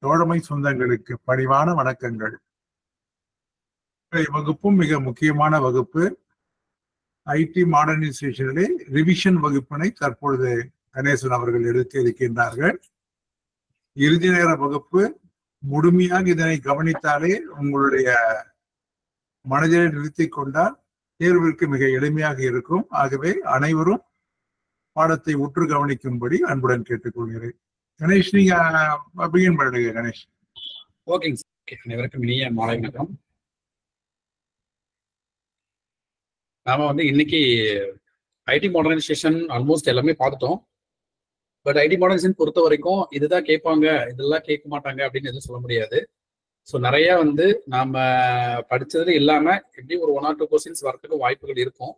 தோழமை சொந்தங்களுக்கு பணிவான வணக்கங்கள் இன்றைய வகுப்பும் மிக முக்கியமான வகுப்பு ஐடி மாடர்னைசேஷனிலே ரிவிஷன் வகுப்பினை தற்பொழுது கணேசன் அவர்கள் எடுத்து இருக்கின்றார்கள் இறுதி நேர வகுப்பு முழுமையாக இதனை கவனித்தாலே உங்களுடைய மனதில் நிறுத்திக் கொண்டால் தேர்விற்கு மிக எளிமையாக இருக்கும் ஆகவே அனைவரும் பாடத்தை உற்று கவனிக்கும்படி அன்புடன் கேட்டுக்கொள்கிறேன் கணேஷ் நீங்க பிகின் பண்ணுங்க கணேஷ் ஓகேங்க சார் ஓகே அனைவருக்கும் இனிய மாலை வணக்கம் நாம வந்து இன்னைக்கு ஐடி மாடர்னைசேஷன் ஆல்மோஸ்ட் எல்லாமே பார்த்துட்டோம் பட் ஐடி மாடர்னைசேஷன் பொறுத்த வரைக்கும் இதுதான் கேட்பாங்க இதெல்லாம் கேட்க மாட்டாங்க அப்படின்னு எதுவும் சொல்ல முடியாது ஸோ நிறைய வந்து நாம படிச்சது இல்லாம எப்படி ஒரு ஒன் ஆர் டூ கொஸ்டின்ஸ் வரதுக்கு வாய்ப்புகள் இருக்கும்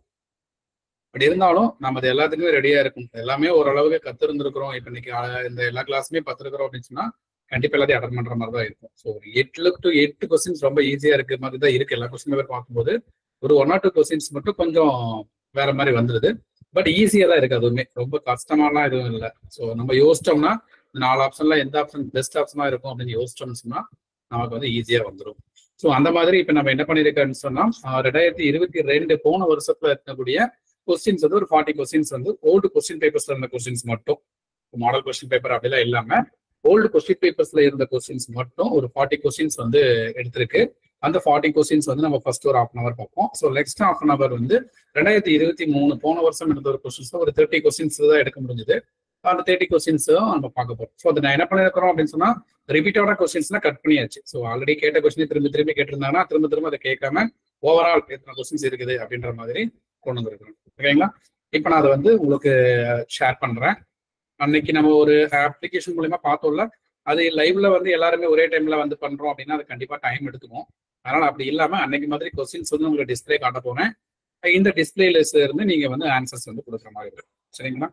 பட் இருந்தாலும் நம்ம அது எல்லாத்துக்குமே ரெடியா இருக்கும் எல்லாமே ஓரளவுக்கு கத்திருந்திருக்கிறோம் இப்போ இன்னைக்கு இந்த எல்லா கிளாஸுமே பார்த்துருக்கிறோம் அப்படின்னு சொன்னா கண்டிப்பா எல்லாத்தையும் அட்டன் பண்ற மாதிரி தான் இருக்கும் ஸோ ஒரு எட்டுல டு எட்டு கொஸ்டின்ஸ் ரொம்ப ஈஸியா இருக்கு மாதிரி தான் இருக்கு எல்லா கொஸ்டின் பேர் பார்க்கும்போது ஒரு ஒன் ஆர் டூ கொஸ்டின்ஸ் மட்டும் கொஞ்சம் வேற மாதிரி வந்துருது பட் ஈஸியா தான் இருக்கு அதுவுமே ரொம்ப கஷ்டமாலாம் எதுவும் இல்லை ஸோ நம்ம யோசிச்சோம்னா நாலு ஆப்ஷன்ல எந்த ஆப்ஷன் பெஸ்ட் ஆப்ஷனா இருக்கும் அப்படின்னு யோசிச்சோம்னு சொன்னா நமக்கு வந்து ஈஸியா வந்துடும் ஸோ அந்த மாதிரி இப்ப நம்ம என்ன பண்ணிருக்கோம்னு சொன்னா ரெண்டாயிரத்தி இருபத்தி ரெண்டு போன வருஷத்துல இருக்கக்கூடிய கொஸ்டின்ஸ் வந்து ஒரு ஃபார்ட்டி கொஸ்டின்ஸ் வந்து ஓல்டு கொஸ்டின் பேப்பர்ஸ்ல இருந்த கொஸ்டின்ஸ் மட்டும் மாடல் கொஸ்டின் பேப்பர் அப்படிலாம் இல்லாம ஓல்டு கொஸ்டின் பேப்பர்ஸ்ல இருந்த கொஸ்டின்ஸ் மட்டும் ஒரு ஃபார்ட்டி கொஸ்டின்ஸ் வந்து எடுத்திருக்கு அந்த ஃபார்ட்டி கொஸ்டின்ஸ் வந்து நம்ம ஃபர்ஸ்ட் ஒரு ஹாஃப் அன் அவர் பார்ப்போம் so next half an hour வந்து ரெண்டாயிரத்தி இருபத்தி மூணு போன வருஷம் இருந்த ஒரு கொஸ்டின்ஸ் ஒரு தேர்ட்டி கொஸ்டின்ஸ் தான் எடுக்க முடிஞ்சது அந்த தேர்ட்டி கொஸ்டின்ஸ் நம்ம பார்க்க போறோம் ஸோ அதை நான் என்ன பண்ணிருக்கிறோம் அப்படின்னு சொன்னா ரிப்பீட்டோட கொஸ்டின்ஸ்லாம் கட் பண்ணியாச்சு ஸோ ஆல்ரெடி கேட்ட கொஸ்டின் திரும்ப திரும்பி கேட்டிருந்தாங்கன்னா திரும்ப திரும்ப அதை கேட்காம ஓவரால் எத்தனை கொஸ்டின்ஸ் இருக்குது அப்படின்ற மாதிரி கொண்டு வந்திருக்கிறோம் ஓகேங்களா இப்போ நான் அதை வந்து உங்களுக்கு ஷேர் பண்றேன் அன்னைக்கு நம்ம ஒரு அப்ளிகேஷன் மூலயமா பார்த்தோம்ல அது லைவ்ல வந்து எல்லாருமே ஒரே டைம்ல வந்து பண்றோம் அப்படின்னா அது கண்டிப்பா டைம் எடுத்துக்கும் அதனால அப்படி இல்லாம அன்னைக்கு மாதிரி கொஸ்டின்ஸ் வந்து உங்களுக்கு டிஸ்பிளே காட்ட போறேன் இந்த டிஸ்பிளேல இருந்து நீங்க வந்து ஆன்சர்ஸ் வந்து கொடுக்குற மாதிரி இருக்கும் சரிங்களா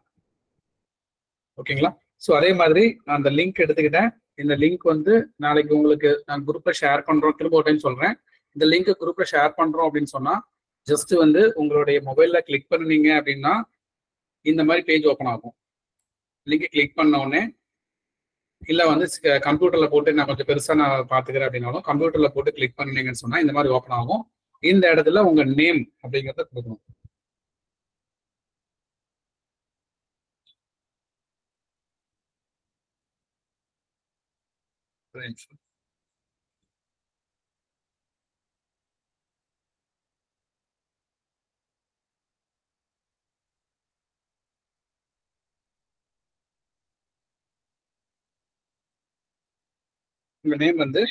ஓகேங்களா ஸோ அதே மாதிரி நான் அந்த லிங்க் எடுத்துக்கிட்டேன் இந்த லிங்க் வந்து நாளைக்கு உங்களுக்கு நான் குரூப்ல ஷேர் பண்றோம் திரும்ப ஒரு டைம் சொல்றேன் இந்த லிங்க் குரூப்ல ஷேர் பண்றோம் அப்படின்னு சொன்னா ஜஸ்ட் வந்து உங்களுடைய மொபைல்ல கிளிக் பண்ணீங்க அப்படின்னா இந்த மாதிரி பேஜ் ஓப்பன் ஆகும் லிங்க் கிளிக் பண்ண உடனே இல்ல வந்து கம்ப்யூட்டர்ல போட்டு நான் கொஞ்சம் பெருசா நான் பாத்துக்கிறேன் அப்படின்னாலும் கம்ப்யூட்டர்ல போட்டு கிளிக் பண்ணீங்கன்னு சொன்னா இந்த மாதிரி ஓப்பன் ஆகும் இந்த இடத்துல உங்க நேம் அப்படிங்கறத கொடுக்கணும் உங்க நேம் வந்து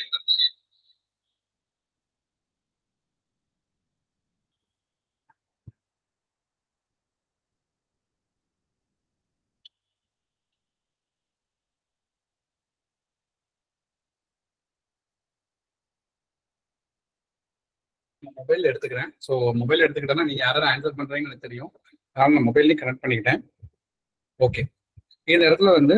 மொபைல் எடுத்துக்கிறேன் ஸோ மொபைல் எடுத்துக்கிட்டேன்னா நீங்க யாராவது ஆன்சர் பண்றீங்கன்னு எனக்கு தெரியும் அதனால நான் மொபைல்லையும் கனெக்ட் பண்ணிக்கிட்டேன் ஓகே இந்த இடத்துல வந்து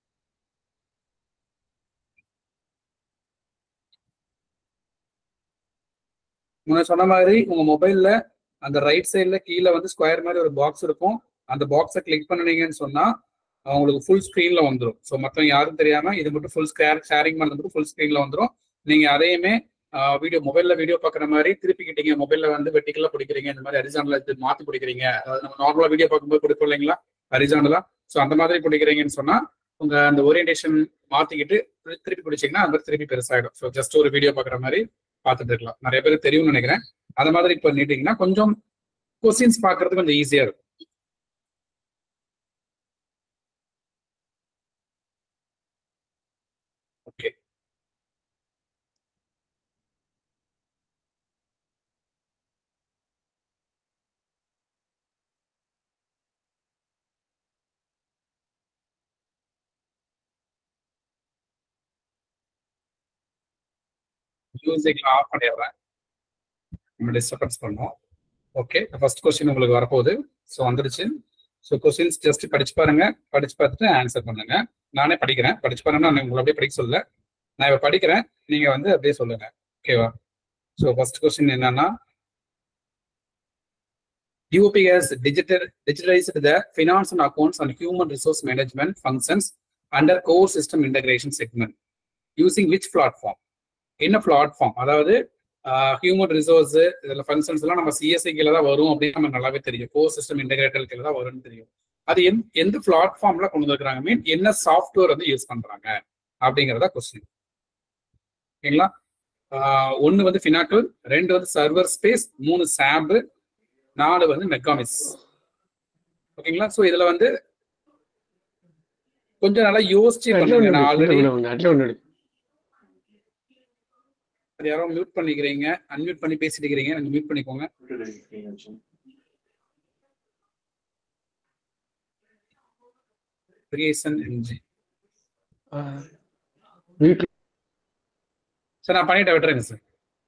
முன்ன சொன்ன மாதிரி உங்க மொபைல்ல அந்த ரைட் சைட்ல கீழே வந்து ஸ்கொயர் மாதிரி ஒரு பாக்ஸ் இருக்கும் அந்த பாக்ஸை கிளிக் பண்ணீங்கன்னு சொன்னா உங்களுக்கு ஃபுல் ஸ்க்ரீன்ல வந்துடும் ஸோ மற்றவங்க யாரும் தெரியாம இது மட்டும் ஃபுல் ஸ்கேர் ஷேரிங் பண்ணது மட்டும் ஃபுல் ஸ்க்ரீன்ல வந்துடும் நீங்க அதையுமே வீடியோ மொபைல்ல வீடியோ பார்க்குற மாதிரி திருப்பிக்கிட்டீங்க மொபைல்ல வந்து வெட்டிக்கலா பிடிக்கிறீங்க இந்த மாதிரி ஹரிசாண்டலா இது மாத்தி பிடிக்கிறீங்க அதாவது நம்ம நார்மலா வீடியோ பார்க்கும்போது பிடிப்போம் இல்லைங்களா ஹரிசாண்டலா ஸோ அந்த மாதிரி பிடிக்கிறீங்கன்னு சொன்னா உங்க அந்த ஓரியன்டேஷன் மாத்திக்கிட்டு திருப்பி பிடிச்சிங்கன்னா அது மாதிரி திருப்பி பெருசாயிடும் ஸோ ஜஸ்ட் ஒரு வீடியோ பார்க்குற மாதிரி பார்த்துட்டு இருக்கலாம் நிறைய பேருக்கு தெரியும்னு நினைக்கிறேன் அந்த மாதிரி பண்ணிட்டீங்கன்னா கொஞ்சம் கொஸ்டின்ஸ் பார்க்கறது கொஞ்சம் ஈஸியா இருக்கும் ஓகே மியூசிக்ல ஆஃப் பண்ணிடுறேன் நம்ம டிஸ்டர்பன்ஸ் பண்ணோம் ஓகே ஃபர்ஸ்ட் கொஸ்டின் உங்களுக்கு வரப்போகுது ஸோ வந்துடுச்சு ஸோ கொஸ்டின்ஸ் ஜஸ்ட் படிச்சு பாருங்க படிச்சு பார்த்துட்டு ஆன்சர் பண்ணுங்க நானே படிக்கிறேன் படிச்சு பாருங்க நான் உங்களை அப்படியே படிக்க சொல்ல நான் இப்போ படிக்கிறேன் நீங்க வந்து அப்படியே சொல்லுங்க ஓகேவா ஸோ ஃபர்ஸ்ட் கொஸ்டின் என்னன்னா UOP has digital, digitalized the finance and accounts and human resource management functions under core system integration segment. Using which platform என்ன பிளாட்ஃபார்ம் அதாவது ஹியூமன் ரிசோர்ஸ் இதில் ஃபங்க்ஷன்ஸ் எல்லாம் நம்ம சிஎஸ்ஐ கீழே தான் வரும் அப்படின்னு நமக்கு நல்லாவே தெரியும் கோ சிஸ்டம் இன்டெகிரேட்டர் கீழே தான் வரும்னு தெரியும் அது எந்த எந்த பிளாட்ஃபார்ம்ல கொண்டு வந்துருக்காங்க மீன் என்ன சாஃப்ட்வேர் வந்து யூஸ் பண்றாங்க அப்படிங்கிறதா கொஸ்டின் ஓகேங்களா ஒன்னு வந்து ஃபினாக்கிள் ரெண்டு வந்து சர்வர் ஸ்பேஸ் மூணு சாப் நாலு வந்து மெக்காமிஸ் ஓகேங்களா ஸோ இதுல வந்து கொஞ்சம் நல்லா யோசிச்சு பண்ணுங்க நான் ஆல்ரெடி யாரோ மியூட் பண்ணிக்கிறீங்க அன்மியூட் பண்ணி பேசிட்டு இருக்கிறீங்க நீங்க மியூட் பண்ணிக்கோங்க கிரியேஷன் என்ஜி சார் நான் பண்ணிட்டு விட்டுறேங்க சார்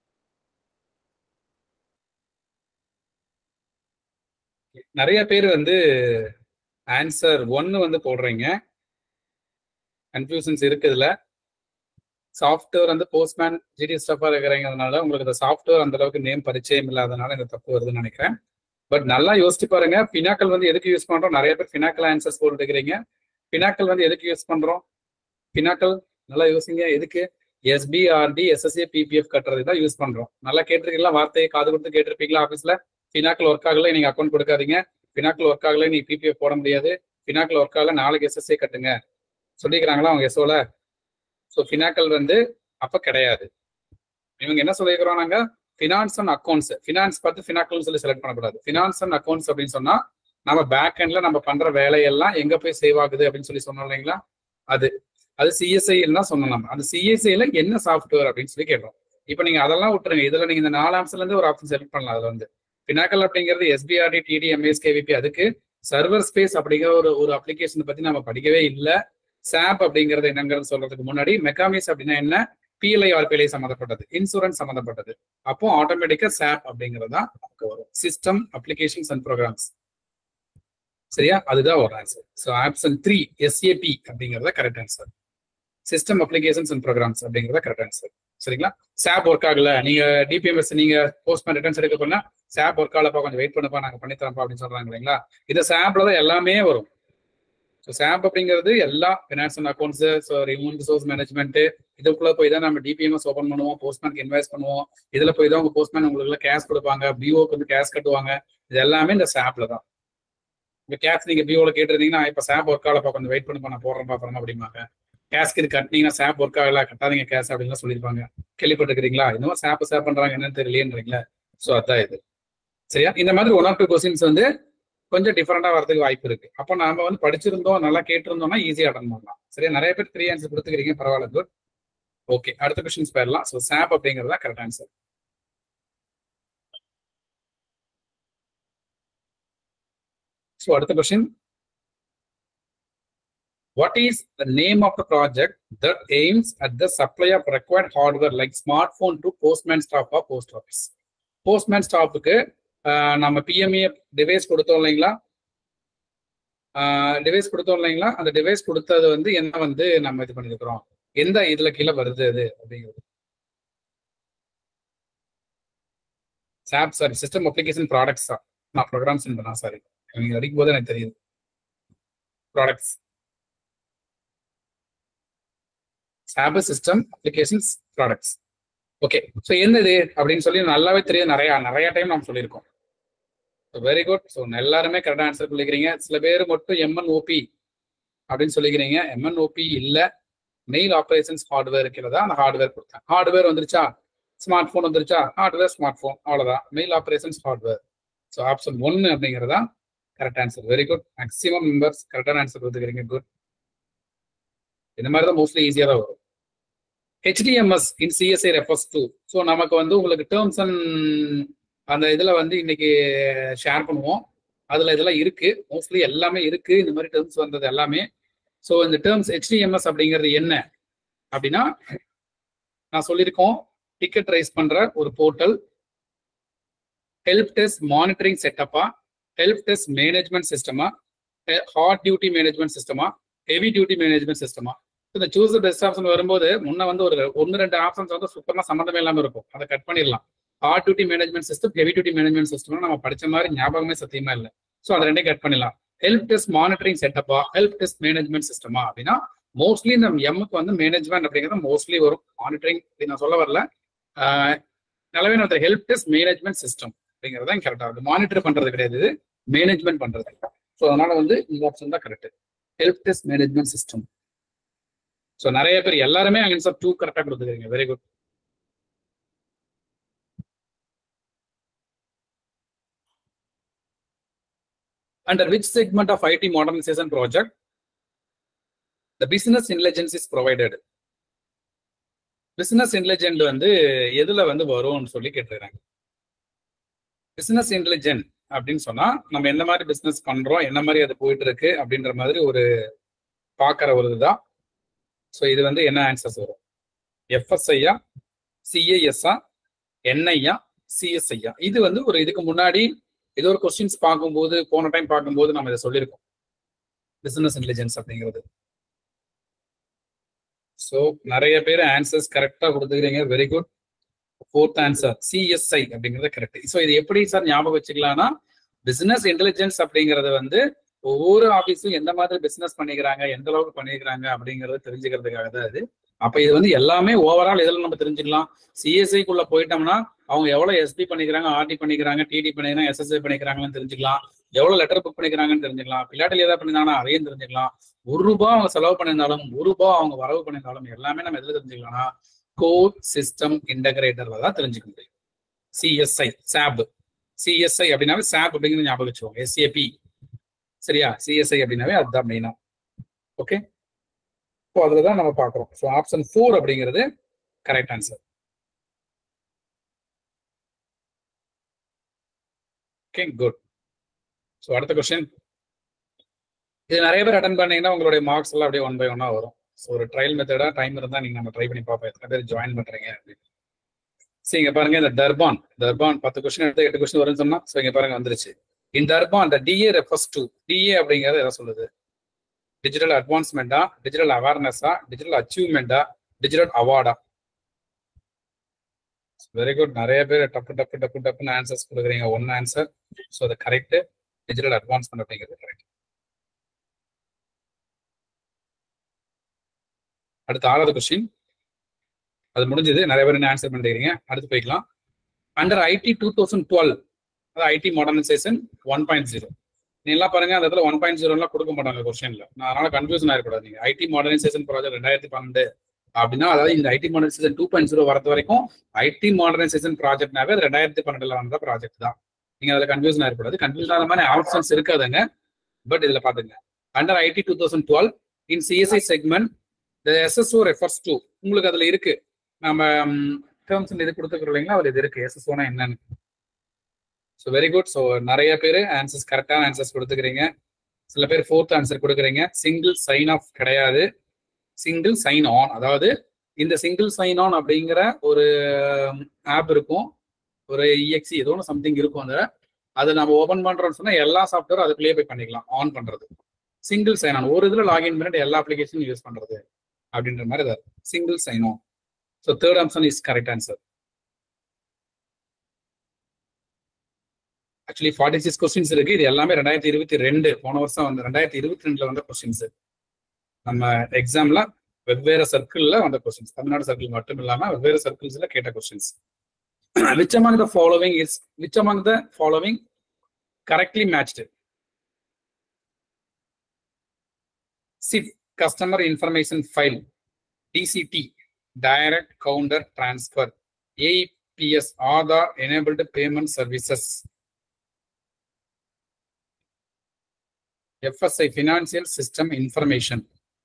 நிறைய பேர் வந்து ஆன்சர் ஒன்னு வந்து போடுறீங்க கன்ஃபியூஷன்ஸ் இருக்குதுல சாஃப்ட்வேர் வந்து போஸ்ட்மேன் ஜிடி ஸ்டஃபா இருக்கிறீங்கிறதுனால உங்களுக்கு இந்த சாஃப்ட்வேர் அந்த அளவுக்கு நேம் பரிச்சயம் இல்லாதனால இந்த தப்பு வருதுன்னு நினைக்கிறேன் பட் நல்லா யோசிச்சு பாருங்க பினாக்கல் வந்து எதுக்கு யூஸ் பண்றோம் நிறைய பேர் பினாக்கல் ஆன்சர்ஸ் போட்டுக்கிறீங்க பினாக்கல் வந்து எதுக்கு யூஸ் பண்றோம் பினாக்கல் நல்லா யோசிங்க எதுக்கு எஸ்பிஆர்டி எஸ்எஸ்ஏ பிபிஎஃப் கட்டுறது தான் யூஸ் பண்றோம் நல்லா கேட்டிருக்கீங்களா வார்த்தையை காது கொடுத்து கேட்டிருப்பீங்களா ஆஃபீஸ்ல பினாக்கல் ஒர்க் ஆகல நீங்க அக்கௌண்ட் கொடுக்காதீங்க பினாக்கல் ஒர்க் ஆகல நீ பிபிஎஃப் போட முடியாது பினாக்கல் ஒர்க் ஆகல நாளைக்கு எஸ்எஸ்ஏ கட்டுங்க சொல்லிக்கிறாங்களா அவங்க எஸ்ஓல ஸோ ஃபினாக்கல் வந்து அப்ப கிடையாது இவங்க என்ன சொல்லியிருக்கிறோம் நாங்க ஃபினான்ஸ் அண்ட் அக்கௌண்ட்ஸ் ஃபினான்ஸ் பார்த்து ஃபினாக்கல்னு சொல்லி செலக்ட் பண்ணக்கூடாது ஃபினான்ஸ் அண்ட் அக்கௌண்ட்ஸ் அப்படின்னு சொன்னா நம்ம பேக் எண்ட்ல நம்ம பண்ற வேலையெல்லாம் எங்க போய் சேவ் ஆகுது அப்படின்னு சொல்லி சொன்னோம் இல்லைங்களா அது அது சிஎஸ்ஐ தான் சொன்னோம் நம்ம அந்த சிஎஸ்ஐல என்ன சாஃப்ட்வேர் அப்படின்னு சொல்லி கேட்டோம் இப்போ நீங்க அதெல்லாம் விட்டுருங்க இதுல நீங்க இந்த நாலு ஆப்ஷன்ல இருந்து ஒரு ஆப்ஷன் செலக்ட் பண்ணலாம் அதுல வந்து பினாக்கல் அப்படிங்கிறது எஸ்பிஆர்டி டிடி எம்எஸ் கேவிபி அதுக்கு சர்வர் ஸ்பேஸ் அப்படிங்கிற ஒரு ஒரு அப்ளிகேஷன் பத்தி நம்ம படிக்கவே இல்லை சாப் அப்படிங்கிறது என்னங்கிறது சொல்றதுக்கு முன்னாடி மெக்காமிஸ் அப்படின்னா என்ன பிஎல்ஐ ஆர்பிஎல்ஐ சம்மந்தப்பட்டது இன்சூரன்ஸ் சம்மந்தப்பட்டது அப்போ ஆட்டோமேட்டிக்கா சாப் அப்படிங்கிறது தான் நமக்கு வரும் சிஸ்டம் அப்ளிகேஷன்ஸ் அண்ட் ப்ரோக்ராம்ஸ் சரியா அதுதான் ஒரு answer so option three SAP அப்படிங்கிறத correct answer system applications and programs அப்படிங்கிறத கரெக்ட் ஆன்சர் சரிங்களா சாப் ஒர்க் ஆகல நீங்க டிபிஎம்எஸ் நீங்க போஸ்ட்மேன் ரிட்டர்ன்ஸ் எடுக்க போனா சாப் ஒர்க் ஆகலப்பா கொஞ்சம் வெயிட் பண்ணுப்பா நாங்க பண்ணி தரப்பா அப்படின்னு சொல்றாங்க இல்லைங்களா இது சாப்ல தான் எல்லாமே வரும் ஸோ சாப் அப்படிங்கிறது எல்லா finance and accounts so human resource management இதுக்குள்ள போய் தான் நம்ம டிபிஎம்எஸ் ஓப்பன் பண்ணுவோம் போஸ்ட்மேனுக்கு இன்வெஸ்ட் பண்ணுவோம் இதுல போய் தான் உங்க போஸ்ட்மேன் உங்களுக்கு கேஷ் கொடுப்பாங்க பிஓக்கு வந்து கேஷ் கட்டுவாங்க இது எல்லாமே இந்த சாப்ல தான் இப்போ கேஷ் நீங்க பிஓல கேட்டிருந்தீங்கன்னா இப்போ சாப் ஒர்க் ஆகலப்பா கொஞ்சம் வெயிட் பண்ணி நான் போடுறேன் அப்புறமா அப்படிம்பாங்க கேஷ்க்கு இது கட்டினீங்கன்னா சாப் ஒர்க் ஆகல கட்டாதீங்க கேஷ் அப்படின்னு சொல்லியிருப்பாங்க கேள்விப்பட்டிருக்கிறீங்களா இன்னும் சாப் சாப் பண்றாங்க என்னன்னு தெரியலையேன்றீங்களா ஸோ அதான் இது சரியா இந்த மாதிரி ஒன் ஆர் டூ கொஸ்டின்ஸ் வந்து கொஞ்சம் டிஃபரெண்டா வரதுக்கு வாய்ப்பு இருக்கு அப்போ நாம வந்து படிச்சிருந்தோம் நல்லா கேட்டிருந்தோம்னா ஈஸியா அட்டன் பண்ணலாம் சரியா நிறைய பேர் த்ரீ ஆன்சர் கொடுத்துக்கிறீங்க பரவாயில்ல குட் ஓகே அடுத்த கொஸ்டின்ஸ் போயிடலாம் ஸோ சாப் அப்படிங்கிறது தான் கரெக்ட் ஆன்சர் ஸோ அடுத்த question What is the name of the project that aims at the supply of required hardware like smartphone to postman staff or post office? Postman ஸ்டாஃபுக்கு நம்ம PMA device கொடுத்தோம் இல்லைங்களா device கொடுத்தோம் இல்லைங்களா அந்த device கொடுத்தது வந்து என்ன வந்து நம்ம இது பண்ணிருக்கிறோம் எந்த இதுல கீழே வருது அது அப்படிங்கிறது சாப் சாரி சிஸ்டம் அப்ளிகேஷன் ப்ராடக்ட்ஸ் தான் நான் ப்ரோக்ராம்ஸ் பண்ணா சாரி நீங்க அடிக்கும் போது எனக்கு தெரியுது products SAP system applications products okay so என்னது அப்படின்னு சொல்லி நல்லாவே தெரியும் நிறைய நிறைய டைம் நம்ம சொல்லியிருக்கோம் வெரி குட் ஸோ எல்லாருமே கரெக்டாக ஆன்சர் சொல்லிக்கிறீங்க சில பேர் மட்டும் எம்என்ஓபி அப்படின்னு சொல்லிக்கிறீங்க எம்என்ஓபி இல்லை மெயில் ஆப்ரேஷன்ஸ் ஹார்ட்வேர் இருக்கிறதா அந்த ஹார்ட்வேர் கொடுத்தேன் ஹார்ட்வேர் வந்துருச்சா ஸ்மார்ட் ஃபோன் வந்துருச்சா ஹார்ட்வேர் ஸ்மார்ட் ஃபோன் அவ்வளோதான் mail operations hardware so option ஒன்று அப்படிங்கிறதா correct answer very good maximum members கரெக்டான ஆன்சர் கொடுத்துக்கிறீங்க குட் இந்த மாதிரி தான் மோஸ்ட்லி ஈஸியாக தான் வரும் HTMS in CSI refers to so நமக்கு வந்து உங்களுக்கு டேர்ம்ஸ் அண்ட் அந்த இதில் வந்து இன்னைக்கு ஷேர் பண்ணுவோம் அதில் இதெல்லாம் இருக்கு மோஸ்ட்லி எல்லாமே இருக்கு இந்த மாதிரி டேர்ம்ஸ் வந்தது எல்லாமே ஸோ இந்த டேர்ம்ஸ் ஹெச்டிஎம்எஸ் அப்படிங்கிறது என்ன அப்படின்னா நான் சொல்லியிருக்கோம் டிக்கெட் ரைஸ் பண்ற ஒரு போர்ட்டல் ஹெல்ப் டெஸ்ட் மானிட்டரிங் செட்டப்பா ஹெல்ப் டெஸ்ட் மேனேஜ்மெண்ட் சிஸ்டமா ஹாட் டியூட்டி மேனேஜ்மெண்ட் சிஸ்டமா ஹெவி டியூட்டி மேனேஜ்மெண்ட் சிஸ்டமா இந்த சூஸ் பெஸ்ட் ஆப்ஷன் வரும்போது முன்ன வந்து ஒரு ஒன்று ரெண்டு ஆப்ஷன்ஸ் வந்து சுத்தமாக சம்மந்தமே இல்லாமல் இருக்கும் அதை கட் பண்ணிடலாம் hard duty management system heavy duty management system நம்ம படிச்ச மாதிரி ஞாபகமே சத்தியமா இல்லை ஸோ அதை ரெண்டையும் கட் பண்ணிடலாம் ஹெல்ப் டெஸ்ட் மானிட்டரிங் செட்டப்பா ஹெல்ப் டெஸ்ட் மேனேஜ்மெண்ட் சிஸ்டமா அப்படின்னா மோஸ்ட்லி இந்த எம்முக்கு வந்து மேனேஜ்மெண்ட் அப்படிங்கிறது மோஸ்ட்லி வரும் மானிட்டரிங் நான் சொல்ல வரல நிலவே நடத்த ஹெல்ப் டெஸ்ட் மேனேஜ்மெண்ட் சிஸ்டம் அப்படிங்கிறது தான் கரெக்டாக இருக்குது மானிட்டர் பண்றது கிடையாது இது மேனேஜ்மெண்ட் பண்றது ஸோ அதனால வந்து இந்த ஆப்ஷன் தான் correct help desk management system so நிறைய பேர் எல்லாருமே ஆன்சர் டூ கரெக்டாக கொடுத்துருக்கீங்க very good Under which segment of IT modernization project the business intelligence is provided? Business intelligent வந்து எதுல வந்து வரும்னு சொல்லி கேட்டிருக்காங்க பிசினஸ் இன்டெலிஜென்ட் அப்படின்னு சொன்னா நம்ம எந்த மாதிரி பிசினஸ் பண்றோம் என்ன மாதிரி அது போயிட்டு இருக்கு அப்படின்ற மாதிரி ஒரு பாக்குற ஒரு இதுதான் ஸோ இது வந்து என்ன ஆன்சர்ஸ் வரும் எஃப்எஸ்ஐயா சிஏஎஸ்ஆ என்ஐயா சிஎஸ்ஐயா இது வந்து ஒரு இதுக்கு முன்னாடி ஏதோ ஒரு கொஸ்டின்ஸ் பார்க்கும்போது போன டைம் பார்க்கும்போது நம்ம இதை சொல்லியிருக்கோம் பிசினஸ் இன்டெலிஜென்ஸ் அப்படிங்கிறது ஸோ நிறைய பேர் ஆன்சர்ஸ் கரெக்டாக கொடுத்துக்கிறீங்க very good fourth answer CSI அப்படிங்கிறது கரெக்ட் ஸோ இது எப்படி சார் ஞாபகம் வச்சுக்கலாம்னா பிசினஸ் இன்டெலிஜென்ஸ் அப்படிங்கிறது வந்து ஒவ்வொரு ஆஃபீஸும் எந்த மாதிரி பிசினஸ் பண்ணிக்கிறாங்க எந்த அளவுக்கு பண்ணிக்கிறாங்க அப்படிங்கறத தெரிஞ்சுக்கிறதுக்காக தான் இது அப்ப இது வந்து எல்லாமே ஓவரால் இதில் நம்ம தெரிஞ்சுக்கலாம் சிஎஸ்ஐக்குள்ள போயிட்டோம்னா அவங்க எவ்வளவு எஸ்பி பண்ணிக்கிறாங்க ஆர்டி பண்ணிக்கிறாங்க டிடி பண்ணிக்கிறாங்க எஸ்எஸ்ஐ பண்ணிக்கிறாங்கன்னு தெரிஞ்சுக்கலாம் எவ்வளவு லெட்டர் புக் பண்ணிக்கிறாங்கன்னு தெரிஞ்சுக்கலாம் பிள்ளாட்டில் ஏதாவது பண்ணிருந்தாங்கன்னா அதையும் தெரிஞ்சுக்கலாம் ஒரு ரூபாய் அவங்க செலவு பண்ணியிருந்தாலும் ஒரு ரூபாய் அவங்க வரவு பண்ணியிருந்தாலும் எல்லாமே நம்ம எதுல தெரிஞ்சுக்கலாம்னா கோட் சிஸ்டம் இன்டகிரேட்டர்ல தான் தெரிஞ்சுக்க முடியும் சிஎஸ்ஐ சாப் சிஎஸ்ஐ அப்படின்னாவே சாப் அப்படிங்கிறது ஞாபகம் வச்சுக்கோங்க எஸ்ஏபி சரியா சிஎஸ்ஐ அப்படின்னாவே அதுதான் மெயினா ஓகே ஸோ அதில் தான் நம்ம பார்க்குறோம் ஸோ ஆப்ஷன் ஃபோர் அப்படிங்கிறது correct answer okay good so அடுத்த கொஸ்டின் இது நிறைய பேர் அட்டன் பண்ணீங்கன்னா உங்களுடைய மார்க்ஸ் எல்லாம் அப்படியே ஒன் பை ஒன்னா வரும் ஸோ ஒரு ட்ரையல் மெத்தடா டைம் இருந்தா நீங்க நம்ம ட்ரை பண்ணி பார்ப்போம் எத்தனை பேர் ஜாயின் பண்றீங்க அப்படின்னு சரி இங்க பாருங்க இந்த தர்பான் தர்பான் பத்து கொஸ்டின் எடுத்து எட்டு கொஸ்டின் வரும்னு சொன்னா ஸோ இங்க பாருங்க வந்துருச்சு இந்த தர்பான் அந்த டிஏ ரெஃபர்ஸ் டு டிஏ அப்படிங்கிறது எதை சொல்லுது டிஜிட்டல் அட்வான்ஸ்மெண்டா டிஜிட்டல் அவேர்னஸா டிஜிட்டல் அச்சீவ்மெண்டா டிஜிட்டல் அவார்டா வெரி குட் நிறைய பேர் டப்பு டப்பு டப்பு டப்புன்னு ஆன்சர்ஸ் கொடுக்குறீங்க ஒன் ஆன்சர் ஸோ அது கரெக்ட் டிஜிட்டல் அட்வான்ஸ்மெண்ட் அப்படிங்கிறது கரெக்ட் அடுத்த ஆறாவது கொஸ்டின் அது முடிஞ்சது நிறைய பேர் என்ன ஆன்சர் பண்ணிருக்கீங்க அடுத்து போய்க்கலாம் under IT two thousand twelve அதாவது IT modernisation one point zero நீங்களாம் பாருங்க அந்த இடத்துல ஒன் பாயிண்ட் ஜீரோலாம் கொடுக்க மாட்டாங்க கொஸ்டின்ல நான் அதனால கன்ஃபியூஷன் ஆயிருக்கூடாது நீங்க ஐடி மாடர்னைசேஷன் ப்ராஜெக்ட் ரெண்டாயிரத்தி பன்னெண்டு அப்படின்னா அதாவது இந்த IT modernisation two point zero வரது வரைக்கும் ஐடி மாடர்னைசேஷன் ப்ராஜெக்ட்னாவே அது ரெண்டாயிரத்தி பன்னெண்டுல வந்த ப்ராஜெக்ட் தான் நீங்க அதுல கன்ஃபியூஷன் ஆயிருக்கூடாது கன்ஃபியூஷன் ஆகிற மாதிரி ஆப்ஷன்ஸ் இருக்காதுங்க பட் இதுல பாத்துங்க under IT two thousand twelve in CSI segment the SSO refers to உங்களுக்கு அதுல இருக்கு நம்ம டேர்ம்ஸ் இது கொடுத்துருக்கோம் இல்லைங்களா அதுல இது இருக்கு எஸ்எஸ்ஓனா என்னன்னு ஸோ வெரி குட் ஸோ நிறைய பேர் ஆன்சர்ஸ் கரெக்டான ஆன்சர்ஸ் கொடுத்துக்கிறீங்க சில பேர் ஃபோர்த் ஆன்சர் கொடுக்குறீங்க சிங்கிள் சைன் ஆஃப் கிடையாது சிங்கிள் சைன் ஆன் அதாவது இந்த சிங்கிள் சைன் ஆன் அப்படிங்கிற ஒரு ஆப் இருக்கும் ஒரு இஎக்ஸி ஏதோ ஒன்று சம்திங் இருக்கும் அந்த அதை நம்ம ஓபன் பண்றோம்னு சொன்னா எல்லா சாஃப்ட்வேரும் அதுக்குள்ளேயே போய் பண்ணிக்கலாம் ஆன் பண்றது சிங்கிள் சைன் ஆன் ஒரு இதுல லாகின் பண்ணிட்டு எல்லா அப்ளிகேஷனும் யூஸ் பண்றது அப்படின்ற மாதிரி single sign on so third option is correct answer actually forty six questions இருக்கு இது எல்லாமே ரெண்டாயிரத்தி இருபத்தி ரெண்டு போன வருஷம் வந்து ரெண்டாயிரத்தி இருபத்தி ரெண்டுல வந்த கொஸ்டின்ஸ் நம்ம எக்ஸாம்ல வெவ்வேறு சர்க்கிள்ல வந்த கொஸ்டின்ஸ் தமிழ்நாடு சர்க்கிள் மட்டும் இல்லாம வெவ்வேறு சர்க்கிள்ஸ்ல கேட்ட questions which among the following is which among the following correctly matched CIF customer information file DCT direct counter transfer APS Aadhaar enabled payment services FSI Financial System Information.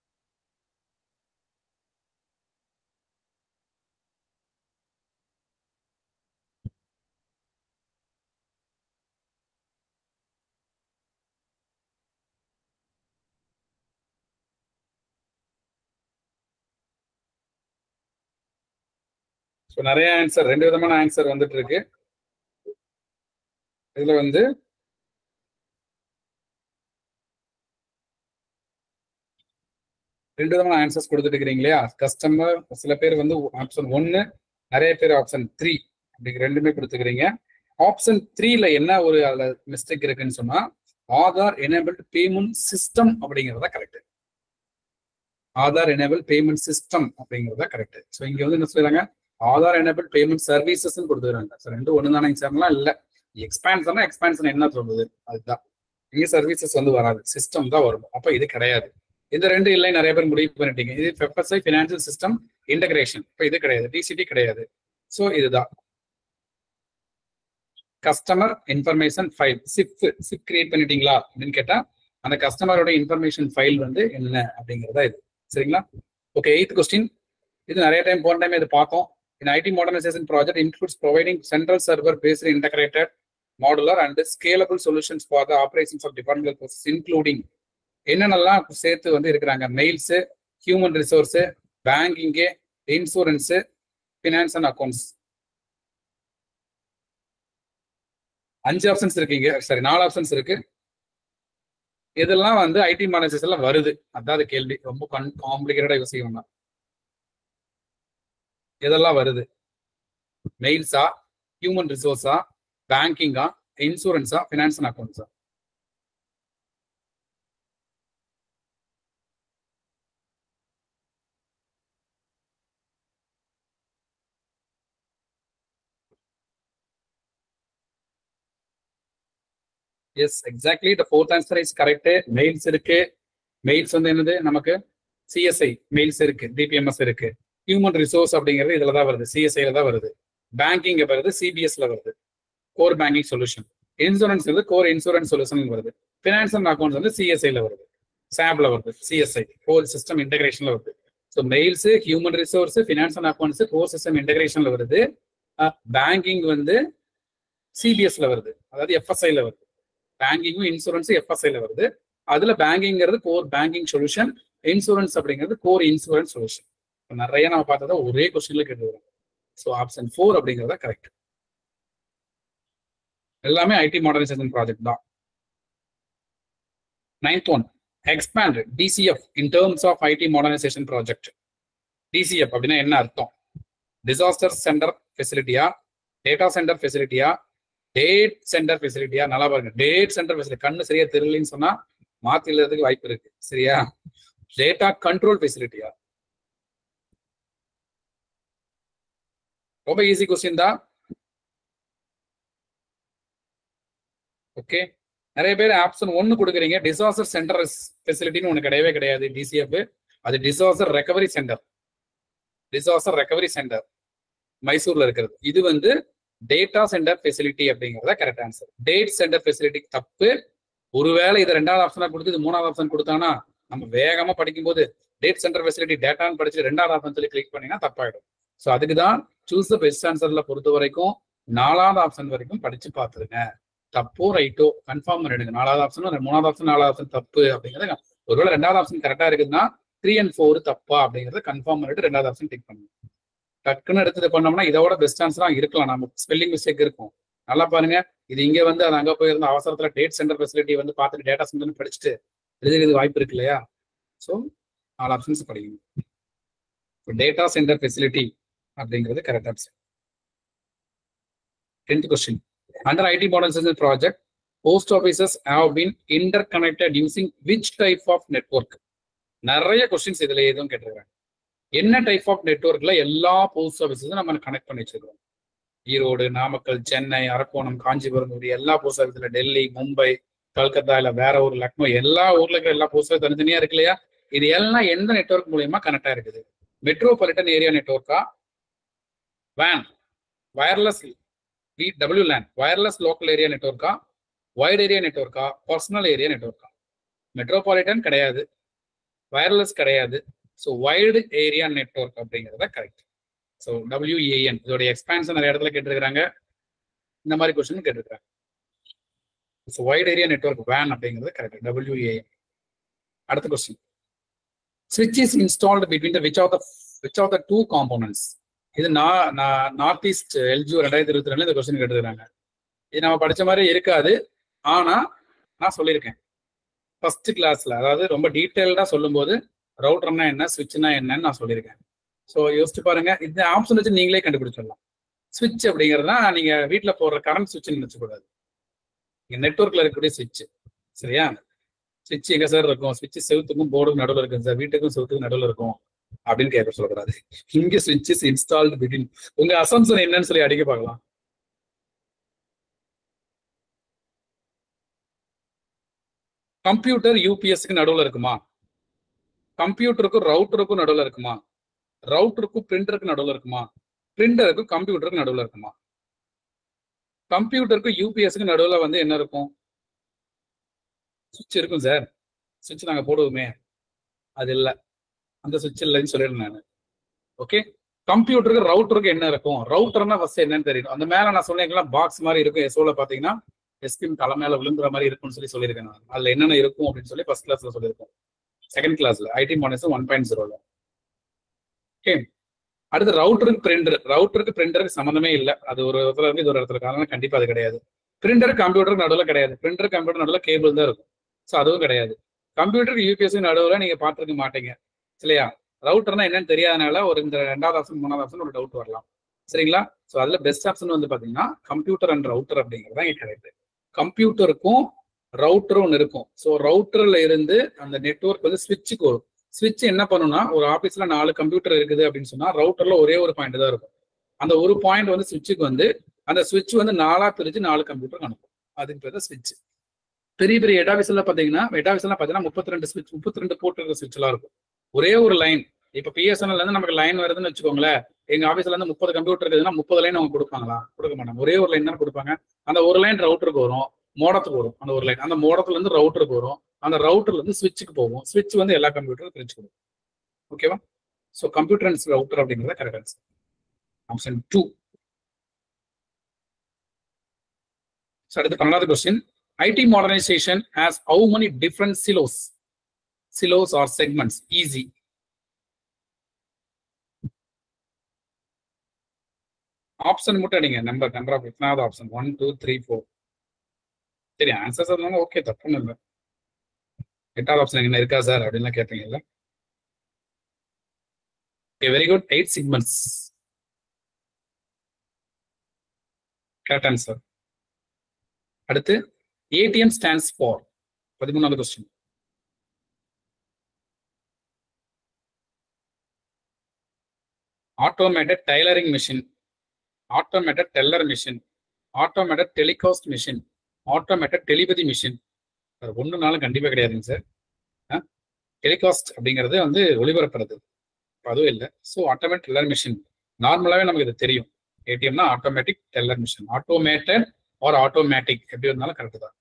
So நிறைய answer ரெண்டு விதமான answer வந்துட்டு இருக்கு இதுல வந்து ரெண்டு விதமான answers கொடுத்துட்டு இருக்கிறீங்க இல்லையா கஸ்டமர் சில பேர் வந்து ஆப்ஷன் ஒன்னு நிறைய பேர் ஆப்ஷன் த்ரீ அப்படி ரெண்டுமே கொடுத்துக்கிறீங்க ஆப்ஷன் த்ரீல என்ன ஒரு அதுல மிஸ்டேக் இருக்குன்னு சொன்னா ஆதார் எனேபிள்டு பேமெண்ட் சிஸ்டம் அப்படிங்கிறத correct Aadhaar enable payment system அப்படிங்கிறத கரெக்ட் ஸோ இங்க வந்து என்ன சொல்றாங்க ஆதார் எனேபிள் பேமெண்ட் சர்வீசஸ் கொடுத்துருக்காங்க ஸோ ரெண்டு ஒன்று தானே சார்லாம் இல்லை எக்ஸ்பான்ஷன் எக்ஸ்பான்ஷன் என்ன சொல்றது அதுதான் இங்க சர்வீசஸ் வந்து வராது சிஸ்டம் தான் வரும் அப்ப இது கிடையாது இந்த ரெண்டு இல்லை நிறைய பேர் முடிவு பண்ணிட்டீங்க இது எஃப்எஸ்ஐ ஃபினான்சியல் சிஸ்டம் இன்டகிரேஷன் இப்போ இது கிடையாது டிசிடி கிடையாது ஸோ இதுதான் customer information file CIF CIF create பண்ணிட்டீங்களா அப்படின்னு கேட்டா அந்த கஸ்டமரோட இன்ஃபர்மேஷன் ஃபைல் வந்து என்ன அப்படிங்கிறதா இது சரிங்களா ஓகே எயித் கொஸ்டின் இது நிறைய டைம் போன டைம் இது பார்த்தோம் in IT modernization project includes providing central server based integrated modular and scalable solutions for the operations of departmental processes including என்னென்னலாம் சேர்த்து வந்து இருக்கிறாங்க mails human resource banking insurance finance and accounts அஞ்சு options இருக்கீங்க சரி நாலு ஆப்ஷன்ஸ் இருக்கு இதெல்லாம் வந்து ஐடி மாடர்னைசேஷன்ல வருது அதாவது கேள்வி ரொம்ப கன் காம்ப்ளிகேட்டடா யோசிக்க வேண்டாம் இதெல்லாம் வருது மெயில்ஸா ஹியூமன் ரிசோர்ஸா பேங்கிங்கா இன்சூரன்ஸா ஃபினான்ஸ் அண்ட் அக்கௌண்ட்ஸா yes exactly the fourth answer is correct mails இருக்கு மெயில்ஸ் வந்து என்னது நமக்கு சிஎஸ்ஐ மெயில்ஸ் இருக்கு டிபிஎம்எஸ் இருக்கு ஹியூமன் ரிசோர்ஸ் அப்படிங்கிறது இதுல தான் வருது சிஎஸ்ஐல தான் வருது பேங்கிங் வருது சிபிஎஸ்ல வருது கோர் பேங்கிங் சொல்யூஷன் இன்சூரன்ஸ் வந்து கோர் இன்சூரன்ஸ் சொல்யூஷன் வருது ஃபினான்ஸ் அண்ட் அக்கௌண்ட்ஸ் வந்து சிஎஸ்ஐல வருது சாப்ல வருது சிஎஸ்ஐ கோர் சிஸ்டம் இன்டகிரேஷன்ல வருது so mails human resource finance and accounts core system இன்டகிரேஷன்ல வருது பேங்கிங் வந்து சிபிஎஸ்ல வருது அதாவது எஃப்எஸ்ஐல வருது பேங்கிங்கும் இன்சூரன்ஸும் எஃப்எஸ்ஐல வருது அதுல பேங்கிங்கிறது கோர் பேங்கிங் சொல்யூஷன் இன்சூரன்ஸ் அப்படிங்கிறது கோர் இன்சூரன்ஸ் சொல்யூஷன் நிறைய நம்ம பார்த்ததா ஒரே கொஸ்டின்ல கேட்டு வரும் ஸோ ஆப்ஷன் ஃபோர் அப்படிங்கிறத கரெக்ட் எல்லாமே ஐடி மாடர்னைசேஷன் ப்ராஜெக்ட் தான் ninth one expand DCF in terms of IT modernisation project DCF அப்படின்னா என்ன அர்த்தம் டிசாஸ்டர் சென்டர் ஃபெசிலிட்டியா டேட்டா சென்டர் ஃபெசிலிட்டியா டேட் சென்டர் ஃபெசிலிட்டியா நல்லா பாருங்க டேட் சென்டர் ஃபெசிலிட்டி கண்ணு சரியா தெரியலன்னு சொன்னா மாத்தி எழுதுறதுக்கு வாய்ப்பு இருக்கு சரியா டேட்டா கண்ட்ரோல் ஃபெசிலிட்டியா ரொம்ப ஈஸி கொஸ்டின் தான் ஓகே நிறைய பேர் ஆப்ஷன் ஒன்னு கொடுக்குறீங்க டிசாஸ்டர் சென்டர் ஃபெசிலிட்டின்னு ஒன்று கிடையவே கிடையாது டிசிஎஃப் அது disaster recovery centre disaster recovery centre மைசூர்ல இருக்கிறது இது வந்து டேட்டா சென்டர் ஃபெசிலிட்டி அப்படிங்கிறத correct answer date centre facility தப்பு ஒருவேளை இதை ரெண்டாவது ஆப்ஷனா கொடுத்து இது மூணாவது ஆப்ஷன் கொடுத்தானா நம்ம வேகமா படிக்கும்போது டேட் சென்டர் ஃபெசிலிட்டி டேட்டான்னு படிச்சு ரெண்டாவது ஆப்ஷன் சொல்லி கிளிக் பண்ணினா தப்பாயிடும் ஸோ அதுக்கு தான் சூஸ் த பெஸ்ட் ஆன்சர்ல பொறுத்த வரைக்கும் நாலாவது ஆப்ஷன் வரைக்கும் படிச்சு பார்த்துருங்க தப்போ ரைட்டோ கன்ஃபார்ம் பண்ணிடுங்க நாலாவது ஆப்ஷன் மூணாவது ஆப்ஷன் நாலாவது ஆப்ஷன் தப்பு அப்படிங்கிறது ஒருவேளை ரெண்டாவது ஆப்ஷன் கரெக்டா இருக்குதுன்னா த்ரீ அண்ட் ஃபோர் தப்பா அப்படிங்கறத கன்ஃபார்ம் பண்ணிட்டு ரெண்டாவது ஆப்ஷன் டிக் பண்ணுங்க டக்குன்னு எடுத்து பண்ணோம்னா இதோட பெஸ்ட் ஆன்சரா இருக்கலாம் நம்ம ஸ்பெல்லிங் மிஸ்டேக் இருக்கும் நல்லா பாருங்க இது இங்க வந்து அது அங்க போயிருந்த அவசரத்துல டேட் சென்டர் ஃபெசிலிட்டி வந்து பார்த்துட்டு டேட்டா சென்டர் படிச்சுட்டு எழுதுறது வாய்ப்பு இருக்கு இல்லையா ஸோ நாலு ஆப்ஷன்ஸ் படிக்கணும் டேட்டா சென்டர் ஃபெசிலிட்டி அப்படிங்கிறது correct option tenth question under IT modernisation project post offices have been interconnected using which type of network நிறைய கொஸ்டின்ஸ் இதுல எதுவும் கேட்டிருக்காங்க என்ன டைப் ஆஃப் நெட்ஒர்க்ல எல்லா போஸ்ட் ஆஃபீஸஸும் நம்ம கனெக்ட் பண்ணி வச்சிருக்கோம் ஈரோடு நாமக்கல் சென்னை அரக்கோணம் காஞ்சிபுரம் இப்படி எல்லா போஸ்ட் ஆஃபீஸ்ல டெல்லி மும்பை கல்கத்தா இல்ல வேற ஊர் லக்னோ எல்லா ஊர்ல இருக்கிற எல்லா போஸ்ட் ஆஃபீஸ் தனித்தனியா இருக்கு இல்லையா இது எல்லாம் எந்த நெட்ஒர்க் மூலியமா கனெக்ட் ஆயிருக்குது மெட்ரோபாலிட்டன் ஏரியா நெட்ஒர்க்கா வேன் wireless W LAN wireless local area நெட்ஒர்க்கா வைட் ஏரியா நெட்ஒர்க்கா பர்சனல் ஏரியா நெட்ஒர்க்கா மெட்ரோபாலிட்டன் கிடையாது வயர்லெஸ் கிடையாது ஸோ வைடு ஏரியா நெட்ஒர்க் அப்படிங்கிறத கரெக்ட் ஸோ டபிள்யூஏஎன் இதோடைய எக்ஸ்பான்ஷன் நிறைய இடத்துல கேட்டிருக்கிறாங்க இந்த மாதிரி கொஸ்டின் கேட்டிருக்காங்க ஸோ வைட் ஏரியா நெட்ஒர்க் வேன் அப்படிங்கிறது கரெக்ட் டபிள்யூஏஎன் அடுத்த கொஸ்டின் ஸ்விட்ச் is installed between the which of the which of the two components இது நான் நார்த் ஈஸ்ட் எல்ஜிஓ ரெண்டாயிரத்தி இருபத்தி ரெண்டுல இந்த கொஸ்டின் கேட்டுருக்காங்க இது நம்ம படிச்ச மாதிரி இருக்காது ஆனா நான் சொல்லியிருக்கேன் ஃபர்ஸ்ட் கிளாஸ்ல அதாவது ரொம்ப டீட்டெயில்டா சொல்லும்போது ரவுட்டர்னா என்ன சுவிட்ச்னா என்னன்னு நான் சொல்லியிருக்கேன் ஸோ யோசிச்சு பாருங்க இந்த ஆப்ஷன் வச்சு நீங்களே கண்டுபிடிச்சிடலாம் சுவிட்ச் அப்படிங்கிறதுனா நீங்க வீட்டில் போடுற கரண்ட் சுவிட்ச் நினைச்சக்கூடாது நீங்க நெட்ஒர்க்ல இருக்கக்கூடிய சுவிட்ச் சரியா சுவிட்ச் எங்க சார் இருக்கும் சுவிட்ச் செவுத்துக்கும் போர்டுக்கும் நடுவில் இருக்கும் சார் வீட்டுக்கும் செவுத்துக்கும் நடுவில் இருக்கும் அப்படின்னு கேட்க சொல்லக்கூடாது இங்க சுவிட்ச் இஸ் இன்ஸ்டால்டு பிட்வீன் உங்க அசம்சன் என்னன்னு சொல்லி அடிக்க பார்க்கலாம் கம்ப்யூட்டர் யூபிஎஸ்க்கு நடுவில் இருக்குமா கம்ப்யூட்டருக்கும் ரவுட்டருக்கும் நடுவில் இருக்குமா ரவுட்டருக்கும் பிரிண்டருக்கு நடுவில் இருக்குமா பிரிண்டருக்கும் கம்ப்யூட்டருக்கு நடுவில் இருக்குமா கம்ப்யூட்டருக்கும் யூபிஎஸ்க்கு நடுவில் வந்து என்ன இருக்கும் சுவிட்ச் இருக்கும் சார் சுவிட்ச் நாங்கள் போடுவோமே அது இல்லை அந்த சுவிட்ச் இல்லைன்னு சொல்லிடுறேன் நான் ஓகே கம்ப்யூட்டருக்கு ரவுட்டருக்கு என்ன இருக்கும் ரவுட்டர்னா ஃபர்ஸ்ட் என்னன்னு தெரியும் அந்த மேல நான் சொன்னீங்களா பாக்ஸ் மாதிரி இருக்கும் எஸ்ஓல பாத்தீங்கன்னா எஸ்கிம் தலை மேல விழுந்துற மாதிரி இருக்கும்னு சொல்லி சொல்லியிருக்கேன் நான் அதுல என்னென்ன இருக்கும் அப்படின்னு சொல்லி ஃபர்ஸ்ட் கிளாஸ்ல சொல்லியிருக்கோம் செகண்ட் கிளாஸ்ல ஐடி மாடல்ஸ் ஒன் பாயிண்ட் ஜீரோல ஓகே அடுத்து ரவுட்டருக்கு பிரிண்டர் ரவுட்டருக்கு பிரிண்டருக்கு சம்மந்தமே இல்லை அது ஒரு இடத்துல இருக்கு இது ஒரு இடத்துல இருக்கு அதனால கண்டிப்பா அது கிடையாது பிரிண்டர் கம்ப்யூட்டருக்கு நடுவில் கிடையாது பிரிண்டர் கம்ப்யூட்டர் நடுவில் கேபிள் தான் இருக்கும் ஸோ அதுவும் கிடையாது கம்ப்யூட்டருக்கு யூபிஎஸ்சி நடுவில் நீங்க பார்த்துருக்க மாட்டீங்க இல்லையா ரவுட்டர்னா என்னன்னு தெரியாதனால ஒரு இந்த ரெண்டாவது ஆப்ஷன் மூணாவது ஆப்ஷன் ஒரு டவுட் வரலாம் சரிங்களா ஸோ அதுல பெஸ்ட் ஆப்ஷன் வந்து பாத்தீங்கன்னா கம்ப்யூட்டர் அண்ட் ரவுட்டர் அப்படிங்கிறது தான் கரெக்ட் கம்ப்யூட்டருக்கும் ரவுட்டரும் ஒன்று இருக்கும் ஸோ ரவுட்டர்ல இருந்து அந்த நெட்ஒர்க் வந்து ஸ்விட்சுக்கு வரும் ஸ்விட்ச் என்ன பண்ணும்னா ஒரு ஆஃபீஸ்ல நாலு கம்ப்யூட்டர் இருக்குது அப்படின்னு சொன்னா ரவுட்டர்ல ஒரே ஒரு பாயிண்ட் தான் இருக்கும் அந்த ஒரு பாயிண்ட் வந்து ஸ்விட்சுக்கு வந்து அந்த ஸ்விட்ச் வந்து நாலா பிரிச்சு நாலு கம்ப்யூட்டர் அனுப்பும் அதுக்கு பேர் தான் ஸ்விட்ச் பெரிய பெரிய ஹெட் ஆஃபீஸ்ல பாத்தீங்கன்னா ஹெட் ஆஃபீஸ்ல பாத்தீங்கன்னா முப்பத்தி ரெண்டு ஸ்விட்ச் முப்பத்தி ரெண்டு போட்டு இருக்கிற ஸ்விட்ச் எல்லாம் இருக்கும் ஒரே ஒரு லைன் இப்ப பிஎஸ்என்எல் இருந்து நமக்கு லைன் வருதுன்னு வச்சுக்கோங்களேன் எங்க ஆஃபீஸ்ல இருந்து முப்பது கம்ப்யூட்டர் இருக்குதுன்னா முப்பது லைன் அவங்க கொடுப்பாங்களா கொடுக்க மாட்டாங்க ஒரே ஒரு லைன் தான் கொடுப்பாங்க அந்த ஒரு லைன் ரவுட்டருக்கு வரும் மோடத்துக்கு வரும் அந்த ஒரு லைன் அந்த மோடத்துல இருந்து ரவுட்டருக்கு வரும் அந்த ரவுட்டர்ல இருந்து ஸ்விட்சுக்கு போகும் ஸ்விட்ச் வந்து எல்லா கம்ப்யூட்டரும் பிரிச்சு கொடுக்கும் ஓகேவா ஸோ கம்ப்யூட்டர் அண்ட் ரவுட்டர் அப்படிங்கிறத கரெக்ட் ஆன்சர் ஆப்ஷன் டூ அடுத்து பன்னெண்டாவது question IT modernisation has how many different silos silos or segments easy option மட்டும் அடிங்க நம்பர் நம்பர் ஆஃப் எத்தனாவது option one two three four சரி ஆன்சர்ஸ் இருந்தாலும் ஓகே தப்புன்னு இல்லை எட்டாவது ஆப்ஷன் என்ன இருக்கா சார் அப்படின்லாம் கேட்பீங்கல்ல okay very good eight segments correct answer அடுத்து ஏடிஎம் ஸ்டாண்ட்ஸ் ஃபார் பதிமூணாவது question automated tailoring machine automated teller machine automated telecast machine automated telepathy machine அது ஒன்றுனாலும் கண்டிப்பாக கிடையாதுங்க சார் டெலிகாஸ்ட் அப்படிங்கிறது வந்து ஒளிபரப்புறது அதுவும் இல்லை ஸோ ஆட்டோமேட் டெல்லர் மிஷின் நார்மலாகவே நமக்கு இது தெரியும் ஏடிஎம்னா automatic teller machine automated or automatic எப்படி இருந்தாலும் கரெக்ட் தான்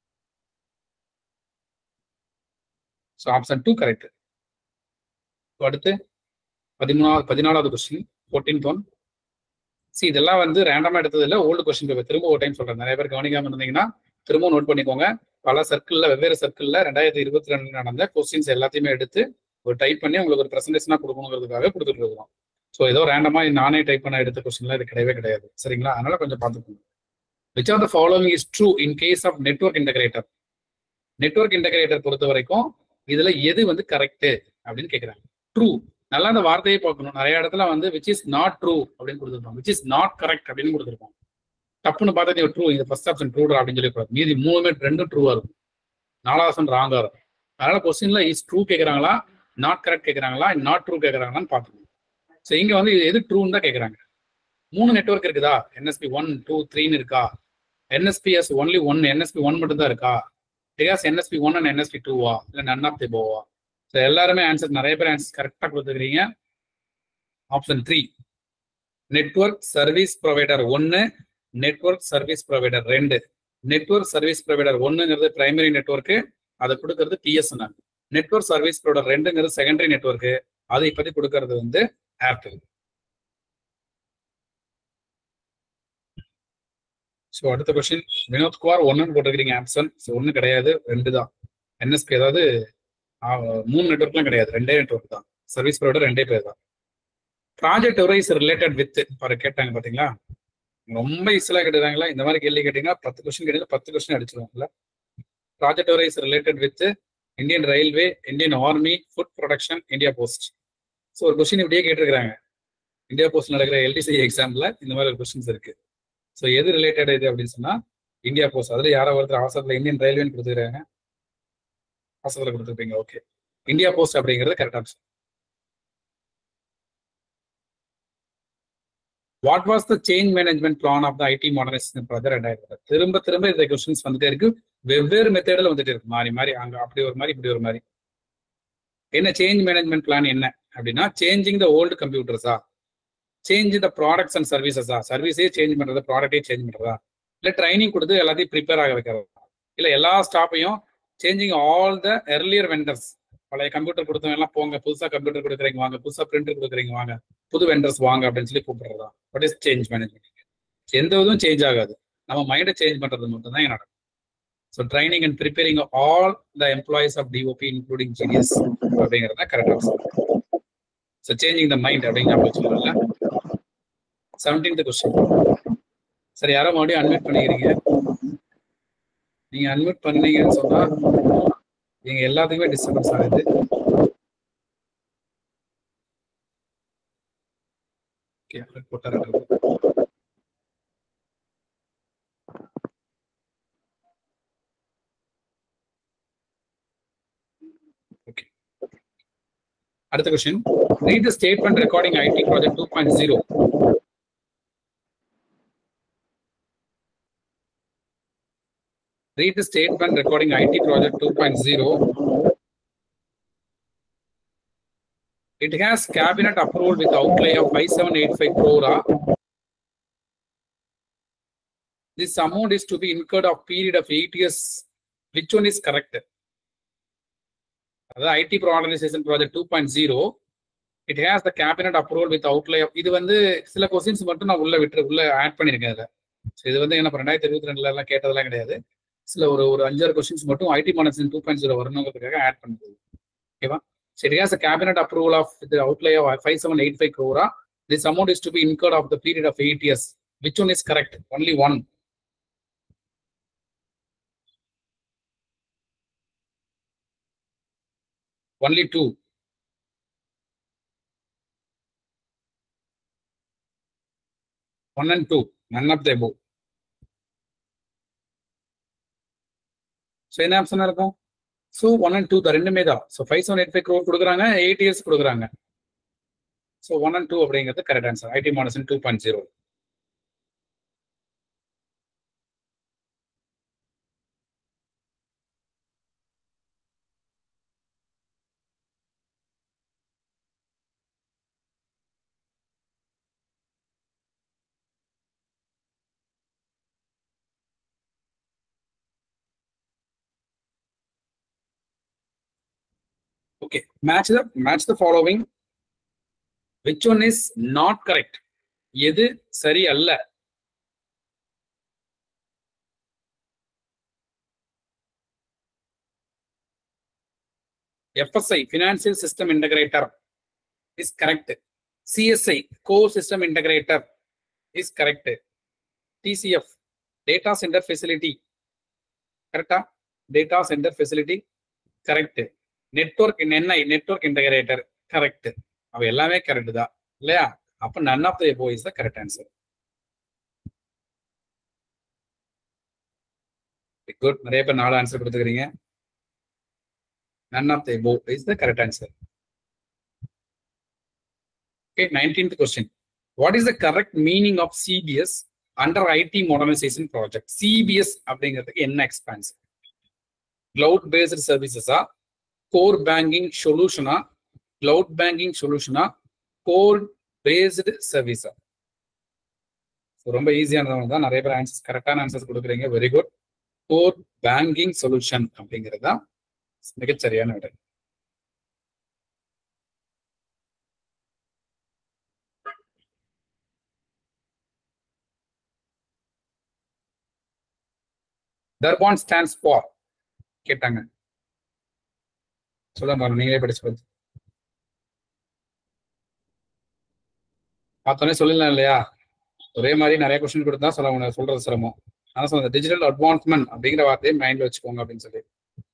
ஸோ ஆப்ஷன் டூ கரெக்ட் அடுத்து பதிமூணாவது பதினாலாவது கொஸ்டின் ஃபோர்டீன்த் ஒன் சி இதெல்லாம் வந்து ரேண்டமா எடுத்தது இல்லை ஓல்டு கொஸ்டின் பேப்பர் திரும்ப ஒரு டைம் சொல்றேன் நிறைய பேர் கவனிக்காம இருந்தீங்கன்னா திரும்ப நோட் பண்ணிக்கோங்க பல சர்க்கிள்ல வெவ்வேறு சர்க்கிள்ல ரெண்டாயிரத்தி இருபத்தி ரெண்டு நடந்த கொஸ்டின்ஸ் எல்லாத்தையுமே எடுத்து ஒரு டைப் பண்ணி உங்களுக்கு ஒரு ப்ரெசன்டேஷனா கொடுக்கணுங்கிறதுக்காக கொடுத்துட்டு இருக்கோம் ஸோ ஏதோ ரேண்டமா நானே டைப் பண்ண எடுத்த கொஸ்டின்லாம் இது கிடையவே கிடையாது சரிங்களா அதனால கொஞ்சம் பார்த்துக்கோங்க which are the following is true in case of network integrator network integrator பொறுத்த வரைக்கும் இதுல எது வந்து கரெக்ட் அப்படின்னு கேட்குறாங்க ட்ரூ நல்லா அந்த வார்த்தையை பார்க்கணும் நிறைய இடத்துல வந்து விச் இஸ் நாட் ட்ரூ அப்படின்னு கொடுத்துருப்போம் விச் இஸ் நாட் கரெக்ட் அப்படின்னு கொடுத்துருப்போம் தப்புன்னு பார்த்தா நீ ட்ரூ இது ஃபர்ஸ்ட் ஆப்ஷன் ட்ரூ அப்படின்னு சொல்லி மீதி மூணுமே ரெண்டும் ட்ரூவா இருக்கும் நாலாவது ஆப்ஷன் ராங்கா இருக்கும் அதனால கொஸ்டின்ல இஸ் ட்ரூ கேட்கறாங்களா நாட் கரெக்ட் கேட்கறாங்களா நாட் ட்ரூ கேட்கறாங்களான்னு பார்த்துக்கணும் ஸோ இங்க வந்து எது ட்ரூன்னு தான் கேட்கறாங்க மூணு நெட்ஒர்க் இருக்குதா என்எஸ்பி ஒன் டூ த்ரீன்னு இருக்கா NSPs only one NSP one மட்டும் தான் இருக்கா because NSP one and NSP டூவா இல்லை நன் ஆஃப் போவா ஸோ எல்லாருமே ஆன்சர் நிறைய பேர் ஆன்சர் கரெக்டாக கொடுத்துக்கிறீங்க option three network service provider ஒன்று நெட்ஒர்க் சர்வீஸ் ப்ரொவைடர் ரெண்டு நெட்ஒர்க் சர்வீஸ் ப்ரொவைடர் ஒன்றுங்கிறது பிரைமரி நெட்ஒர்க்கு அதை கொடுக்கறது பிஎஸ்என்எல் நெட்ஒர்க் சர்வீஸ் ப்ரொவைடர் ரெண்டுங்கிறது செகண்டரி நெட்ஒர்க்கு அதை பற்றி கொடுக்கறது வந்து ஏர்டெல் ஸோ அடுத்த கொஸ்டின் வினோத்குமார் ஒன்றுன்னு போட்டிருக்கிறீங்க ஆப்ஷன் ஸோ ஒன்றும் கிடையாது ரெண்டு தான் என்எஸ்பி அதாவது மூணு நெட்ஒர்க்லாம் கிடையாது ரெண்டே நெட்ஒர்க் தான் சர்வீஸ் ப்ரொவைடர் ரெண்டே பேர் தான் ப்ராஜெக்ட் எவரைஸ் ரிலேட்டட் வித் பாரு கேட்டாங்க பார்த்தீங்களா ரொம்ப ஈஸியாக கேட்டுறாங்களா இந்த மாதிரி கேள்வி கேட்டீங்கன்னா பத்து கொஸ்டின் கேட்டீங்க பத்து கொஸ்டின் அடிச்சிருவாங்கல்ல ப்ராஜெக்ட் எவரைஸ் related with Indian railway Indian army food production India post so ஒரு கொஸ்டின் இப்படியே கேட்டிருக்காங்க இந்தியா போஸ்ட் நடக்கிற எல்டிசி எக்ஸாம்ல இந்த மாதிரி ஒரு கொஸ்டின்ஸ் இருக்கு ஸோ எது ரிலேட்டட் இது அப்படின்னு சொன்னா இந்தியா போஸ்ட் அதுல யாரோ ஒருத்தர் அவசரத்துல இந்தியன் ரயில்வேன்னு கொடுத்துருக்காங்க பசங்களை கொடுத்துருப்பீங்க ஓகே இந்தியா போஸ்ட் அப்படிங்கிறது correct answer what was the change management plan of the IT modernisation project ரெண்டாயிரத்தி திரும்ப திரும்ப இந்த கொஸ்டின்ஸ் வந்துட்டே இருக்கு வெவ்வேறு மெத்தடில் வந்துட்டு இருக்கு மாறி மாறி அங்க அப்படி ஒரு மாதிரி இப்படி ஒரு மாதிரி என்ன சேஞ்ச் மேனேஜ்மெண்ட் பிளான் என்ன அப்படின்னா சேஞ்சிங் த ஓல்டு கம்ப்யூட்டர்ஸா சேஞ்ச் த ப்ராடக்ட்ஸ் அண்ட் சர்வீசஸா சர்வீஸே சேஞ்ச் பண்றதா ப்ராடக்டே சேஞ்ச் பண்றதா இல்ல ட்ரைனிங் கொடுத்து எல்லாத்தையும் ப்ரிப்பேர் ஆக வைக்கிறதா இல்ல எல்லா ஸ்டாஃபையும் changing all the earlier vendors பழைய கம்ப்யூட்டர் கொடுத்தவங்க எல்லாம் போங்க புதுசா கம்ப்யூட்டர் கொடுக்குறீங்க வாங்க புதுசா பிரிண்டர் கொடுக்குறீங்க வாங்க புது வெண்டர்ஸ் வாங்க அப்படின்னு சொல்லி கூப்பிடுறதா வாட் இஸ் சேஞ்ச் மேனேஜ்மெண்ட் எந்த இதுவும் சேஞ்ச் ஆகாது நம்ம மைண்டை சேஞ்ச் பண்றது மட்டும் தான் நடக்கும் so training and preparing all the employees of DOP including genius அப்படிங்கிறது கரெக்டாக ஸோ சேஞ்சிங் த மைண்ட் அப்படிங்கிற அப்படி சொல்லல செவன்டீன்த் கொஸ்டின் சரி யாரோ மறுபடியும் அட்மிட் பண்ணிக்கிறீங்க நீங்க அட்மிட் பண்ணீங்கன்னு சொன்னா நீங்க எல்லாத்துக்குமே டிஸ்டர்பன்ஸ் ஆகுது போட்டாரு ஓகே அடுத்த question read the statement regarding IT project two point zero Read the statement recording IT project 2.0. It has cabinet approval with outlay of 5785 crore. This amount is to be incurred of period of eight years. Which one is correct? அதாவது IT modernisation project two point zero it has the cabinet approval with outlay இது வந்து சில questions மட்டும் நான் உள்ள விட்டு உள்ள add பண்ணியிருக்கேன் இதில் ஸோ இது வந்து என்ன ரெண்டாயிரத்தி இருபத்தி ரெண்டுல எல்லாம் கேட்டதெல்லாம் கிடையாது சில ஒரு ஒரு அஞ்சாறு கொஸ்டின்ஸ் மட்டும் IT modernisation two point zero வரணுங்கிறதுக்காக ஆட் பண்ணுது ஓகேவா சரி has cabinet approval of the outlay of five seven eight five க்ரோரா this amount is to be incurred of the period of eight years which one is correct only one only two. One and two, none of the above. So என்ன option இருக்கும் so one and two தான் ரெண்டுமே தான் so five seven eight five crore கொடுக்குறாங்க eight years கொடுக்குறாங்க so one and two அப்படிங்கிறது correct answer IT modernisation two point zero Okay, match the match the following. Which one is not correct? எது சரி அல்ல FSI Financial System Integrator is correct. CSI Core System Integrator is correct. TCF Data Center Facility correct? Data Center Facility correct. Network NI network integrator correct அவ எல்லாமே correct தான் இல்லையா அப்ப none of the above is the correct answer good நிறைய பேர் நாலு answer கொடுத்துக்கிறீங்க none of the above is the correct answer okay nineteenth question what is the correct meaning of CBS under IT modernisation project CBS அப்படிங்கிறதுக்கு என்ன expansion cloud based சர்வீசஸா core banking சொல்யூஷனா cloud banking சொல்யூஷனா core based சர்வீஸா ரொம்ப ஈஸியானது தான் நிறைய பேர் ஆன்சர்ஸ் கரெக்டான ஆன்சர்ஸ் கொடுக்குறீங்க very good core banking solution அப்படிங்கிறது தான் மிகச்சரியான விடை தர்பான் ஸ்டாண்ட்ஸ் ஃபார் கேட்டாங்க சொல்ல பாருங்க நீங்களே படிச்சு பார்த்து பார்த்தோன்னே சொல்லலாம் இல்லையா ஒரே மாதிரி நிறைய கொஸ்டின் கொடுத்தா சொல்ல சொல்றது சிரமம் ஆனா சொல்ல டிஜிட்டல் அட்வான்ஸ்மெண்ட் அப்படிங்கிற வார்த்தையை மைண்ட்ல வச்சுக்கோங்க அப்படின்னு சொல்லி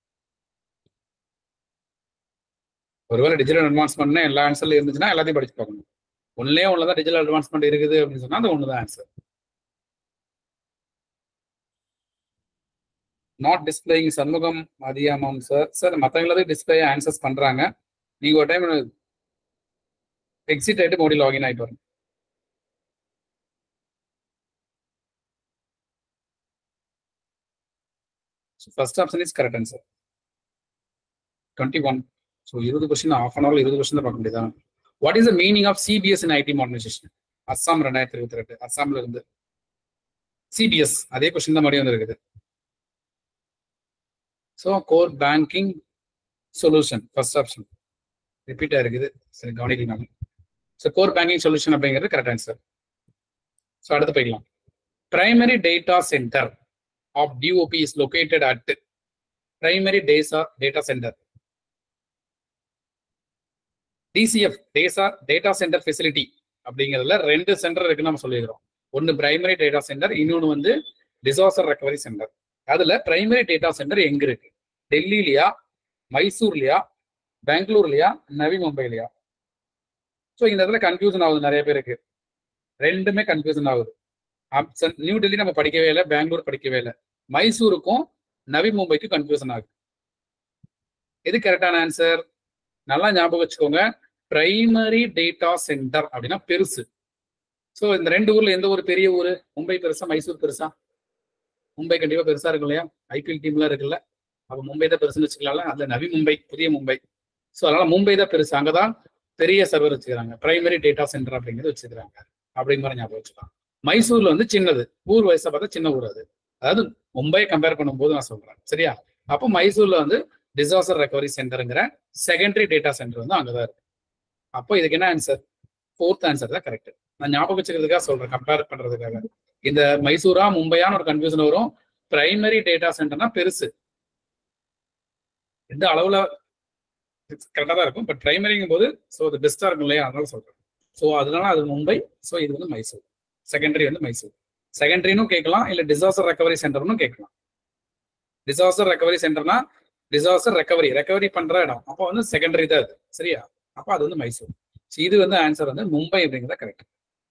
ஒருவேளை டிஜிட்டல் அட்வான்ஸ்மெண்ட்னா எல்லா ஆன்சர்ல இருந்துச்சுன்னா எல்லாத்தையும் படிச்சு பார்க்கணும் ஒன்னே ஒண்ணுதான் டிஜிட்டல் அட்வான்ஸ்மெண்ட் இருக்குது அப்படின்னு சொன்னா அது ஒண்ணுதான் ஆன்சர் நாட் டிஸ்பிளேயிங் சண்முகம் மதியாமம் சார் சார் மற்றவங்களது டிஸ்பிளே ஆன்சர்ஸ் பண்றாங்க நீங்க ஒரு டைம் எக்ஸிட் ஆயிட்டு மோடி லாகின் ஆயிட்டு வரும் first option is correct answer twenty one so இருபது கொஸ்டின் ஆஃப் அன் ஹவர்ல இருபது கொஸ்டின் பார்க்க முடியுதா what is the meaning of CBS in IT modernisation அஸ்ஸாம் ரெண்டாயிரத்தி இருபத்தி ரெண்டு அஸ்ஸாம்ல இருந்து சிபிஎஸ் அதே கொஸ்டின் தான் மறுபடியும் வந்திருக்குது so core banking solution first option repeat ஆயிருக்குது சரி கவனிக்கலாம் ஸோ கோர் பேங்கிங் சொல்யூஷன் அப்படிங்கிறது கரெக்ட் ஆன்சர் ஸோ அடுத்து போய்க்கலாம் primary data centre of DOP is located at primary data data centre DCF data data centre facility அப்படிங்கிறதுல ரெண்டு centre இருக்குன்னு நம்ம சொல்லியிருக்கிறோம் ஒன்று பிரைமரி டேட்டா சென்டர் இன்னொன்று வந்து டிசாஸ்டர் ரெக்கவரி சென்டர் அதுல பிரைமரி டேட்டா சென்டர் எங்க இருக்கு டெல்லியிலயா மைசூர்லயா பெங்களூர்லயா நவி மும்பைலயா ஸோ இந்த இடத்துல கன்ஃபியூஷன் ஆகுது நிறைய பேருக்கு ரெண்டுமே கன்ஃபியூஷன் ஆகுது ஆப்ஷன் நியூ டெல்லி நம்ம படிக்கவே இல்லை பெங்களூர் படிக்கவே இல்லை மைசூருக்கும் நவி மும்பைக்கும் கன்ஃபியூஷன் ஆகுது எது கரெக்டான ஆன்சர் நல்லா ஞாபகம் வச்சுக்கோங்க பிரைமரி டேட்டா சென்டர் அப்படின்னா பெருசு ஸோ இந்த ரெண்டு ஊர்ல எந்த ஒரு பெரிய ஊர் மும்பை பெருசா மைசூர் பெருசா மும்பை கண்டிப்பா பெருசா இருக்கும் இல்லையா ஐபிஎல் டீம்லாம் இருக்குல்ல அப்ப மும்பை தான் பெருசுன்னு வச்சுக்கலாம்ல அந்த நவி மும்பை புதிய மும்பை ஸோ அதனால மும்பை தான் பெருசு அங்கதான் பெரிய சர்வர் வச்சுக்கிறாங்க பிரைமரி டேட்டா சென்டர் அப்படிங்கிறது வச்சுக்கிறாங்க அப்படிங்கிற மாதிரி ஞாபகம் வச்சுக்கலாம் மைசூர்ல வந்து சின்னது ஊர் வயசை பார்த்தா சின்ன ஊர் அது அதாவது மும்பை கம்பேர் பண்ணும்போது நான் சொல்றேன் சரியா அப்போ மைசூர்ல வந்து டிசாஸ்டர் ரெக்கவரி சென்டருங்கிற செகண்டரி டேட்டா சென்டர் வந்து அங்கதான் இருக்கு அப்போ இதுக்கு என்ன ஆன்சர் ஃபோர்த் ஆன்சர் தான் கரெக்ட் நான் ஞாபகம் வச்சுக்கிறதுக்காக சொல்றேன் கம்பேர் பண்றதுக்காக இந்த மைசூரா மும்பையான ஒரு கன்ஃபியூஷன் வரும் பிரைமரி டேட்டா சென்டர்னா பெருசு எந்த அளவுல கரெக்டாக தான் இருக்கும் பட் பிரைமரிங்கும் போது ஸோ அது பெஸ்டா இருக்கும் இல்லையா அதனால சொல்றேன் ஸோ அதனால அது மும்பை ஸோ இது வந்து மைசூர் செகண்டரி வந்து மைசூர் செகண்டரினும் கேட்கலாம் இல்ல டிசாஸ்டர் ரெக்கவரி சென்டர்னு கேட்கலாம் டிசாஸ்டர் ரெக்கவரி சென்டர்னா டிசாஸ்டர் ரெக்கவரி ரெக்கவரி பண்ற இடம் அப்போ வந்து செகண்டரி தான் அது சரியா அப்போ அது வந்து மைசூர் ஸோ இது வந்து ஆன்சர் வந்து மும்பை அப்படிங்கிறத கரெக்ட்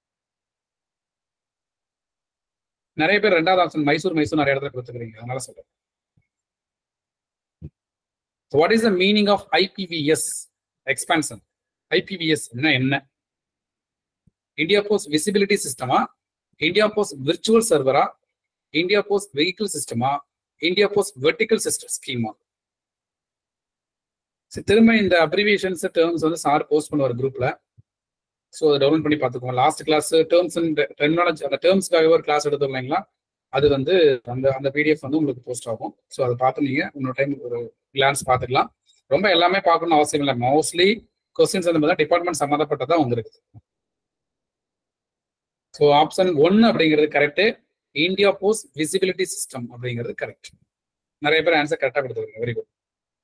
நிறைய பேர் ரெண்டாவது ஆப்ஷன் மைசூர் மைசூர் நிறைய இடத்துல கொடுத்துக்கிறீங்க அதனால சொல்றேன் what is the meaning of IPVS expansion IPVS என்ன இந்தியா போஸ்ட் விசிபிலிட்டி சிஸ்டமா இந்தியா போஸ்ட் விர்ச்சுவல் சர்வரா இந்தியா போஸ்ட் வெஹிக்கிள் சிஸ்டமா இந்தியா போஸ்ட் வெர்டிக்கல் சிஸ்டம் ஸ்கீமா திரும்ப இந்த அப்ரிவியேஷன்ஸ் டேர்ம்ஸ் வந்து சார் போஸ்ட் பண்ணுவார் குரூப்ல ஸோ அதை டவுன்லோட் பண்ணி பார்த்துக்கோங்க last class terms and terminology அந்த டேர்ம்ஸ்க்காக ஒரு கிளாஸ் எடுத்தோம் இல்லைங்களா அது வந்து அந்த அந்த பிடிஎஃப் வந்து உங்களுக்கு போஸ்ட் ஆகும் ஸோ அதை பார்த்து நீங்க இன்னொரு டைம் ஒரு கிளான்ஸ் பார்த்துக்கலாம் ரொம்ப எல்லாமே பார்க்கணும்னு அவசியம் இல்லை மோஸ்ட்லி கொஸ்டின்ஸ் வந்து பார்த்தா டிபார்ட்மெண்ட் சம்மந்தப்பட்டதான் வந்திருக்கு ஸோ ஆப்ஷன் ஒன் அப்படிங்கிறது correct India post visibility system அப்படிங்கிறது கரெக்ட் நிறைய பேர் ஆன்சர் கரெக்டாக கொடுத்துருங்க very good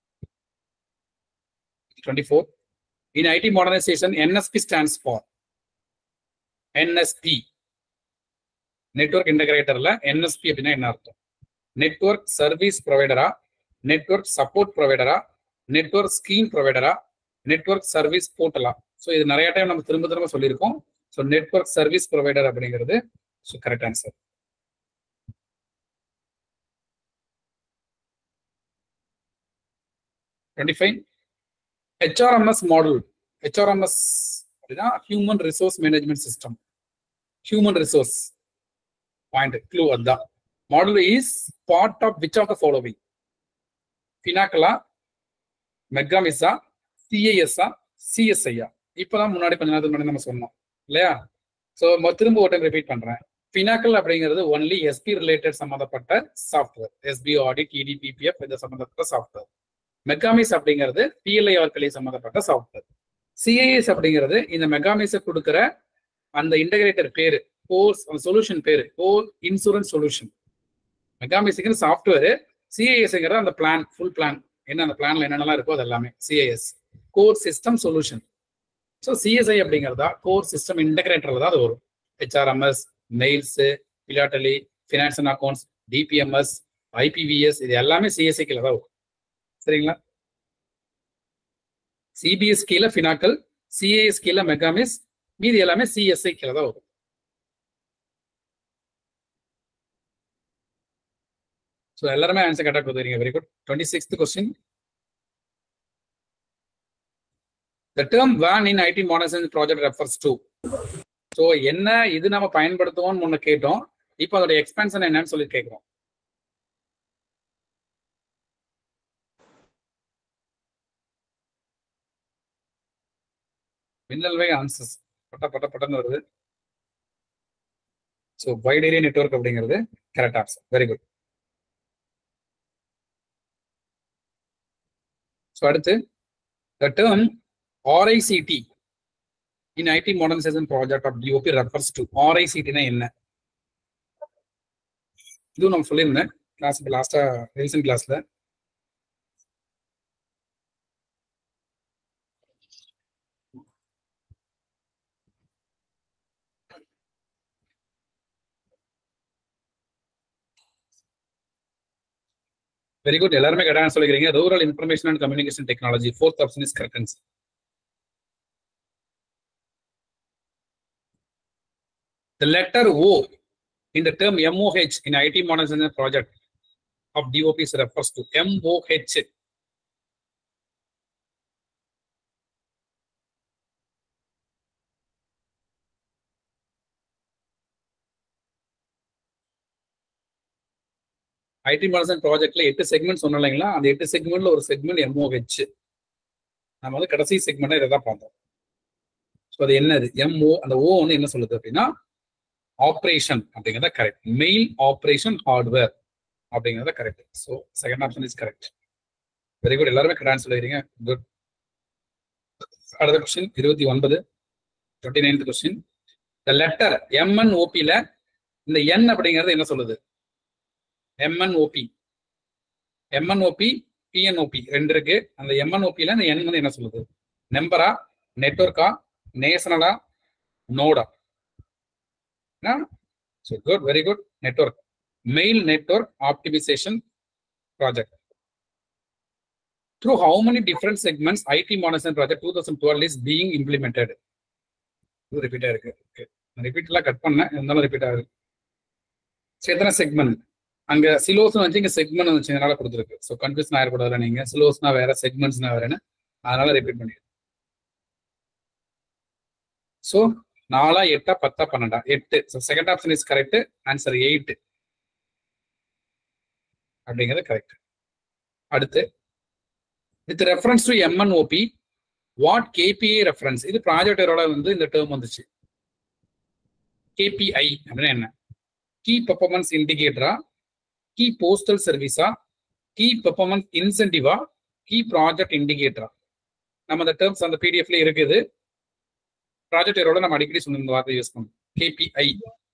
twenty four in IT modernisation NSP stands for NSP network இன்டகிரேட்டர்ல என்எஸ்பி அப்படின்னா என்ன அர்த்தம் நெட்ஒர்க் சர்வீஸ் ப்ரொவைடரா நெட்ஒர்க் சப்போர்ட் ப்ரொவைடரா நெட்ஒர்க் ஸ்கீம் ப்ரொவைடரா நெட்ஒர்க் சர்வீஸ் போர்ட்டலா ஸோ இது நிறைய டைம் நம்ம திரும்ப திரும்ப சொல்லியிருக்கோம் ஸோ நெட்ஒர்க் சர்வீஸ் ப்ரொவைடர் அப்படிங்கிறது so correct answer twenty five HRMS model HRMS அப்படின்னா human resource management system human resource point clue அதுதான் model is part of which of the following பினாக்கலா மெக்காமிஸா சிஐஎஸ்ஆ சிஎஸ்ஐயா இப்பதான் முன்னாடி கொஞ்ச நேரத்துக்கு முன்னாடி நம்ம சொன்னோம் இல்லையா ஸோ திரும்ப ஒரு டைம் ரிப்பீட் பண்றேன் பினாக்கல் அப்படிங்கிறது ஒன்லி எஸ்பி ரிலேட்டட் சம்மந்தப்பட்ட சாஃப்ட்வேர் எஸ்பி ஆடிட் இடி பிபிஎஃப் இந்த சம்மந்தப்பட்ட சாஃப்ட்வேர் மெக்காமிஸ் அப்படிங்கிறது பிஎல்ஐ ஆர்கலை சம்மந்தப்பட்ட சாஃப்ட்வேர் சிஐஎஸ் அப்படிங்கிறது இந்த மெகாமிஸை கொடுக்குற அந்த இன்டகிரேட்டர் பேரு கோர்ஸ் அந்த சொல்யூஷன் பேரு கோர் இன்சூரன்ஸ் சொல்யூஷன் மெகாமிஸுங்கிற சாஃப்ட்வேர் சிஐஎஸ்ங்கிறது அந்த பிளான் ஃபுல் பிளான் என்ன அந்த பிளான்ல என்னென்னலாம் இருக்கோ அது எல்லாமே CIS core system solution so CSI அப்படிங்கிறதா கோர் சிஸ்டம் இன்டகிரேட்டர்ல தான் அது வரும் HRMS mails philately finance and accounts DPMS IPVS இது எல்லாமே சிஎஸ்ஐ கீழே தான் வரும் சரிங்களா சிபிஎஸ் கீழே ஃபினாக்கல் சிஏஎஸ் கீழே மெகாமிஸ் மீதி எல்லாமே சிஎஸ்ஐ கீழே தான் வரும் ஸோ எல்லாருமே ஆன்சர் கரெக்டாக கொடுத்துறீங்க very good twenty sixth question the term வேன் in IT modernisation project refers to so என்ன இது நம்ம பயன்படுத்துவோம்னு ஒன்று கேட்டோம் இப்போ அதோட எக்ஸ்பென்ஷன் என்னன்னு சொல்லி கேட்குறோம் மின்னல்வே ஆன்சர்ஸ் பட்ட பட்ட பட்டன்னு வருது ஸோ வைட் ஏரியா நெட்ஒர்க் அப்படிங்கிறது correct answer very good so அடுத்து the term RICT in IT modernisation project of DOP refers to ஆர்ஐசிடினா என்ன இதுவும் நம்ம சொல்லியிருந்தேன் கிளாஸ் இப்போ லாஸ்டா ரீசன்ட் கிளாஸ்ல வெரி குட் எல்லாருமே கரெக்டாக சொல்லிக்கிறீங்க rural information and communication technology fourth option is correct answer The letter O in the term MOH in IT modernization project of DOPs refers to MOH. IT modernisation ப்ராஜெக்ட்ல எட்டு segment சொன்னோம் இல்லைங்களா அந்த எட்டு செக்மெண்ட்ல ஒரு செக்மெண்ட் எம்ஓஹெச் நம்ம வந்து கடைசி செக்மெண்ட்டை இதை தான் பார்த்தோம் ஸோ அது என்னது எம்ஓ அந்த ஓ வந்து என்ன சொல்லுது அப்படின்னா ஆப்ரேஷன் அப்படிங்கிறத கரெக்ட் மெயில் ஆப்ரேஷன் ஹார்ட்வேர் அப்படிங்கிறத correct so second option is correct very good எல்லாருமே கரெக்ட் சொல்லிக்கிறீங்க குட் அடுத்த கொஸ்டின் இருபத்தி ஒன்பது twenty ninth question the letter எம்என்ஓபியில் இந்த என் அப்படிங்கிறது என்ன சொல்லுது எம்என்ஓபி எம்என்ஓபி பிஎன்ஓபி ரெண்டு இருக்கு அந்த எம்என்ஓபியில் இந்த என் வந்து என்ன சொல்லுது நம்பரா நெட்ஒர்க்கா நேஷனலா நோடா So good, very good. Network. Mail network optimization project. Through how many different segments IT modernization project 2012 is being implemented? இது ரிப்பீட் ஆயிருக்கு ஓகே ரிப்பீட் எல்லாம் கட் பண்ணேன் இருந்தாலும் ரிப்பீட் ஆகுது சரி எத்தனை செக்மெண்ட் அங்க சிலோஸ் வந்து இங்க செக்மெண்ட் வந்துச்சு அதனால கொடுத்துருக்கு ஸோ கன்ஃபியூஷன் ஆயிடக்கூடாது நீங்க சிலோஸ்னா வேற செக்மெண்ட்ஸ்னா வேறன்னு அதனால ரிப்பீட் பண்ணிடுறேன் ஸோ நாலா எட்டா பத்தா பன்னெண்டா எட்டு so second option is correct answer eight அப்படிங்கிறது கரெக்ட் அடுத்து with reference to MNOP what KPI reference இது ப்ராஜெக்டரோட வந்து இந்த டேர்ம் வந்துச்சு கேபிஐ அப்படின்னா என்ன கீ பெர்ஃபார்மன்ஸ் இண்டிகேட்டரா கீ போஸ்டல் சர்வீஸா கீ பெர்ஃபார்மன்ஸ் இன்சென்டிவா கீ ப்ராஜெக்ட் இண்டிகேட்டரா நம்ம அந்த டேர்ம்ஸ் அந்த பிடிஎஃப்ல இருக்குது ப்ராஜெக்ட் ஏரோட நம்ம அடிக்கடி சொன்ன இந்த வார்த்தை யூஸ் பண்ணுவோம் KPI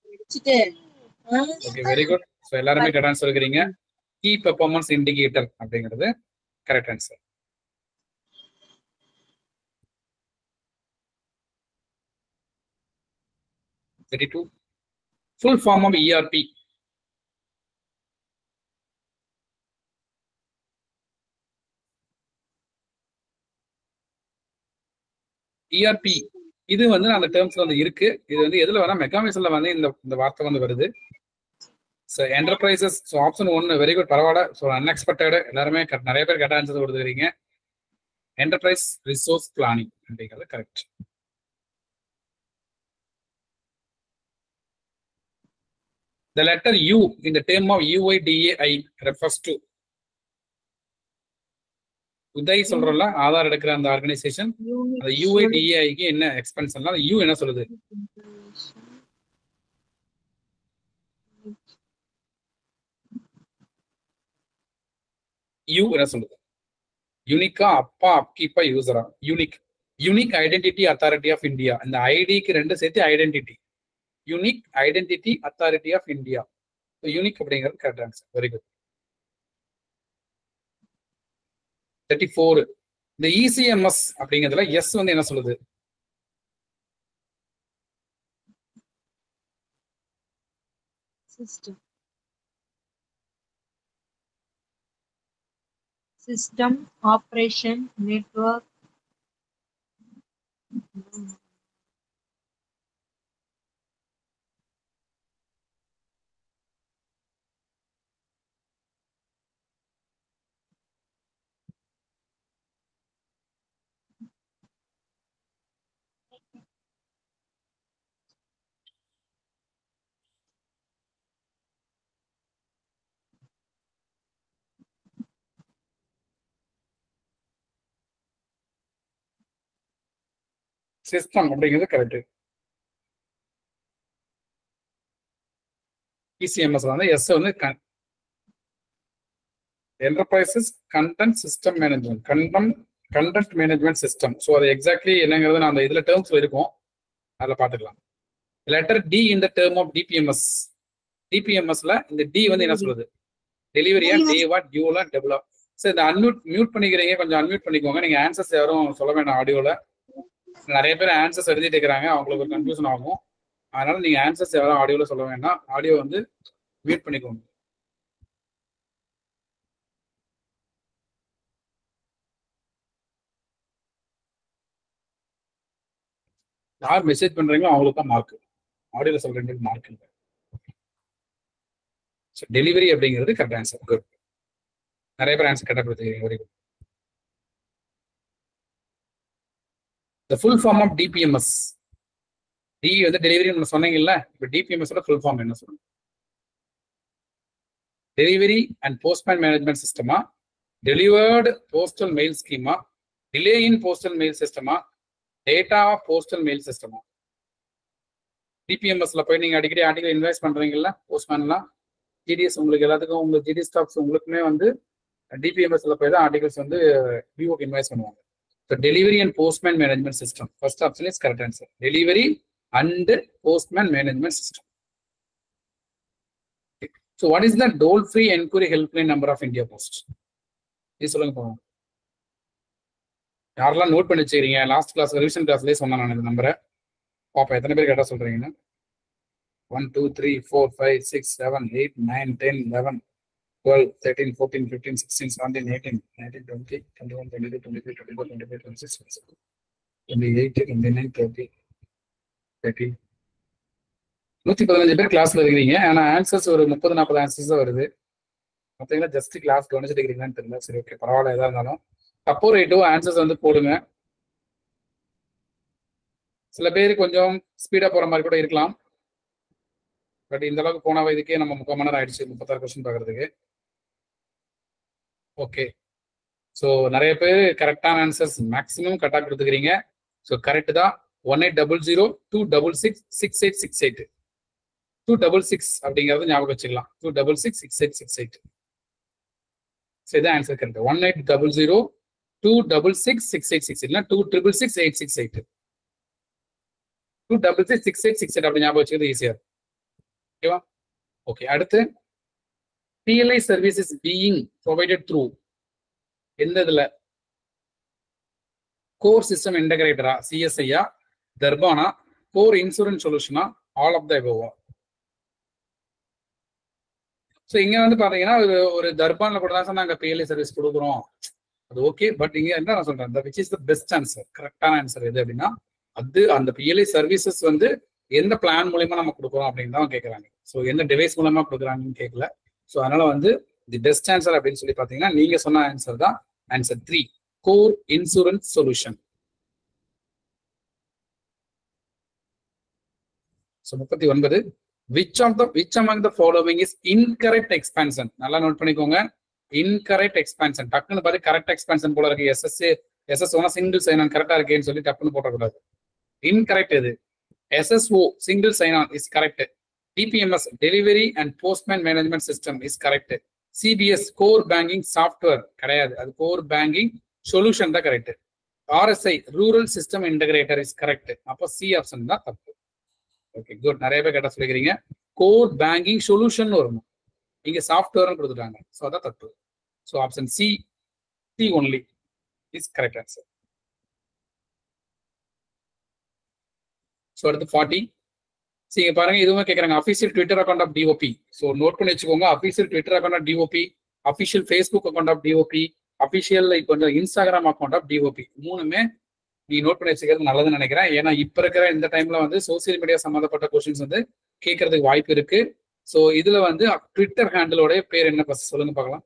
okay very good so எல்லாருமே கரெக்டாக சொல்கிறீங்க கீ பெர்ஃபார்மன்ஸ் இண்டிகேட்டர் அப்படிங்கிறது correct answer thirty two full form of ERP ERP இது வந்து அந்த டேர்ம்ஸ்ல வந்து இருக்கு இது வந்து எதுல வேணா மெக்கானிசம்ல வந்து இந்த இந்த வார்த்தை வந்து வருது ஸோ என்டர்பிரைசஸ் ஸோ ஆப்ஷன் ஒன்று வெரி குட் பரவாயில்ல ஸோ அன்எக்ஸ்பெக்டட் எல்லாருமே நிறைய பேர் கரெக்டாக ஆன்சர் கொடுத்துருக்கீங்க என்டர்பிரைஸ் ரிசோர்ஸ் பிளானிங் அப்படிங்கிறது correct The letter U in the term of UIDAI refers to உதய் சொல்றோம்ல ஆதார் எடுக்கிற அந்த ஆர்கனைசேஷன் அந்த யூஐடிஏஐக்கு என்ன எக்ஸ்பென்ஷன் அந்த யூ என்ன சொல்லுது யூ என்ன சொல்லுது யூனிக்கா அப்பா அப்கீப்பா யூசரா unique unique identity authority of India இந்த ஐடிக்கு ரெண்டு சேர்த்து identity unique identity authority of India unique அப்படிங்கிறது correct answer very good thirty four இந்த இசிஎம்எஸ் அப்படிங்கிறதுல எஸ் வந்து என்ன சொல்லுது system system operation network system அப்படிங்கிறது கரெக்ட் இசிஎம்எஸ் வந்து எஸ் வந்து என்டர்பிரைசஸ் கண்டென்ட் சிஸ்டம் மேனேஜ்மெண்ட் கண்டம் கண்டென்ட் மேனேஜ்மெண்ட் சிஸ்டம் ஸோ அது எக்ஸாக்ட்லி என்னங்கிறது நான் அந்த இதுல டேர்ம்ஸ்ல இருக்கும் அதில் பார்த்துக்கலாம் லெட்டர் டி இந்த டேர்ம் ஆஃப் டிபிஎம்எஸ் டிபிஎம்எஸ்ல இந்த டி வந்து என்ன சொல்றது டெலிவரியா டேவா டியூலா டெவலப் சரி இந்த அன்மியூட் மியூட் பண்ணிக்கிறீங்க கொஞ்சம் அன்மியூட் பண்ணிக்கோங்க நீங்க ஆன்சர்ஸ் யாரும் சொல்ல வேண்டாம் ஆடியோல நிறைய பேர் ஆன்சர்ஸ் எழுதிட்டு இருக்கிறாங்க அவங்களுக்கு ஒரு கன்ஃபியூஷன் ஆகும் அதனால நீங்க ஆன்சர்ஸ் யாரும் ஆடியோல சொல்ல வேண்டாம் ஆடியோ வந்து மியூட் பண்ணிக்கோங்க யார் மெசேஜ் பண்றீங்களோ அவங்களுக்கு தான் மார்க் ஆடியோல சொல்றீங்களுக்கு மார்க் இல்லை டெலிவரி அப்படிங்கிறது கரெக்ட் ஆன்சர் குட் நிறைய பேர் ஆன்சர் கரெக்டாக கொடுத்துருக்கீங்க very good the full form of DPMS D வந்து டெலிவரி நம்ம சொன்னீங்கல்ல இப்போ டிபிஎம்எஸ் ஃபுல் ஃபார்ம் என்ன சொல்லுங்க டெலிவரி அண்ட் போஸ்ட்மேன் மேனேஜ்மெண்ட் சிஸ்டமா டெலிவர்டு போஸ்டல் மெயில் ஸ்கீமா டிலே இன் போஸ்டல் மெயில் சிஸ்டமா டேட்டா போஸ்டல் மெயில் சிஸ்டமா டிபிஎம்எஸ்ல போய் நீங்க அடிக்கடி ஆர்டிகல் இன்வெஸ்ட் பண்றீங்கல்ல போஸ்ட்மேன்லாம் ஜிடிஎஸ் உங்களுக்கு எல்லாத்துக்கும் உங்க ஜிடி ஸ்டாஃப்ஸ் உங்களுக்குமே வந்து டிபிஎம்எஸ்ல போய் தான் ஆர்டிகல்ஸ் வந்து விஓக்கு இன்வைஸ் பண்ணுவாங்க so delivery and postman management system first option is correct answer delivery and postman management system so what is the toll free enquiry helpline number of India post இது சொல்லுங்க போவோம் யாரெல்லாம் நோட் பண்ணி வச்சுக்கிறீங்க last class revision கிளாஸ்லேயே சொன்னேன் நான் இந்த நம்பரை பாப்பா எத்தனை பேர் கேட்டால் சொல்றீங்கன்னு one two three four five six seven eight nine ten eleven twelve thirteen fourteen fifteen sixteen seventeen eighteen nineteen twenty twenty one twenty two twenty three twenty four twenty five twenty six twenty eight twenty nine thirty thirty நூற்றி பதினஞ்சு பேர் கிளாஸ்ல இருக்கிறீங்க ஆனால் answers ஒரு முப்பது நாற்பது answers தான் வருது மற்றவங்களா ஜஸ்ட் கிளாஸ் கவனிச்சுட்டு இருக்கிறீங்கன்னு தெரியல சரி ஓகே பரவாயில்ல எதா இருந்தாலும் தப்போ ரைட்டோ ஆன்சர்ஸ் வந்து போடுங்க சில பேர் கொஞ்சம் ஸ்பீடா போற மாதிரி கூட இருக்கலாம் பட் இந்த அளவுக்கு போன இதுக்கே நம்ம முக்கால் மணி நேரம் ஆயிடுச்சு முப்பத்தாறு கொஸ்டின் பார்க்கறதுக்கு ஓகே ஸோ நிறைய பேர் கரெக்டான ஆன்சர்ஸ் மேக்ஸிமம் கரெக்டாக கொடுத்துக்கிறீங்க ஸோ கரெக்ட் தான் one eight double zero two double six six eight six eight two double six அப்படிங்கிறது ஞாபகம் வச்சுக்கலாம் two double six six eight six eight so இதான் answer correct one eight double zero two double six six eight six இல்லைனா two triple six eight six eight two double six six eight six eight அப்படி ஞாபகம் வச்சுக்கிறது ஈஸியாக ஓகேவா okay அடுத்து PLI service is being provided through எந்த இதுல core system இன்டகிரேட்டரா சிஎஸ்ஐயா தர்பானா கோர் இன்சூரன்ஸ் சொல்யூஷனா ஆல் ஆஃப் த எபோவா ஸோ இங்க வந்து பாத்தீங்கன்னா ஒரு ஒரு தர்பான்ல கூட தான் சார் நாங்க பிஎல்ஐ சர்வீஸ் கொடுக்குறோம் அது ஓகே பட் இங்க என்ன நான் சொல்றேன் which is the best answer கரெக்டான ஆன்சர் எது அப்படின்னா அது அந்த பிஎல்ஐ சர்வீசஸ் வந்து எந்த பிளான் மூலயமா நம்ம கொடுக்குறோம் அப்படின்னு தான் கேட்குறாங்க ஸோ எந்த டிவைஸ் மூலமா கொடுக்குறாங்கன்னு கேட்கல ஸோ அதனால வந்து தி பெஸ்ட் ஆன்சர் அப்படின்னு சொல்லி பார்த்தீங்கன்னா நீங்க சொன்ன ஆன்சர் தான் answer three core insurance solution so முப்பத்தி ஒன்பது which of the which among the following is incorrect expansion நல்லா நோட் பண்ணிக்கோங்க இன்கரெக்ட் எக்ஸ்பான்சன் டக்குன்னு பார்த்து கரெக்ட் எக்ஸ்பான்சன் போல இருக்கு எஸ்எஸ் எஸ்எஸ் ஒன்னா சிங்கிள் சைன் ஆன் கரெக்டா இருக்கேன்னு சொல்லி டக்குன்னு போட்டக்கூடாது இன்கரெக்ட் எது SSO single sign on is correct DPMS delivery and postman management system is correct CBS core banking software கிடையாது அது கோர் பேங்கிங் சொல்யூஷன் தான் correct RSI rural system integrator is correct அப்போ சி ஆப்ஷன் தான் தப்பு okay good நிறைய பேர் கேட்ட சொல்லிக்கிறீங்க core banking solution வரணும் இங்க சாஃப்ட்வேர்னு கொடுத்துட்டாங்க ஸோ அதான் தப்பு so option C C only is correct answer so அடுத்து ஃபார்ட்டி சரி பாருங்க இதுவுமே கேட்குறாங்க official Twitter account of DOP so note பண்ணி வச்சுக்கோங்க official Twitter account of DOP official Facebook account of DOP official இப்போ வந்து இன்ஸ்டாகிராம் அக்கௌண்ட் ஆஃப் டிஓபி மூணுமே நீ நோட் பண்ணி வச்சுக்கிறது நல்லதுன்னு நினைக்கிறேன் ஏன்னா இப்போ இருக்கிற இந்த டைம்ல வந்து சோசியல் மீடியா சம்மந்தப்பட்ட கொஸ்டின்ஸ் வந்து கேட்கறதுக்கு வாய்ப்பு இருக்கு ஸோ இதுல வந்து ட்விட்டர் ஹேண்டிலோட பேர் என்ன ஃபர்ஸ்ட் சொல்லுங்க பார்க்கலாம்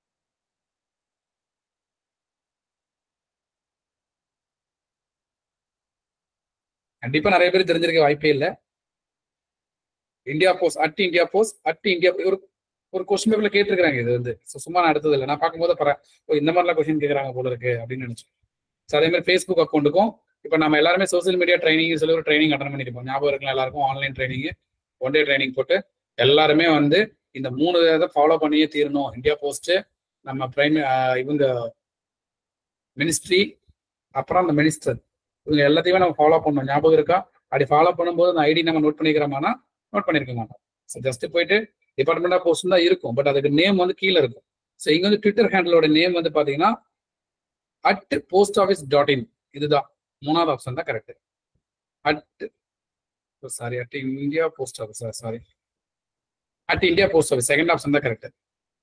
கண்டிப்பா நிறைய பேர் தெரிஞ்சிருக்க வாய்ப்பே இல்லை India post at India post at India ஒரு ஒரு கொஸ்டின் பேப்பர்ல கேட்டிருக்காங்க இது வந்து ஸோ சும்மா நான் எடுத்தது இல்லை நான் பார்க்கும்போது பர ஓ இந்த மாதிரிலாம் கொஸ்டின் கேட்குறாங்க போல இருக்கு அப்படின்னு நினைச்சேன் ஸோ அதே மாதிரி ஃபேஸ்புக் அக்கௌண்ட்டுக்கும் இப்போ நம்ம எல்லாருமே சோசியல் மீடியா ட்ரைனிங் சொல்லி ஒரு ட்ரைனிங் அட்டன் பண்ணிருப்போம் ஞாபகம் இருக்கலாம் எல்லாருக்கும் online training one day training போட்டு எல்லாருமே வந்து இந்த மூணு இதை ஃபாலோ பண்ணியே தீரணும் இந்தியா போஸ்ட் நம்ம பிரைம் இவங்க மினிஸ்ட்ரி அப்புறம் அந்த மினிஸ்டர் இவங்க எல்லாத்தையுமே நம்ம ஃபாலோ பண்ணணும் ஞாபகம் இருக்கா அப்படி ஃபாலோ பண்ணும்போது அந்த ஐடி நம்ம நோட் பண்ணிக்கிறோமானா நோட் பண்ணிருக்க மாட்டோம் ஸோ ஜஸ்ட் போயிட்டு டிபார்ட்மெண்ட் ஆஃப் போஸ்ட் தான் இருக்கும் பட் அதுக்கு நேம் வந்து கீழே இருக்கும் ஸோ இங்க வந்து ட்விட்டர் ஹேண்டிலோட நேம் வந்து பாத்தீங்கன்னா at post office dot in இதுதான் மூணாவது ஆப்ஷன் தான் correct at sorry at India post office sorry at India post office second option தான் correct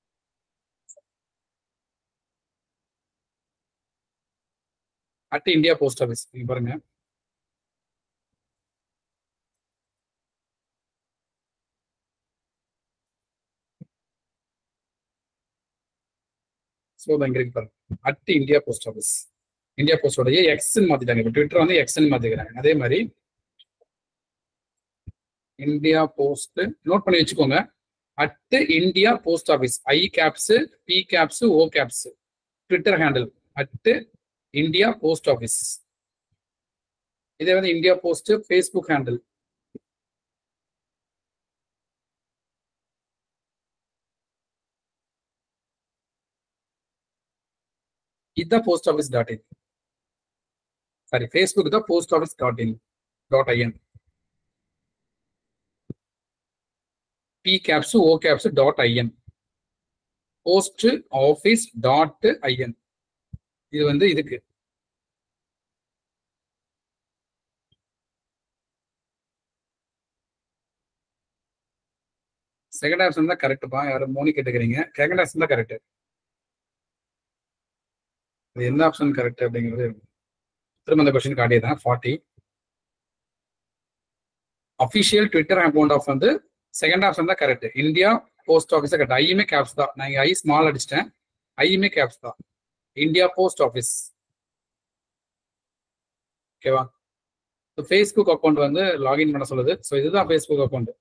at India post office நீங்க பாருங்க ஸோ இங்க இருக்கு பாருங்க at India post office India போஸ்டோடைய எக்ஸ்ன்னு மாத்திட்டாங்க இப்போ ட்விட்டர் வந்து எக்ஸ்ன்னு மாத்திக்கிறாங்க அதே மாதிரி இந்தியா போஸ்ட் நோட் பண்ணி வச்சுக்கோங்க at India post office I caps P caps O caps Twitter handle at India post office இதே வந்து இந்தியா போஸ்ட் ஃபேஸ்புக் ஹேண்டில் இதுதான் post office dot in sorry Facebook தான் post office dot in dot IN P caps O caps dot IN post office dot IN இது வந்து இதுக்கு second option தான் கரெக்ட்பா யாரும் மோனி கேட்டுக்கிறீங்க செகண்ட் ஆப்ஷன் தான் கரெக்ட் அது எந்த ஆப்ஷன் கரெக்ட் அப்படிங்கிறது திரும்ப அந்த கொஸ்டின் காட்டியே தான் forty official Twitter account of வந்து செகண்ட் ஆப்ஷன் தான் correct India post office correct ஐயுமே கேப்ஸ் தான் நான் இங்கே ஐ ஸ்மால் அடிச்சிட்டேன் ஐயுமே கேப்ஸ் தான் இந்தியா போஸ்ட் ஆஃபீஸ் ஓகேவா ஃபேஸ்புக் அக்கௌண்ட் வந்து லாகின் பண்ண சொல்லுது ஸோ இதுதான் ஃபேஸ்புக் அக்கௌண்ட்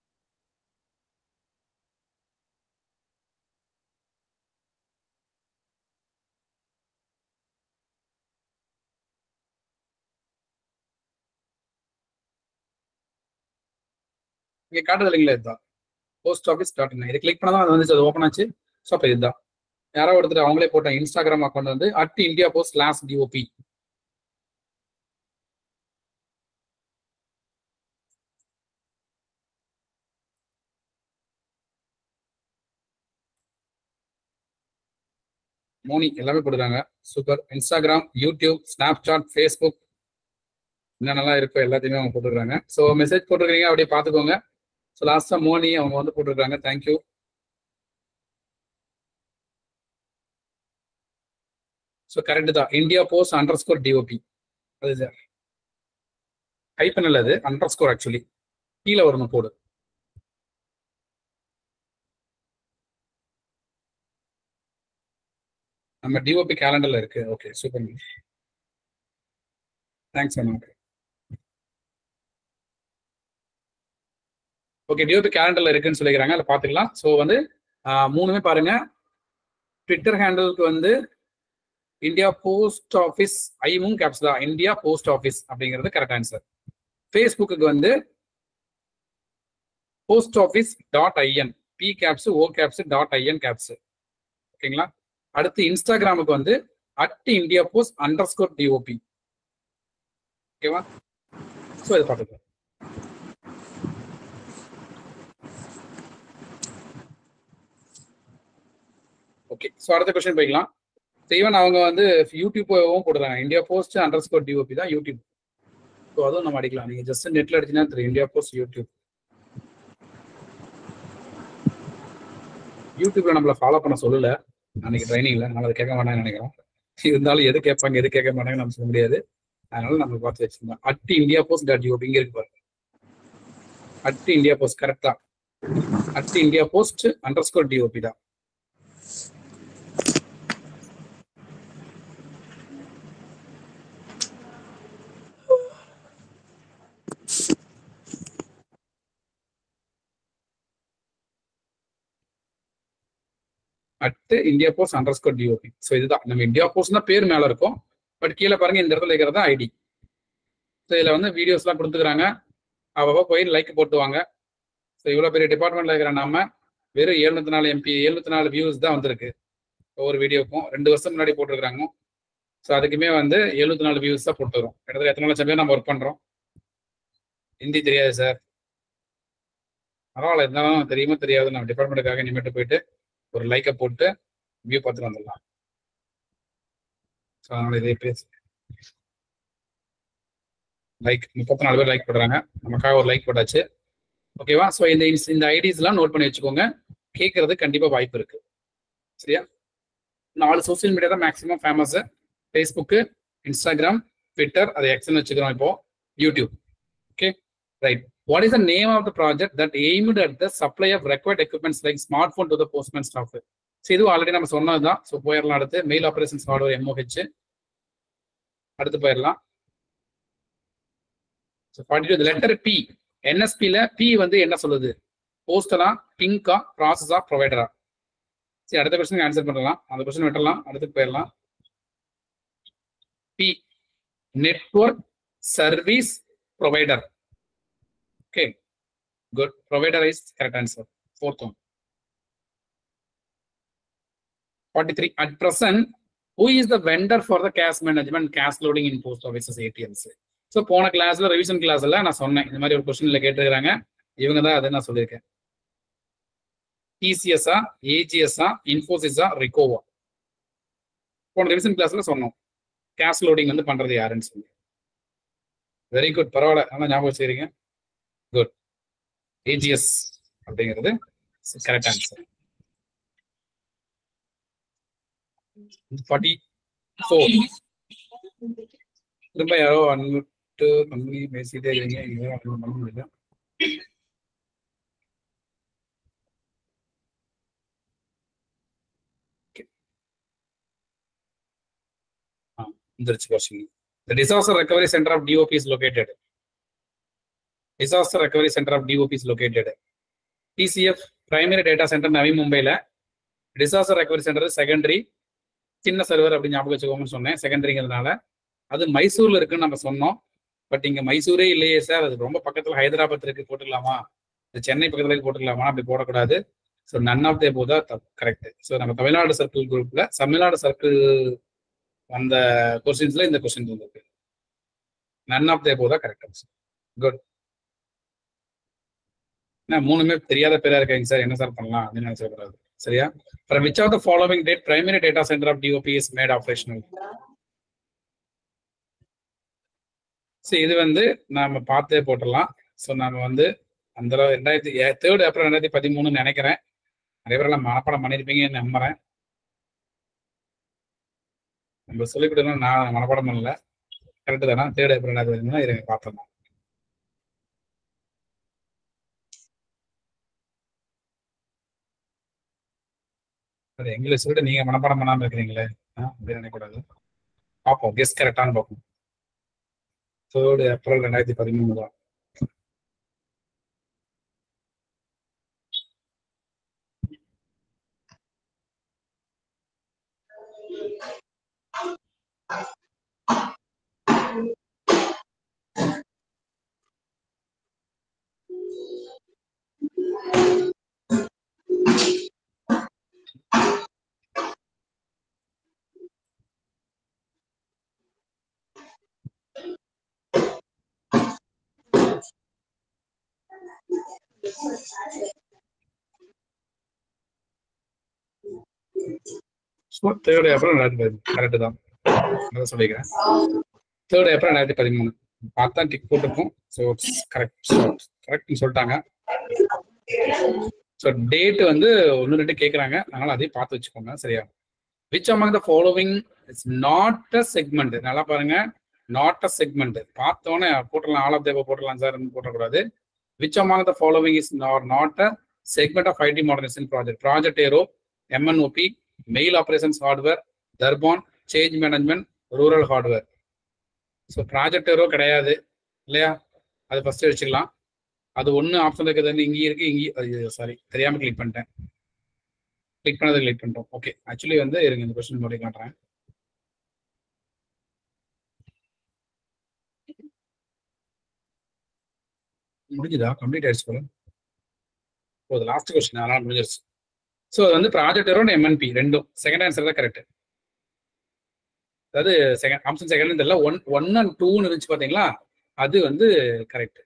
இங்க காட்டுது இல்லைங்களா இதுதான் போஸ்ட் ஆஃபீஸ் டாட் இன் இது கிளிக் பண்ணாதான் அது வந்துச்சு அது ஓப்பன் ஆச்சு ஸோ அப்போ இதுதான் யாரோ ஒருத்தர் அவங்களே போட்ட இன்ஸ்டாகிராம் அக்கௌண்ட் வந்து at India post slash DOP மோனி எல்லாமே போட்டுருக்காங்க super Instagram YouTube Snapchat Facebook என்னென்னலாம் இருக்கோ எல்லாத்தையுமே அவங்க போட்டுருக்காங்க ஸோ மெசேஜ் போட்டிருக்கீங்க அப்படியே பார்த்துக்கோங்க ஸோ லாஸ்ட்டாக மோனி அவங்க வந்து போட்டிருக்காங்க தேங்க்யூ ஸோ கரெக்ட் தான் India post underscore DOP அது சார் ஹைப்பன் இல்லை அது அண்டர் ஸ்கோர் ஆக்சுவலி கீழே வரணும் போடு நம்ம டிஓபி கேலண்டர்ல இருக்கு okay super thanks ma'am okay DOP கேலண்டர்ல இருக்குன்னு சொல்லிக்கிறாங்க அதில் பார்த்துக்கலாம் ஸோ வந்து ஆஹ், மூணுமே பாருங்க ட்விட்டர் ஹேண்டலுக்கு வந்து இந்தியா போஸ்ட் ஆஃபீஸ் ஐமும் கேப்ஸ் தான் இந்தியா போஸ்ட் ஆஃபீஸ் அப்படிங்கிறது கரெக்ட் ஆன்சர் ஃபேஸ்புக்கு வந்து post office dot IN P caps O caps dot IN caps ஓகேங்களா அடுத்து இன்ஸ்டாகிராமுக்கு வந்து at India post underscore DOP ஓகேவா ஸோ இதை பார்த்துக்கலாம் ஓகே ஸோ அடுத்த கொஸ்டின் போய்க்கலாம் ஈவன் அவங்க வந்து யூடியூப்பும் போடுறாங்க India post underscore DOP தான் யூடியூப் ஸோ அதுவும் நம்ம அடிக்கலாம் நீங்கள் ஜஸ்ட் நெட்டில் அடிச்சீங்கன்னா தெரியும் இந்தியா போஸ்ட் யூடியூப் யூடியூப்ல நம்மள ஃபாலோ பண்ண சொல்லல அன்னைக்கு ட்ரைனிங்ல நம்ம அதை கேட்க மாட்டாங்கன்னு நினைக்கிறோம் இருந்தாலும் எது கேட்பாங்க எது கேட்க மாட்டாங்கன்னு நம்ம சொல்ல முடியாது அதனால நம்ம பார்த்து வச்சிருந்தோம் at India post dot UP இங்க இருக்கு பாருங்க அட் இந்தியா போஸ்ட் கரெக்டா at India post underscore DOP தான் at India post underscore DOP so இதுதான் நம்ம இந்தியா போஸ்ட் தான் பேர் மேல இருக்கும் பட் கீழே பாருங்க இந்த இடத்துல இருக்கிறது ஐடி ஸோ இதில் வந்து வீடியோஸ்லாம் கொடுத்துக்கிறாங்க அவ்வளோ போய் லைக் போட்டுவாங்க ஸோ இவ்வளோ பெரிய டிபார்ட்மெண்ட்டில் இருக்கிற நாம வெறும் எழுநூத்தி நாலு எம்பி எழுநூத்தி நாலு வியூஸ் தான் வந்திருக்கு ஒவ்வொரு வீடியோக்கும் ரெண்டு வருஷம் முன்னாடி போட்டிருக்காங்க ஸோ அதுக்குமே வந்து எழுநூத்தி நாலு வியூஸ் தான் போட்டு வரும் கிட்டத்தட்ட எத்தனை லட்சம் பேர் நம்ம ஒர்க் பண்ணுறோம் ஹிந்தி தெரியாது சார் பரவாயில்ல இருந்தாலும் தெரியுமோ தெரியாது நம்ம டிபார்ட்மெண்ட்டுக்காக இனிமேட்டு போயிட்டு ஒரு லைக்கை போட்டு வியூ பார்த்துட்டு வந்துடலாம் ஸோ அதனால இதே பேசு லைக் முப்பத்தி நாலு பேர் லைக் போடுறாங்க நமக்காக ஒரு லைக் போட்டாச்சு ஓகேவா ஸோ இந்த இந்த ஐடிஸ்லாம் நோட் பண்ணி வச்சுக்கோங்க கேட்கறது கண்டிப்பாக வாய்ப்பு இருக்கு சரியா நாலு சோசியல் மீடியா தான் maximum famous Facebook Instagram Twitter அதை எக்ஸ்னு வச்சுக்கிறோம் இப்போ YouTube okay right what is the name of the project that aimed at the supply of required equipments like smart phone to the postman staff so இதுவும் already நம்ம சொன்னது தான் so போயிடலாம் அடுத்து மெயில் ஆப்ரேஷன்ஸ் ஹார்ட்வேர் எம்ஓஹெச் அடுத்து போயிடலாம் so forty letter B என்எஸ்பியில் B வந்து என்ன சொல்லுது போஸ்டலா பிங்கா ப்ராசஸா ப்ரொவைடரா சரி அடுத்த கொஸ்டின் ஆன்சர் பண்ணலாம் அந்த கொஸ்டின் விட்டுறலாம் அடுத்து போயிடலாம் B network service provider okay good provider is correct answer fourth one forty three at present who is the vendor for the cash management cash loading in post offices ATMs so போன கிளாஸ்ல revision கிளாஸ்ல நான் சொன்னேன் இந்த மாதிரி ஒரு கொஸ்டின்ல கேட்டுருக்காங்க இவங்க தான் அதை நான் சொல்லியிருக்கேன் டிசிஎஸ்ஆ ஏஜிஎஸ்ஆ இன்ஃபோசிஸா ரிகோவா போன ரிவிஷன் கிளாஸ்ல சொன்னோம் கேஷ் லோடிங் வந்து பண்றது யாருன்னு சொல்லி வெரி குட் பரவாயில்ல ஆனால் ஞாபகம் வச்சுக்கிறீங்க குட் ஏஜிஎஸ் அப்படிங்கிறது கரெக்ட் ஆன்சர் ஃபார்ட்டி ஃபோர் திரும்ப யாரோ அன்மிட்டு கம்பெனி பேசிட்டே இருக்கீங்க எங்கேயும் அன்மிட் பண்ண முடியல வந்துருச்சு question The disaster recovery center of DOP is located. Disaster recovery center of DOP is located. TCF primary data center Navi மும்பைல டிசாஸ்டர் ரெக்கவரி சென்டர் செகண்டரி சின்ன சர்வர் அப்படி ஞாபகம் வச்சுக்கோங்கன்னு சொன்னேன் செகண்டரிங்கிறதுனால அது மைசூர்ல இருக்குன்னு நம்ம சொன்னோம் பட் இங்க மைசூரே இல்லையே சார் அது ரொம்ப பக்கத்துல ஹைதராபாத் இருக்கு போட்டுக்கலாமா இது சென்னை பக்கத்துல இருக்கு போட்டுக்கலாமா அப்படி போடக்கூடாது ஸோ நன் ஆஃப் தே போதா கரெக்ட் ஸோ நம்ம தமிழ்நாடு சர்க்கிள் குரூப்ல தமிழ்நாடு சர்க்கிள் அந்த கொஸ்டின்ஸ்ல இந்த கொஸ்டின் வந்திருக்கு நன் ஆஃப் தே போதா கரெக்ட் ஆன்சர் குட் என்ன மூணுமே தெரியாத பேரா இருக்காங்க சார் என்ன சார் பண்ணலாம் அப்படின்னு நினைச்சக்கூடாது சரியா from which of the following date primary data centre of DOP is made operational சரி இது வந்து நாம பார்த்தே போட்டுடலாம் ஸோ நாம வந்து அந்த ரெண்டாயிரத்தி தேர்ட் ஏப்ரல் ரெண்டாயிரத்தி பதிமூணுன்னு நினைக்கிறேன் நிறைய பேர் எல்லாம் மனப்பாடம் பண்ணியிருப்பீங்கன்னு நம்புறேன் நம்ம சொல்லிக் கொடுக்கணும் நான் மனப்பாடம் பண்ணல கரெக்டு தானே தேர்ட் ஏப்ரல் ரெண்டாயிரத்தி பதிமூணு இருங்க பார்த்தோம் அது இங்கிலீஷ் விட நீங்க மனப்பாடம் பண்ணாம இருக்கிறீங்களே அப்படி நினைக்கக்கூடாது பார்ப்போம் கெஸ் கரெக்டானு பார்ப்போம் தேர்ட் ஏப்ரல் ரெண்டாயிரத்தி பதிமூணு தான் ஸோ தேர்ட் ஏப்ரல் ரெண்டாயிரத்தி பதிமூணு கரெக்டு தான் அதான் சொல்லிக்கிறேன் தேர்ட் ஏப்ரல் ரெண்டாயிரத்தி பதிமூணு பார்த்தா டிக் போட்டுருக்கோம் ஸோ கரெக்ட் கரெக்ட்னு சொல்லிட்டாங்க ஸோ டேட் வந்து ஒன்று ரெண்டு கேட்குறாங்க அதனால அதையும் பார்த்து வச்சுக்கோங்க சரியா which among the following it's not a segment நல்லா பாருங்க நாட் அ செக்மெண்ட் பார்த்தோன்னே போட்டுடலாம் ஆல் ஆஃப் தேவ போட்டுடலாம் சார் போட்டக்கூடாது which among the following is not a segment of IT modernisation project project Arrow MNOP mail operations hardware Darpan change management rural hardware so project Arrow கிடையாது இல்லையா அது first வச்சுக்கலாம் அது ஒன்று ஆப்ஷன் இருக்கிறது இங்கேயும் இருக்கு இங்கேயும் சாரி தெரியாமல் கிளிக் பண்ணிட்டேன் கிளிக் பண்ணதை கிளிக் பண்ணிட்டோம் ஓகே ஆக்சுவலி வந்து இருங்க இந்த கொஸ்டின் மறுபடியும் காட்டுறேன் முடிஞ்சுதா கம்ப்ளீட் ஆயிடுச்சு போல ஓ லாஸ்ட் கொஸ்டின் அதனால முடிஞ்சிருச்சு ஸோ அது வந்து ப்ராஜெக்ட் அரௌண்ட் எம்என்பி ரெண்டும் செகண்ட் ஆன்சர் தான் கரெக்ட் அதாவது செகண்ட் ஆப்ஷன் செகண்ட் தெரியல ஒன் ஒன் அண்ட் டூன்னு இருந்துச்சு பார்த்தீங்களா அது வந்து கரெக்ட்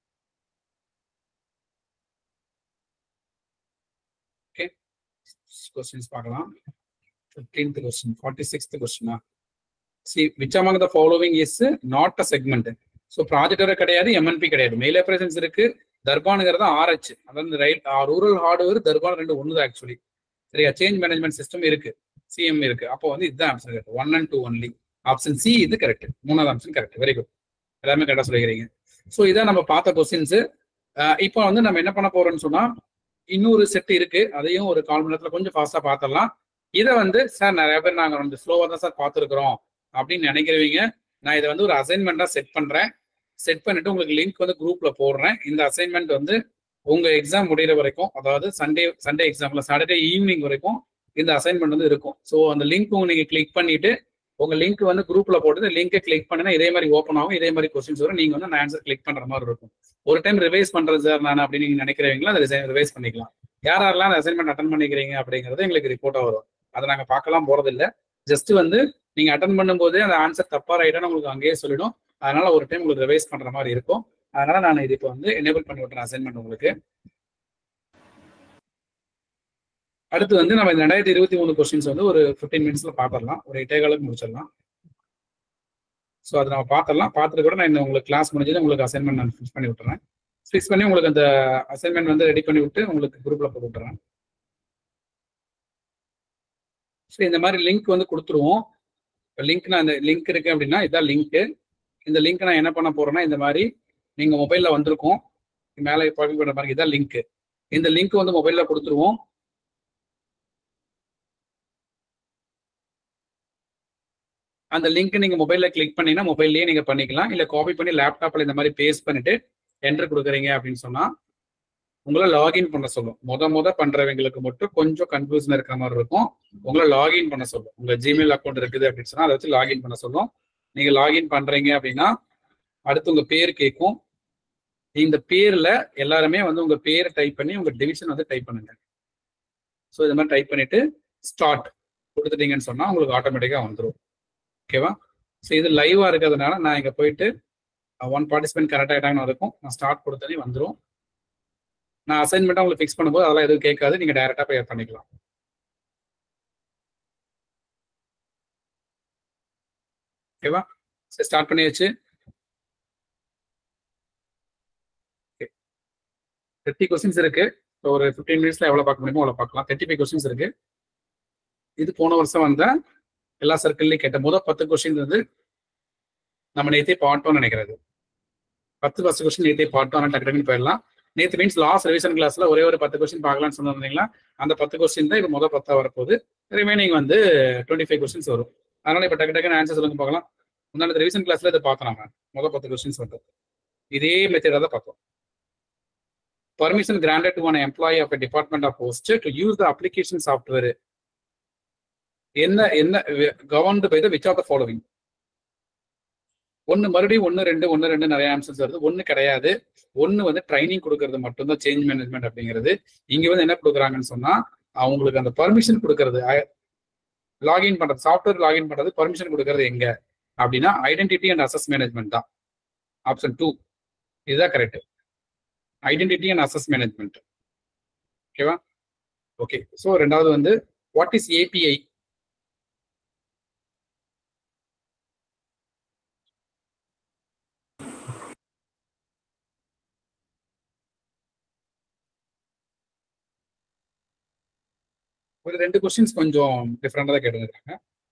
ஓகே கொஸ்டின்ஸ் பார்க்கலாம் ஃபிஃப்டீன்த் கொஸ்டின் ஃபார்ட்டி சிக்ஸ்த் கொஸ்டினா C which among the following is not a segment so projector கிடையாது எம்என்பி கிடையாது மெயில் ஆப்ரேஷன்ஸ் இருக்கு தர்பானுங்கிறது ஆர்ஹெச் அதாவது ரயில் ரூரல் ஹார்ட்வேர் தர்பான் ரெண்டு ஒன்று தான் ஆக்சுவலி சரியா சேஞ்ச் மேனேஜ்மெண்ட் சிஸ்டம் இருக்கு சிஎம் இருக்கு அப்போ வந்து இதுதான் option correct one and two only option C இது கரெக்ட் மூணாவது ஆப்ஷன் கரெக்ட் வெரி குட் எல்லாமே கரெக்டாக சொல்லிக்கிறீங்க ஸோ இதான் நம்ம பார்த்த கொஸ்டின்ஸ் இப்போ வந்து நம்ம என்ன பண்ண போறோம்னு சொன்னா இன்னொரு செட் இருக்கு அதையும் ஒரு கால் மணி நேரத்தில் கொஞ்சம் ஃபாஸ்ட்டாக பார்த்துடலாம் இதை வந்து சார் நிறைய பேர் நாங்கள் வந்து ஸ்லோவாக தான் சார் பார்த்துருக்குறோம் அப்படின்னு நினைக்கிறவங்க நான் இதை வந்து ஒரு அசைன்மெண்ட்டாக செட் பண்ணுறேன் செட் பண்ணிட்டு உங்களுக்கு லிங்க் வந்து குரூப்ல போடுறேன் இந்த அசைன்மெண்ட் வந்து உங்க எக்ஸாம் முடிகிற வரைக்கும் அதாவது சண்டே சண்டே எக்ஸாம்ல சாட்டர்டே ஈவினிங் வரைக்கும் இந்த அசைன்மெண்ட் வந்து இருக்கும் ஸோ அந்த லிங்க் நீங்க கிளிக் பண்ணிட்டு உங்க லிங்க் வந்து குரூப்ல போட்டு லிங்கை கிளிக் பண்ணினா இதே மாதிரி ஓப்பன் ஆகும் இதே மாதிரி கொஸ்டின்ஸ் வரும் நீங்க வந்து ஆன்சர் கிளிக் பண்ற மாதிரி இருக்கும் ஒரு டைம் ரிவைஸ் பண்றது சார் நான் அப்படின்னு நீங்க நினைக்கிறவங்களா அதை ரிவைஸ் பண்ணிக்கலாம் யார் யாரெல்லாம் அந்த அசைன்மெண்ட் அட்டன் பண்ணிக்கிறீங்க அப்படிங்கிறது எங்களுக்கு ரிப்போர்ட்டா வரும் அதை நாங்க பார்க்கலாம் போறது இல்லை ஜஸ்ட் வந்து நீங்க அட்டன் பண்ணும்போதே அந்த ஆன்சர் தப்பா ரைட்டான உங்களுக்கு அங்கேயே சொல்லிடும் அதனால ஒரு டைம் உங்களுக்கு ரிவைஸ் பண்ற மாதிரி இருக்கும் அதனால நான் இது இப்போ வந்து எனேபிள் பண்ணி விட்டுறேன் அசைன்மெண்ட் உங்களுக்கு அடுத்து வந்து நம்ம இந்த ரெண்டாயிரத்தி இருபத்தி மூணு கொஸ்டின்ஸ் வந்து ஒரு ஃபிஃப்டீன் மினிட்ஸ்ல பார்த்துடலாம் ஒரு எட்டே காலுக்கு முடிச்சிடலாம் ஸோ அதை நம்ம பார்த்துடலாம் பார்த்துட்டு கூட நான் இந்த உங்களுக்கு கிளாஸ் முடிஞ்சது உங்களுக்கு அசைன்மெண்ட் நான் ஃபிக்ஸ் பண்ணி விட்டுறேன் ஃபிக்ஸ் பண்ணி உங்களுக்கு அந்த அசைன்மெண்ட் வந்து ரெடி பண்ணி விட்டு உங்களுக்கு குரூப்ல போட்டு விட்டுறேன் ஸோ இந்த மாதிரி லிங்க் வந்து கொடுத்துருவோம் லிங்க் நான் இந்த லிங்க் இருக்கு அப்படின்னா இதான் லிங்க் இந்த லிங்க் நான் என்ன பண்ண போறேன்னா இந்த மாதிரி நீங்க மொபைல்ல வந்திருக்கும் மேலே பப்ளிக் பண்ற மாதிரி இதான் லிங்க் இந்த லிங்க் வந்து மொபைல்ல கொடுத்துருவோம் அந்த லிங்க் நீங்க மொபைல்ல கிளிக் பண்ணீங்கன்னா மொபைல்லயே நீங்க பண்ணிக்கலாம் இல்ல காப்பி பண்ணி லேப்டாப்ல இந்த மாதிரி பேஸ்ட் பண்ணிட்டு என்டர் கொடுக்குறீங்க அப்படின்னு சொன்னா உங்களை லாகின் பண்ண சொல்லும் முத முத பண்றவங்களுக்கு மட்டும் கொஞ்சம் கன்ஃபியூஷன் இருக்கிற மாதிரி இருக்கும் உங்களை லாகின் பண்ண சொல்லும் உங்க ஜிமெயில் அக்கௌண்ட் இருக்குது அப்படின்னு சொன்னா அதை வச்சு லாகின் பண்ண சொல்லும் நீங்க லாகின் பண்றீங்க அப்படின்னா அடுத்து உங்க பேர் கேட்கும் இந்த பேர்ல எல்லாருமே வந்து உங்க பேரை டைப் பண்ணி உங்க டிவிஷன் வந்து டைப் பண்ணுங்க ஸோ இது மாதிரி டைப் பண்ணிட்டு ஸ்டார்ட் கொடுத்துட்டீங்கன்னு சொன்னா உங்களுக்கு ஆட்டோமேட்டிக்கா வந்துடும் ஓகேவா ஸோ இது லைவா இருக்கிறதுனால நான் இங்க போயிட்டு ஒன் பார்ட்டிசிபென்ட் கரெக்ட் ஆகிட்டாங்கன்னு இருக்கும் நான் ஸ்டார்ட் கொடுத்தனே வந்துடும் நான் அசைன்மெண்ட்டாக உங்களுக்கு ஃபிக்ஸ் பண்ணும்போது அதெல்லாம் எதுவும் கேட்காது நீங்க டைரக்டா போய் பண்ணிக்கலாம் ஓகேவா சரி ஸ்டார்ட் பண்ணியாச்சு தேர்ட்டி கொஸ்டின்ஸ் இருக்கு ஒரு ஃபிஃப்டீன் மினிட்ஸ்ல எவ்வளவு பார்க்க முடியுமோ அவ்வளவு பார்க்கலாம் தேர்ட்டி ஃபைவ் கொஸ்டின்ஸ் இருக்கு இது போன வருஷம் வந்த எல்லா சர்க்கிள்லயும் கேட்ட முதல் பத்து கொஸ்டின் வந்து நம்ம நேத்தே பாட்டோம்னு நினைக்கிறது பத்து ஃபர்ஸ்ட் கொஸ்டின் நேத்தே பாட்டோம் டக்கு டக்குன்னு போயிடலாம் நேற்று மீன்ஸ் லாஸ்ட் ரிவிஷன் கிளாஸ்ல ஒரே ஒரு பத்து கொஸ்டின் பார்க்கலாம்னு சொன்னீங்களா அந்த பத்து கொஸ்டின் தான் இது முதல் பத்தா வரப்போகுது ரிமைனிங் வந்து டுவெண்ட்டி ஃபைவ் கொஸ்டின்ஸ் வரும் அதனால இப்போ டக்கு டக்குன்னு ஆன்சர் சொல்லுங்க பார்க்கலாம் முன்னாடி ரிவிஷன் கிளாஸ்ல இதை பார்த்தோம் நம்ம முதல் பத்து கொஸ்டின்ஸ் வந்து இதே மெத்தடாக தான் பார்த்தோம் permission granted to an employee of a department of post to use the application software என்ன என்ன governed by the which of the following ஒன்னு மறுபடியும் ஒன்னு ரெண்டு ஒன்னு ரெண்டு நிறைய ஆன்சர்ஸ் வருது ஒன்னு கிடையாது ஒன்னு வந்து ட்ரைனிங் கொடுக்கறது மட்டும்தான் சேஞ்ச் மேனேஜ்மெண்ட் அப்படிங்கிறது இங்க வந்து என்ன கொடுக்குறாங்கன்னு சொன்னா அவங்களுக்கு அந்த பர்மிஷன் கொடுக்கறது லாகின் பண்றது சாஃப்ட்வேர் லாகின் பண்றது பர்மிஷன் கொடுக்கறது எங்க அப்படின்னா ஐடென்டிட்டி அண்ட் அசஸ் மேனேஜ்மெண்ட் தான் ஆப்ஷன் டூ இதுதான் correct identity and access management ஓகேவா ஓகே ஸோ ரெண்டாவது வந்து வாட் இஸ் ஏபிஐ ஒரு ரெண்டு கொஸ்டின்ஸ் கொஞ்சம் டிஃப்ரெண்டாக தான் கேட்டுருக்காங்க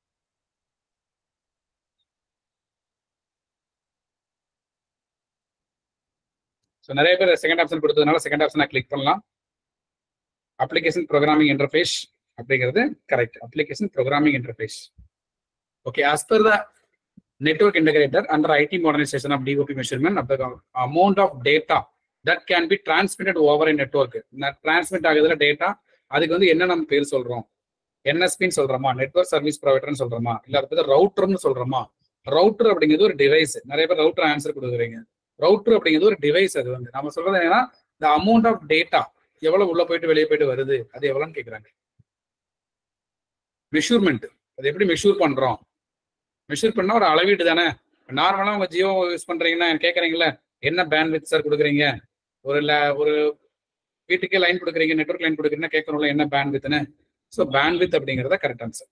ஸோ நிறைய பேர் செகண்ட் ஆப்ஷன் கொடுத்ததுனால செகண்ட் ஆப்ஷனை கிளிக் பண்ணலாம் அப்ளிகேஷன் ப்ரோக்ராமிங் இன்டர்ஃபேஸ் அப்படிங்கிறது correct application programming interface okay as per the network integrator under IT modernisation of DOP measurement of the amount of data that can be transmitted over in network transmit ஆகுதுல data அதுக்கு வந்து என்ன நம்ம பேர் சொல்றோம் என்எஸ்பின்னு சொல்றோமா network service ப்ரொவைடர்னு சொல்றோமா இல்ல அதை பத்தி ரவுட்டர்னு சொல்றோமா ரவுட்டர் அப்படிங்கிறது ஒரு டிவைஸ் நிறைய பேர் ரவுட்டர் ஆன்சர் கொடுக்குறீங்க ரவுட்டர் அப்படிங்கிறது ஒரு டிவைஸ் அது வந்து நம்ம சொல்றது என்னன்னா இந்த அமௌண்ட் ஆஃப் டேட்டா எவ்வளவு உள்ள போயிட்டு வெளியே போயிட்டு வருது அது எவ்வளோன்னு கேட்குறாங்க மெஷூர்மெண்ட் அது எப்படி மெஷூர் பண்றோம் மெஷூர் பண்ணா ஒரு அளவீடு தானே நார்மலா உங்க ஜியோ யூஸ் பண்றீங்கன்னா கேட்குறீங்களா என்ன பேண்ட் சார் கொடுக்குறீங்க ஒரு ல- ஒரு வீட்டுக்கே லைன் கொடுக்குறீங்க நெட்வொர்க் லைன் கொடுக்குறீங்கன்னா கேட்கணும்ல என்ன பேண்ட் வித்னு ஸோ பேண்ட் வித் அப்படிங்கிறத correct answer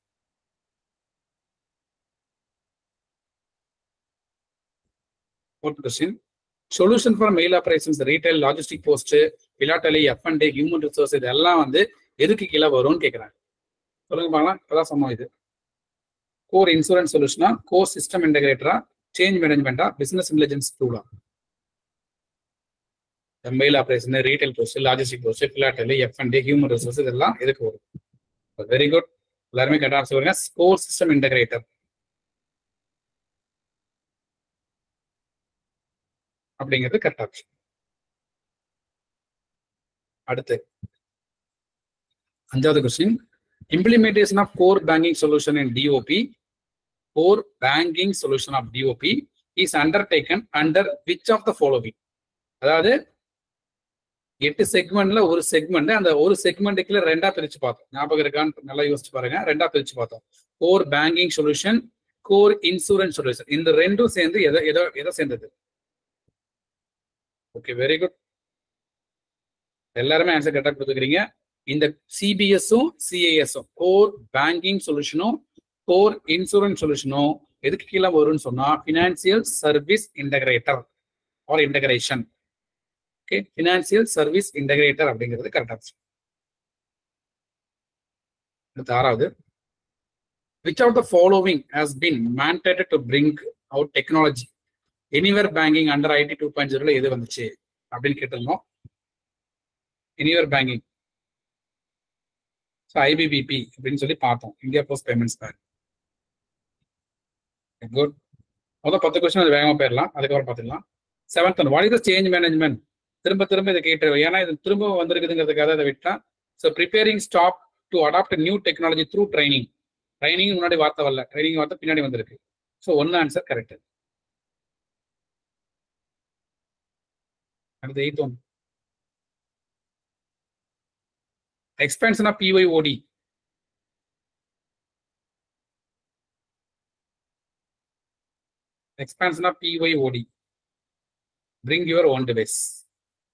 fourth question solution for mail operations retail logistic post philately F and human resource இதெல்லாம் வந்து எதுக்கு கீழே வரும்னு கேட்குறாங்க சொல்லுங்க பார்க்கலாம் இப்பதான் சொன்னோம் இது கோர் இன்சூரன்ஸ் சொல்யூஷனா கோர் சிஸ்டம் இன்டகிரேட்டரா சேஞ்ச் மேனேஜ்மெண்டா பிசினஸ் இன்டெலிஜென்ஸ் டூலா mail operation retail post logistic post philately F and human resource இதெல்லாம் எதுக்கு வரும் வெரி குட் எல்லாருமே கரெக்டாக சொல்லுங்க கோர் சிஸ்டம் இன்டகிரேட்டர் அப்படிங்கிறது கரெக்ட் ஆப்ஷன் அடுத்து அஞ்சாவது question implementation of core banking solution in DOP core banking solution of DOP is undertaken under which of the following அதாவது எட்டு செக்மெண்ட்ல ஒரு செக்மெண்ட் அந்த ஒரு செக்மெண்ட்டுக்குள்ள ரெண்டா பிரிச்சு பார்த்தோம் ஞாபகம் இருக்கான்னு நல்லா யோசிச்சு பாருங்க ரெண்டா பிரிச்சு பார்த்தோம் core banking solution core insurance solution இந்த ரெண்டும் சேர்ந்து எதை எதோ எதை சேர்ந்தது ஓகே வெரி குட் எல்லாருமே ஆன்சர் கரெக்டாக கொடுத்துக்கிறீங்க இந்த சிபிஎஸும் சிஏஎஸும் கோர் பேங்கிங் சொல்யூஷனும் கோர் இன்சூரன்ஸ் சொல்யூஷனும் எதுக்கு கீழே வரும்னு சொன்னா financial service integrator or integration okay financial service integrator அப்படிங்கிறது கரெக்டாக அடுத்து ஆறாவது which of the following has been mandated to bring out technology anywhere banking under IT two point ஜீரோல எது வந்துச்சு அப்படின்னு கேட்டிருந்தோம் எனிவர் பேங்கிங் ஸோ ஐபிபிபி அப்படின்னு சொல்லி பார்த்தோம் India post payments bank good முதல் பத்து கொஸ்டின் அது வேகமாக போயிடலாம் அதுக்கப்புறம் பார்த்துக்கலாம் seventh one what is the change management திரும்ப திரும்ப இதை கேட்டு ஏன்னா இது திரும்ப வந்திருக்குதுங்கிறதுக்காக அதை விட்டா so preparing staff to adopt new technology through training training முன்னாடி வார்த்தை வரல ட்ரைனிங் வார்த்தை பின்னாடி வந்திருக்கு ஸோ ஒன்னு ஆன்சர் கரெக்ட் அடுத்து eighth one expansion of PYOD expansion of PYOD. Bring your own device.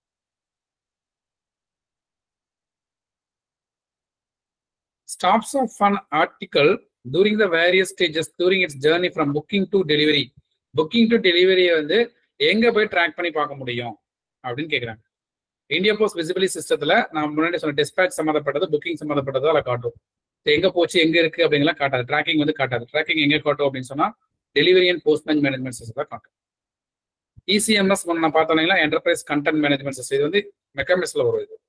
Stops of an article during the various stages during its journey from booking to delivery. Booking to delivery வந்து எங்க போய் track பண்ணி பார்க்க முடியும் அப்படின்னு கேக்குறாங்க India post விசிபிலி சிஸ்டத்துல நான் முன்னாடி சொன்ன டிஸ்பேச் சம்மந்தப்பட்டது புக்கிங் சம்மந்தப்பட்டது அதில் காட்டும் எங்க போச்சு எங்க இருக்கு அப்படிங்கலாம் காட்டாது ட்ராக்கிங் வந்து காட்டாது ட்ராக்கிங் எங்க காட்டும் அப்படின்னு சொன்னா delivery and postman management system தான் காட்டும் இசிஎம்எஸ் நான் பார்த்தோம்னா என்டர்பிரைஸ் கண்டென்ட் மேனேஜ்மெண்ட் சிஸ்டம் இது வந்து மெக்காமிக்ஸ்ல வரும் இது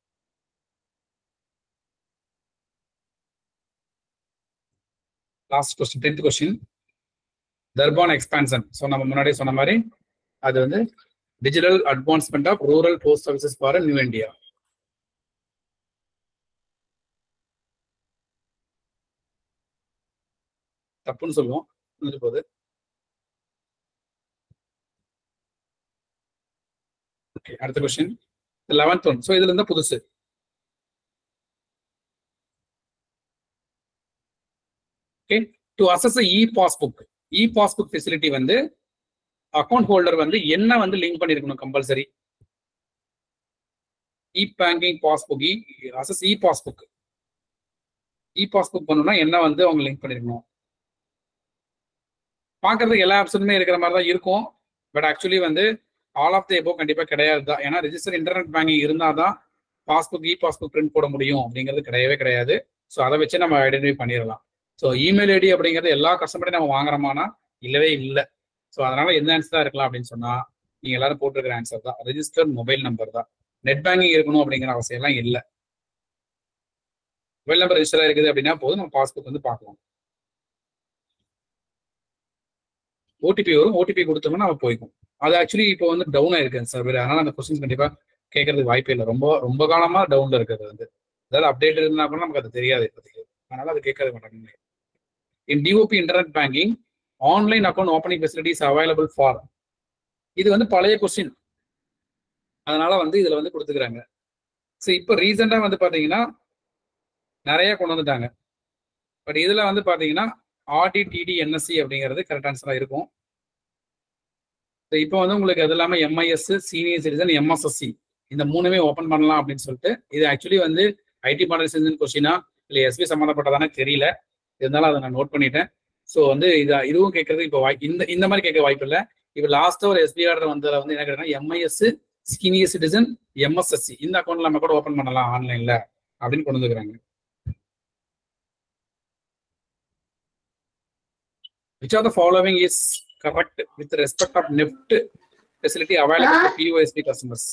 last question tenth question Darpan expansion so நம்ம முன்னாடி சொன்ன மாதிரி அது வந்து digital advancement of rural post services for new India தப்புன்னு சொல்லுவோம் முடிஞ்சு போகுது ஓகே அடுத்த கொஸ்டின் லெவன்த் ஒன் ஸோ இதுல இருந்தா புதுசு okay to access e passbook e passbook facility வந்து அக்கௌண்ட் ஹோல்டர் வந்து என்ன வந்து லிங்க் பண்ணிருக்கணும் compulsory e banking passbook e access e passbook e passbook பண்ணணும்னா என்ன வந்து அவங்க லிங்க் பண்ணிருக்கணும் பார்க்கறதுக்கு எல்லா ஆப்ஷனுமே இருக்கிற மாதிரி தான் இருக்கும் பட் ஆக்சுவலி வந்து ஆல் ஆஃப் த எபோ கண்டிப்பாக கிடையாது தான் ஏன்னா ரிஜிஸ்டர் இன்டர்நெட் பேங்கிங் இருந்தால் தான் பாஸ்புக் இ பாஸ்புக் பிரிண்ட் போட முடியும் அப்படிங்கிறது கிடையவே கிடையாது ஸோ அதை வச்சு நம்ம ஐடென்டிஃபை பண்ணிடலாம் ஸோ இமெயில் ஐடி அப்படிங்கிறது எல்லா கஸ்டமரையும் நம்ம வாங்குறோமானா இல்லவே இல்லை ஸோ அதனால எந்த ஆன்சர் தான் இருக்கலாம் அப்படின்னு சொன்னா நீங்க எல்லாரும் போட்டிருக்கிற ஆன்சர் தான் ரெஜிஸ்டர்ட் மொபைல் நம்பர் தான் நெட் பேங்கிங் இருக்கணும் அப்படிங்கிற அவசியம் எல்லாம் இல்லை மொபைல் நம்பர் ரெஜிஸ்டர் இருக்குது அப்படின்னா போதும் நம்ம பாஸ்புக் வந்து பார்க்கலாம் ஓடிபி வரும் ஓடிபி கொடுத்தோம்னா நம்ம போய்க்கும் அது ஆக்சுவலி இப்போ வந்து டவுன் ஆயிருக்கு சர்வர் அதனால அந்த கொஸ்டின்ஸ் கண்டிப்பா கேட்கறதுக்கு வாய்ப்பே இல்லை ரொம்ப ரொம்ப காலமா டவுன்ல இருக்கிறது வந்து அதாவது அப்டேட் இருந்தா கூட நமக்கு அது தெரியாது இப்போதைக்கு அதனால அது கேட்கறது மாட்டாங்க in DOP internet banking online account opening facilities available for இது வந்து பழைய கொஸ்டின் அதனால வந்து இதுல வந்து கொடுத்துக்கிறாங்க ஸோ இப்போ ரீசெண்டா வந்து பாத்தீங்கன்னா நிறைய கொண்டு வந்துட்டாங்க பட் இதுல வந்து பாத்தீங்கன்னா ஆர்டி டிடி என்எஸ்சி அப்படிங்கிறது கரெக்ட் ஆன்சரா இருக்கும் ஸோ இப்போ வந்து உங்களுக்கு அது இல்லாமல் எம்ஐஎஸ் சீனியர் சிட்டிசன் எம்எஸ்எஸ்சி இந்த மூணுமே ஓப்பன் பண்ணலாம் அப்படின்னு சொல்லிட்டு இது ஆக்சுவலி வந்து ஐடி மாடல் சிட்டிசன் கொஸ்டினா இல்லை எஸ்பி சம்மந்தப்பட்டதானே தெரியல இருந்தாலும் அதை நான் நோட் பண்ணிட்டேன் ஸோ வந்து இது இதுவும் கேட்கறது இப்போ வாய் இந்த இந்த மாதிரி கேட்க வாய்ப்பு இல்லை இப்போ லாஸ்ட்டாக ஒரு எஸ்பி ஆர்டர் வந்ததில் வந்து என்ன கேட்டீங்கன்னா எம்ஐஎஸ் சீனியர் சிட்டிசன் எம்எஸ்எஸ்சி இந்த அக்கௌண்ட் நம்ம கூட ஓப்பன் பண்ணலாம் ஆன்லைன்ல அப்படின்னு கொண்டு வந்துக்கிறாங்க which of the following is correct with respect of NEFT facility available to POSP customers?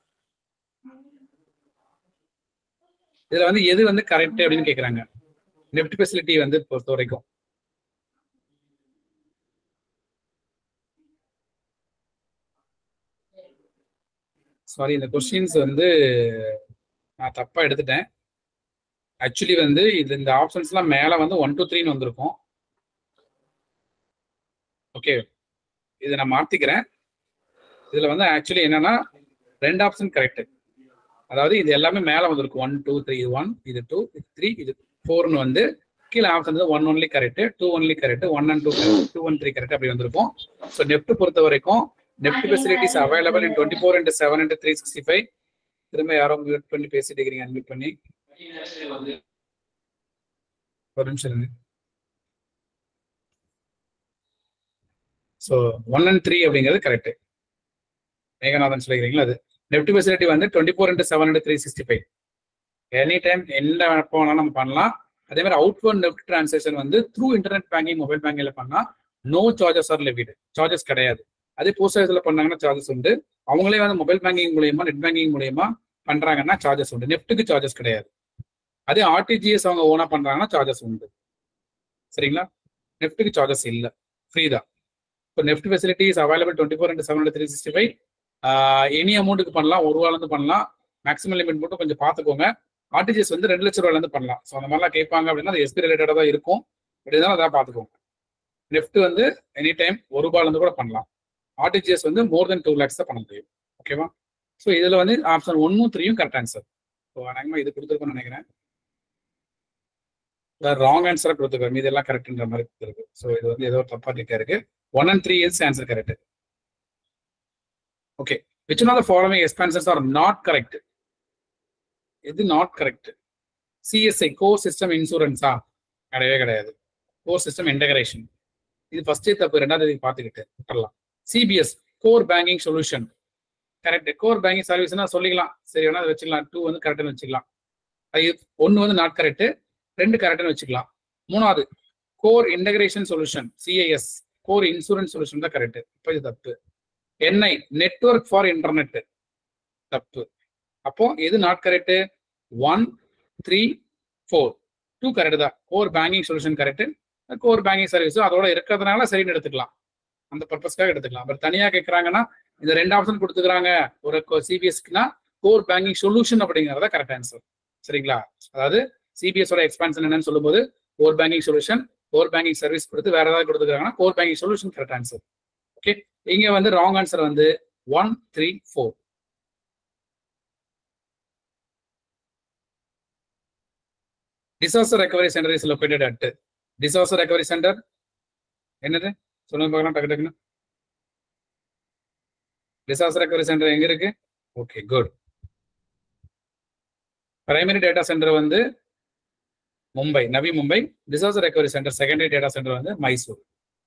இதுல வந்து எது வந்து கரெக்ட் அப்படின்னு கேக்குறாங்க நெஃப்ட் ஃபெசிலிட்டி வந்து பொறுத்த வரைக்கும் சாரி இந்த கொஸ்டின்ஸ் வந்து நான் தப்பா எடுத்துட்டேன் ஆக்சுவலி வந்து இது இந்த ஆப்ஷன்ஸ்லாம் மேல வந்து ஒன் டூ த்ரீன்னு வந்திருக்கும் ஓகே இதை நான் மாத்திக்கிறேன் இதுல வந்து ஆக்சுவலி என்னன்னா ரெண்டு ஆப்ஷன் கரெக்ட் அதாவது இது எல்லாமே மேல வந்திருக்கும் ஒன் டூ த்ரீ இது ஒன் இது டூ இது த்ரீ இது ஃபோர்னு வந்து கீழே ஆப்ஷன் வந்து one only correct two only correct one and two two one three correct அப்படி வந்திருக்கும் ஸோ நெஃப்ட் பொறுத்த வரைக்கும் NEFT facilities available in twenty four into seven into three sixty five திரும்ப யாரோ மியூட் பண்ணி பேசிட்டு இருக்கிறீங்க அன்மியூட் பண்ணி ஒரு நிமிஷம் இருங்க ஸோ ஒன் அண்ட் த்ரீ அப்படிங்கிறது கரெக்ட் மேகநாதன் சொல்லிக்கிறீங்களா அது நெஃப்ட் ஃபெசிலிட்டி வந்து twenty four into seven into three sixty five any time என்ன எப்போ வேணாலும் நம்ம பண்ணலாம் அதே மாதிரி அவுட்வர்ட் நெஃப்ட் டிரான்சாக்ஷன் வந்து த்ரூ இன்டர்நெட் பேங்கிங் மொபைல் பேங்கிங்ல பண்ணா no charges are levied charges கிடையாது அதே போஸ்ட் ஆஃபீஸ்ல பண்ணாங்கன்னா சார்ஜஸ் உண்டு அவங்களே வந்து மொபைல் பேங்கிங் மூலியமா நெட் பேங்கிங் மூலியமா பண்றாங்கன்னா சார்ஜஸ் உண்டு நெஃப்ட்டுக்கு சார்ஜஸ் கிடையாது அதே ஆர்டிஜிஎஸ் அவங்க ஓனா பண்றாங்கன்னா சார்ஜஸ் உண்டு சரிங்களா நெஃப்ட்டுக்கு சார்ஜஸ் இல்லை ஃப்ரீ தான் இப்போ NEFT facilities available twenty four into seven three sixty five any அமௌண்ட்டுக்கு பண்ணலாம் ஒரு ரூபாலேருந்து பண்ணலாம் மேக்ஸிமம் லிமிட் மட்டும் கொஞ்சம் பார்த்துக்கோங்க ஆர்டிஜிஎஸ் வந்து ரெண்டு லட்ச ரூபாயிலேருந்து பண்ணலாம் ஸோ அந்த மாதிரிலாம் கேட்பாங்க அப்படின்னா அது எஸ்பி ரிலேட்டடாக தான் இருக்கும் பட் இருந்தாலும் அதான் பார்த்துக்கோங்க நெஃப்ட் வந்து எனி டைம் ஒரு ரூபாயிலேருந்து கூட பண்ணலாம் ஆர்டிஜிஎஸ் வந்து மோர் தென் டூ லேக்ஸ் தான் பண்ண முடியும் ஓகேவா ஸோ இதில் வந்து ஆப்ஷன் ஒன்னும் த்ரீயும் கரெக்ட் ஆன்சர் ஸோ அநேகமாக இது கொடுத்துருக்கோன்னு நினைக்கிறேன் ராங் ஆன்சரை கொடுத்துருக்கோம் மீது எல்லாம் கரெக்ட்ன்ற மாதிரி கொடுத்துருக்கு ஸோ இது வந்து ஏதோ தப்பா டிக்கா இருக்கு one and three years answer correct okay which one of the following expenses are not correct இது not correct CSI core system இன்சூரன்ஸா கிடையவே கிடையாது கோ சிஸ்டம் இன்டகிரேஷன் இது ஃபர்ஸ்டே தப்பு ரெண்டாவது பார்த்துக்கிட்டு விட்டுறலாம் CBS core banking solution correct core banking சர்வீஸ்னா சொல்லிக்கலாம் சரி வேணா அதை வச்சுக்கலாம் டூ வந்து கரெக்ட்னு வச்சுக்கலாம் அது ஒன்று வந்து நாட் கரெக்ட் ரெண்டு கரெக்ட்னு வச்சுக்கலாம் மூணாவது core integration solution CIS core insurance solution தான் கரெக்ட் இப்போ இது தப்பு என்ஐ நெட்ஒர்க் ஃபார் இன்டர்நெட் தப்பு அப்போ எது not correct one three four two correct தான் core banking solution correct core banking service அதோட இருக்கிறதுனால சரின்னு எடுத்துக்கலாம் அந்த பர்பஸ்க்காக எடுத்துக்கலாம் பட் தனியாக கேட்குறாங்கன்னா இந்த ரெண்டு ஆப்ஷன் கொடுத்துக்கிறாங்க ஒரு சிபிஎஸ்க்குனா கோர் பேங்கிங் சொல்யூஷன் அப்படிங்கிறத கரெக்ட் ஆன்சர் சரிங்களா அதாவது சிபிஎஸோட எக்ஸ்பான்ஷன் என்னன்னு சொல்லும்போது core banking solution core banking service கொடுத்து வேற ஏதாவது கொடுத்துருக்காங்கன்னா core banking solution correct answer okay இங்க வந்து ராங் ஆன்சர் வந்து one three four disaster recovery centre is located at disaster recovery centre என்னது சொல்லுங்க பார்க்கலாம் டக்கு டக்குன்னு டிசாஸ்டர் ரெக்கவரி சென்டர் எங்க இருக்கு okay good primary data centre வந்து Mumbai Navi Mumbai disaster recovery centre secondary data centre வந்து Mysore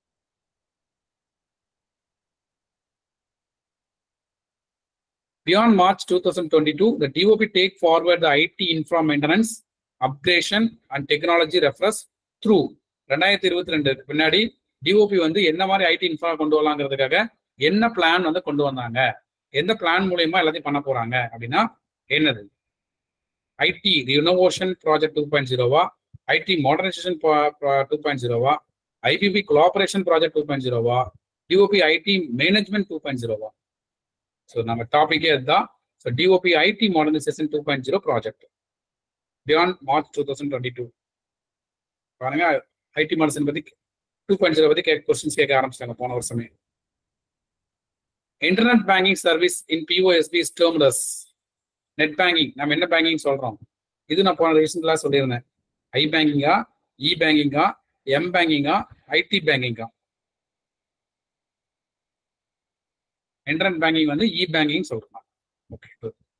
Beyond March 2022, the DOP take forward the IT infra maintenance, upgradation and technology refresh through ரெண்டாயிரத்தி இருபத்தி ரெண்டு பின்னாடி டிஓபி வந்து என்ன மாதிரி ஐடி இன்ஃப்ரா கொண்டு வரலாங்கிறதுக்காக என்ன பிளான் வந்து கொண்டு வந்தாங்க எந்த பிளான் மூலியமா எல்லாத்தையும் பண்ண போறாங்க அப்படின்னா என்னது IT renovation project two point ஜீரோவா ஐடி மாடர்னைசேஷன் டூ பாயிண்ட் ஜீரோவா IPP collaboration project two point ஜீரோவா DOP IT management two point ஜீரோவா ஸோ நம்ம டாபிக்கே அதுதான் so DOP IT modernisation two point zero project beyond March two thousand twenty two பாருங்க IT modernisation பத்தி two point zero பத்தி கேட்க கொஸ்டின்ஸ் கேட்க ஆரம்பிச்சிட்டாங்க போன வருஷமே internet banking service in POSB is termed as net banking நம்ம என்ன பேங்கிங் சொல்றோம் இது நான் போன ரீசெண்டாக சொல்லியிருந்தேன் ஐ பேங்கிங்கா இ பேங்கிங்கா எம் பேங்கிங்கா ஐடி பேங்கிங்கா இன்டர்நெட் பேங்கிங் வந்து இ பேங்கிங் சொல்றோம் ஓகே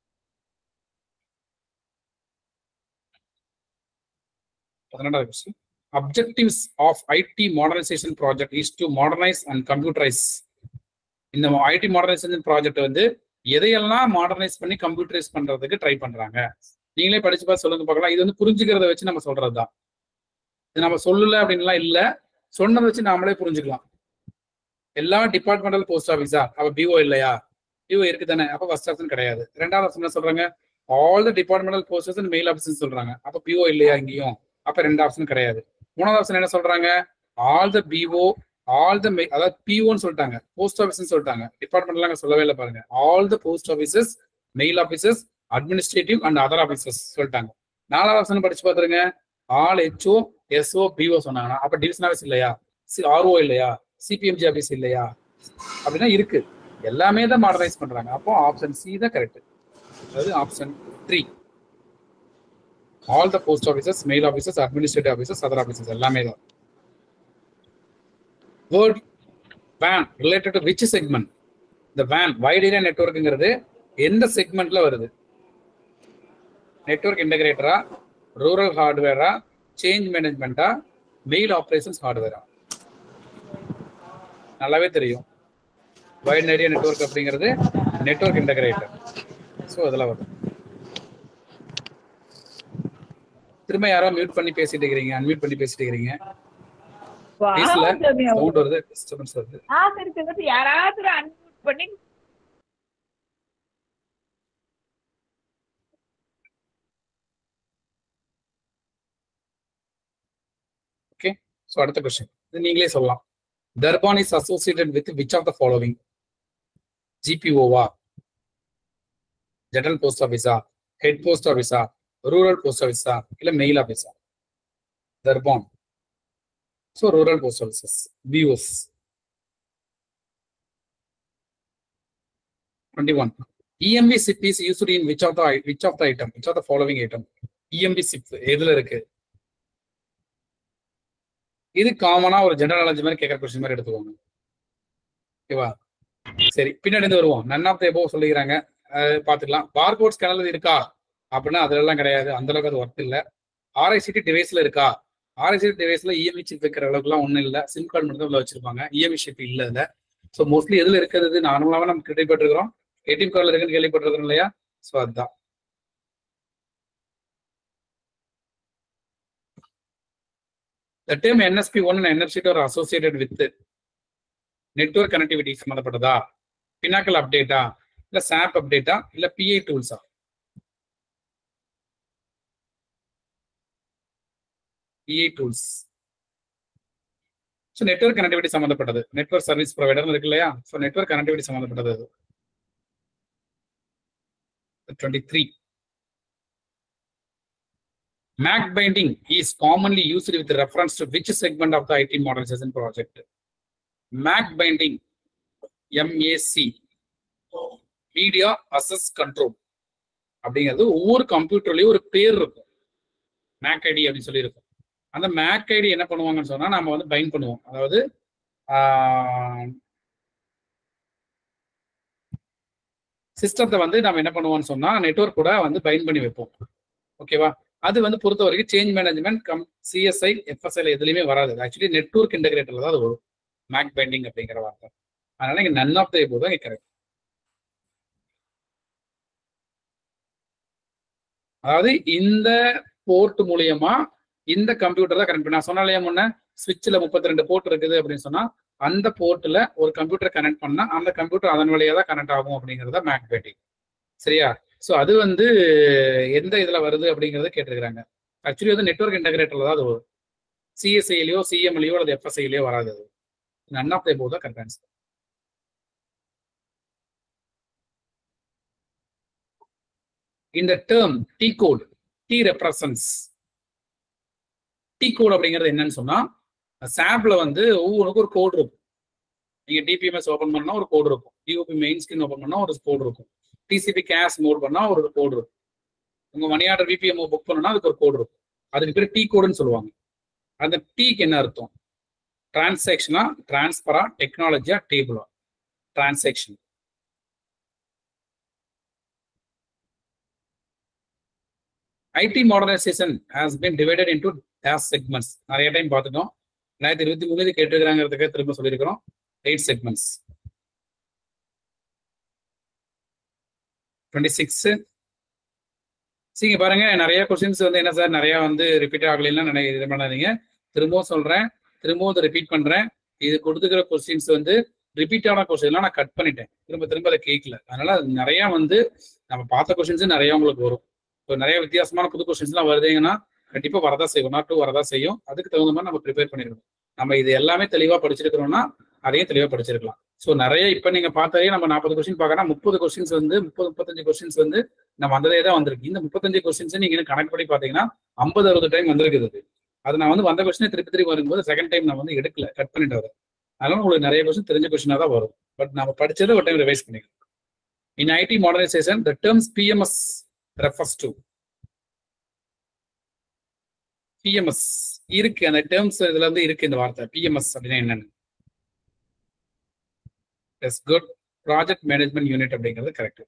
பதினெண்டாவது question objectives of IT modernisation project is to modernise and computerise இந்த ஐடி மாடர்னைசேஷன் ப்ராஜெக்ட் வந்து எதையெல்லாம் மாடர்னைஸ் பண்ணி கம்ப்யூட்டரைஸ் பண்றதுக்கு ட்ரை பண்றாங்க நீங்களே படிச்சு பார்த்து சொல்லுங்க பார்க்கலாம் இது வந்து புரிஞ்சுக்கிறத வச்சு நம்ம சொல்றது தான் இது நம்ம சொல்லல அப்படின்லாம் இல்ல சொன்னதை வச்சு நாமளே புரிஞ்சுக்கலாம் எல்லா டிபார்ட்மெண்டல் போஸ்ட் ஆஃபீஸா அப்ப பிஓ இல்லையா பிஓ இருக்கு தானே அப்ப ஃபர்ஸ்ட் ஆப்ஷன் கிடையாது ரெண்டாவது ஆப்ஷன் என்ன சொல்றாங்க all the departmental posters mail office சொல்றாங்க அப்ப பிஓ இல்லையா இங்கேயும் அப்ப ரெண்டு ஆப்ஷன் கிடையாது மூணாவது ஆப்ஷன் என்ன சொல்றாங்க all the PO all the அதாவது பிஓன்னு சொல்லிட்டாங்க போஸ்ட் ஆஃபீஸ் சொல்லிட்டாங்க டிபார்ட்மெண்ட்லாம் சொல்லவே இல்லை பாருங்க all the post offices mail offices administrative and other offices சொல்லிட்டாங்க நாலாவது ஆப்ஷன் படிச்சு பாத்துருங்க ஆல் ஹெச்ஓ எஸ்ஓ பிஓ சொன்னாங்கன்னா அப்ப டிவிஷன் ஆஃபீஸ் இல்லையா சி ஆர்ஓ இல்லையா சிபிஎம்ஜி ஆஃபீஸ் இல்லையா அப்படின்னா இருக்கு எல்லாமே தான் மாடர்னைஸ் பண்றாங்க அப்போ ஆப்ஷன் சி தான் கரெக்ட் அதாவது option three all the post offices mail offices administrative offices other offices எல்லாமே தான் வேர்ட் வேன் ரிலேட்டட் டு விச் செக்மெண்ட் இந்த வேன் வைட் ஏரியா நெட்ஒர்க்குங்கிறது எந்த செக்மெண்ட்ல வருது நெட்ஒர்க் இன்டகிரேட்டரா ரூரல் ஹார்ட்வேரா சேஞ்ச் மேனேஜ்மெண்ட்டா மெயில் ஆப்ரேஷன்ஸ் ஹார்ட்வேரா நல்லாவே தெரியும் வைட் ஏரியா நெட்ஒர்க் அப்படிங்கிறது நெட்ஒர்க் இன்டகிரேட்டர் ஸோ இதெல்லாம் வரும் திரும்ப யாரோ மியூட் பண்ணி பேசிட்டு இருக்கிறீங்க அன்மியூட் பண்ணி பேசிட்டு இருக்கிறீங்க பேசல சவுண்ட் வருது டிஸ்டர்பன்ஸ் வருது ஆ சரி சரி யாராவது அன்மியூட் பண்ணி ஓகே ஸோ அடுத்த கொஸ்டின் இது நீங்களே சொல்லலாம் தர்பான் is associated with which of the following ஜிபிஓவா general post ஆஃபீஸா head post ஆஃபீஸா rural post ஆஃபீஸா இல்ல mail ஆஃபீஸா தர்பான் so rural post offices BOS twenty one இஎம்பி chip is used in which of the which of the item which of the following item இஎம்பி chip எதுல இருக்கு இது காமனா ஒரு general knowledge மாதிரி கேட்கற question மாதிரி எடுத்துக்கோங்க ஓகேவா சரி பின்னாடி இருந்து வருவோம் நன் ஆஃப் த எபோ சொல்லிக்கிறாங்க பாத்துக்கலாம் பார்கோட் ஸ்கேனர் இருக்கா அப்படின்னா அதுல எல்லாம் கிடையாது அந்த அளவுக்கு அது ஒர்க் இல்ல ஆர்ஐசிடி டிவைஸ்ல இருக்கா ஆர்ஐசிடி டிவைஸ்ல இஎம்ஐ சிப் வைக்கிற அளவுக்குலாம் ஒன்றும் இல்லை சிம் கார்டு மட்டும் தான் உள்ள வச்சிருப்பாங்க இஎம்ஐ சிப் இல்ல இதுல ஸோ மோஸ்ட்லி எதுல இருக்கிறது நார்மலாவே நம்ம கேள்விப்பட்டிருக்கிறோம் ஏடிஎம் கார்டில் இருக்குன்னு கேள்விப்பட்டிருக்கிறோம் இல்லையா ஸோ அதுதான் The term NSP1 and NFC2 are associated with network connectivity சம்மந்தப்பட்டதா பினாக்கல் அப்டேட்டா இல்ல சாப் அப்டேட்டா இல்ல பிஐ டூல்ஸா BI tools so network connectivity சம்மந்தப்பட்டது நெட்ஒர்க் சர்வீஸ் ப்ரொவைடர் இருக்கு இல்லையா ஸோ நெட்ஒர்க் கனெக்டிவிட்டி சம்மந்தப்பட்டது அது twenty three MAC binding is commonly used with reference to which segment of the IT modernization project? MAC binding, MAC, Media Access Control. அப்படிங்கிறது ஒவ்வொரு கம்ப்யூட்டர்லயும் ஒரு பேர் இருக்கும் மேக் ஐடி அப்படின்னு சொல்லி இருக்கும் அந்த மேக் ஐடி என்ன பண்ணுவாங்கன்னு சொன்னா நம்ம வந்து பைண்ட் பண்ணுவோம் அதாவது சிஸ்டத்தை வந்து நம்ம என்ன பண்ணுவோம்னு சொன்னா நெட்ஒர்க் கூட வந்து பைண்ட் பண்ணி வைப்போம் ஓகேவா அது வந்து பொறுத்த வரைக்கும் சேஞ்ச் மேனேஜ்மெண்ட் கம் சிஎஸ்ஐ எஃப்எஸ்ஐல எதுலையுமே வராது ஆக்சுவலி நெட்ஒர்க் இன்டகிரேட்டர்ல தான் அது வரும் மேக் பைண்டிங் அப்படிங்கிற வார்த்தை அதனால இங்க நன் ஆஃப் த எபோ தான் கரெக்ட் அதாவது இந்த போர்ட் மூலியமா இந்த கம்ப்யூட்டர் தான் கனெக்ட் பண்ணி நான் சொன்னாலே முன்ன சுவிட்சில் முப்பத்தி ரெண்டு போர்ட் இருக்குது அப்படின்னு சொன்னா அந்த போர்ட்ல ஒரு கம்ப்யூட்டர் கனெக்ட் பண்ணா அந்த கம்ப்யூட்டர் அதன் வழியா தான் கனெக்ட் ஆகும் அப்படிங்கிறத மேக் பைண்டிங் சரியா ஸோ அது வந்து எந்த இதில் வருது அப்படிங்கிறத கேட்டிருக்கிறாங்க ஆக்சுவலி வந்து நெட்ஒர்க் இன்டகிரேட்டர்ல தான் அது வரும் சிஎஸ்ஐலையோ சிஎம்லையோ அல்லது எஃப்எஸ்ஐலையோ வராது அது நன் ஆஃப் த போது தான் கரெக்ட் ஆன்சர் இந்த term T code T represents T code அப்படிங்கிறது என்னன்னு சொன்னா சாப்ல வந்து ஒவ்வொன்றுக்கும் ஒரு கோட் இருக்கும் நீங்க டிபிஎம்எஸ் ஓபன் பண்ணா ஒரு கோடு இருக்கும் டிஓபி மெயின் ஸ்கிரீன் ஓபன் பண்ணா ஒரு கோடு இருக்கும் டிசிபி கேஷ் மோட் பண்ணா ஒரு கோடு இருக்கும் உங்க மணி ஆர்டர் விபிஎம் புக் பண்ணனா அதுக்கு ஒரு கோடு இருக்கும் அதுக்கு பேர் டி கோடுன்னு சொல்லுவாங்க அந்த டீக்கு என்ன அர்த்தம் டிரான்சாக்ஷனா டிரான்ஸ்பரா டெக்னாலஜியா டேபிளா transaction IT modernisation has been divided into these segments நிறைய டைம் பார்த்துட்டோம் ரெண்டாயிரத்தி இருபத்தி மூணு கேட்டுருக்காங்கிறதுக்கு திரும்ப சொல்லியிருக்கிறோம் எயிட் செக்மெண்ட்ஸ் டுவெண்ட்டி சிக்ஸ் சரிங்க பாருங்க நிறைய கொஸ்டின்ஸ் வந்து என்ன சார் நிறைய வந்து ரிப்பீட் ஆகலைன்னா நிறைய இது பண்ணாதீங்க திரும்பவும் சொல்றேன் திரும்பவும் அதை ரிப்பீட் பண்றேன் இது கொடுத்துக்கிற கொஸ்டின்ஸ் வந்து ரிப்பீட்டான கொஸ்டின்லாம் நான் கட் பண்ணிட்டேன் திரும்ப திரும்ப அதை கேட்கல அதனால அது நிறைய வந்து நம்ம பார்த்த கொஸ்டின்ஸ் நிறைய உங்களுக்கு வரும் இப்போ நிறைய வித்தியாசமான புது கொஸ்டின்ஸ்லாம் வருதுங்கன்னா கண்டிப்பா வரதா செய்யும் நாட் டூ வரதா செய்யும் அதுக்கு தகுந்த மாதிரி நம்ம ப்ரிப்பேர் பண்ணிருக்கணும் நம்ம இது எல்லாமே தெளிவா படிச்சிருக்கிறோம்னா அதையும் தெளிவா படிச்சிருக்கலாம் ஸோ நிறைய இப்ப நீங்க பார்த்தாலே நம்ம நாற்பது கொஸ்டின் பார்க்கறா முப்பது கொஸ்டின்ஸ் வந்து முப்பது முப்பத்தஞ்சு கொஸ்டின்ஸ் வந்து நம்ம வந்ததே தான் வந்திருக்கு இந்த முப்பத்தஞ்சு கொஸ்டின்ஸ் நீங்க இன்னும் கணக்கு படி பாத்தீங்கன்னா ஐம்பது அறுபது டைம் வந்திருக்குது அது. அது நான் வந்து வந்த கொஸ்டினே திருப்பி திருப்பி வரும்போது செகண்ட் டைம் நான் வந்து எடுக்கல கட் பண்ணிட்டு வரேன் அதனால உங்களுக்கு நிறைய கொஸ்டின் தெரிஞ்ச கொஸ்டினா தான் வரும் பட் நம்ம படிச்சதை ஒரு டைம் ரிவைஸ் பண்ணிக்கலாம் in IT modernisation the terms PMS refers to PMS இருக்கு அந்த டேர்ம்ஸ் இதுல இருந்து இருக்கு இந்த வார்த்தை பிஎம்எஸ் அப்படின்னா என்னன்னு yes good project management unit அப்படிங்கிறது கரெக்ட்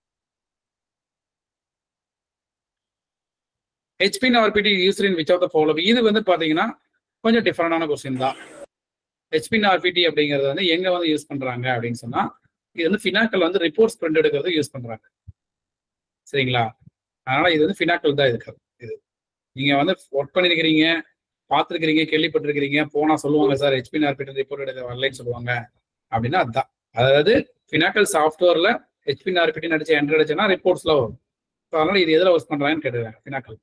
ஹெச்பின் ஆர்பிடி user in which of the follow இது வந்து பாத்தீங்கன்னா கொஞ்சம் டிஃபரெண்டான கொஸ்டின் தான் ஹெச்பின் ஆர்பிடி அப்படிங்கிறது வந்து எங்க வந்து யூஸ் பண்றாங்க அப்படின்னு சொன்னா இது வந்து ஃபினாக்கல் வந்து ரிப்போர்ட்ஸ் பிரிண்ட் எடுக்கிறது யூஸ் பண்றாங்க சரிங்களா அதனால இது வந்து ஃபினாக்கல் தான் இருக்காது இது நீங்க வந்து ஒர்க் பண்ணிருக்கிறீங்க பார்த்துருக்கிறீங்க கேள்விப்பட்டிருக்கிறீங்க போனா சொல்லுவாங்க சார் ஹெச்பின் ஆர்பிடி ரிப்போர்ட் எடுக்க வரலைன்னு சொல்லுவாங்க அப்படின்னா அதான் அதாவது ஃபினாக்கல் சாஃப்ட்வேர்ல ஹெச்பின் ஆர்பிடி நடிச்சு என்ட்ரு அடிச்சுன்னா ரிப்போர்ட்ஸ்ல வரும் So, அதனால இது எதுல ஒர்க் பண்றாங்கன்னு கேட்டுருக்காங்க Finacle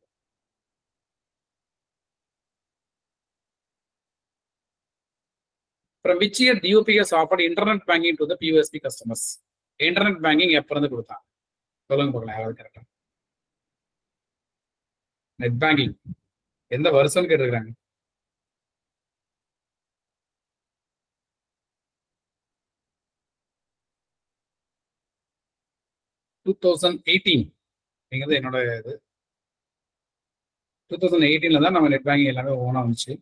from which year DOP has offered internet banking to the POSP customers? Internet banking எப்ப இருந்து கொடுத்தான் சொல்லுங்க பார்க்கலாம் யாராவது கரெக்டா நெட் பேங்கிங் எந்த வருஷம் கேட்டிருக்காங்க டூ தௌசண்ட் எயிட்டீன் அப்படிங்கிறது என்னோட இது டூ தௌசண்ட் எயிட்டீன்ல தான் நம்ம நெட் பேங்கிங் எல்லாமே ஓனா வந்துச்சு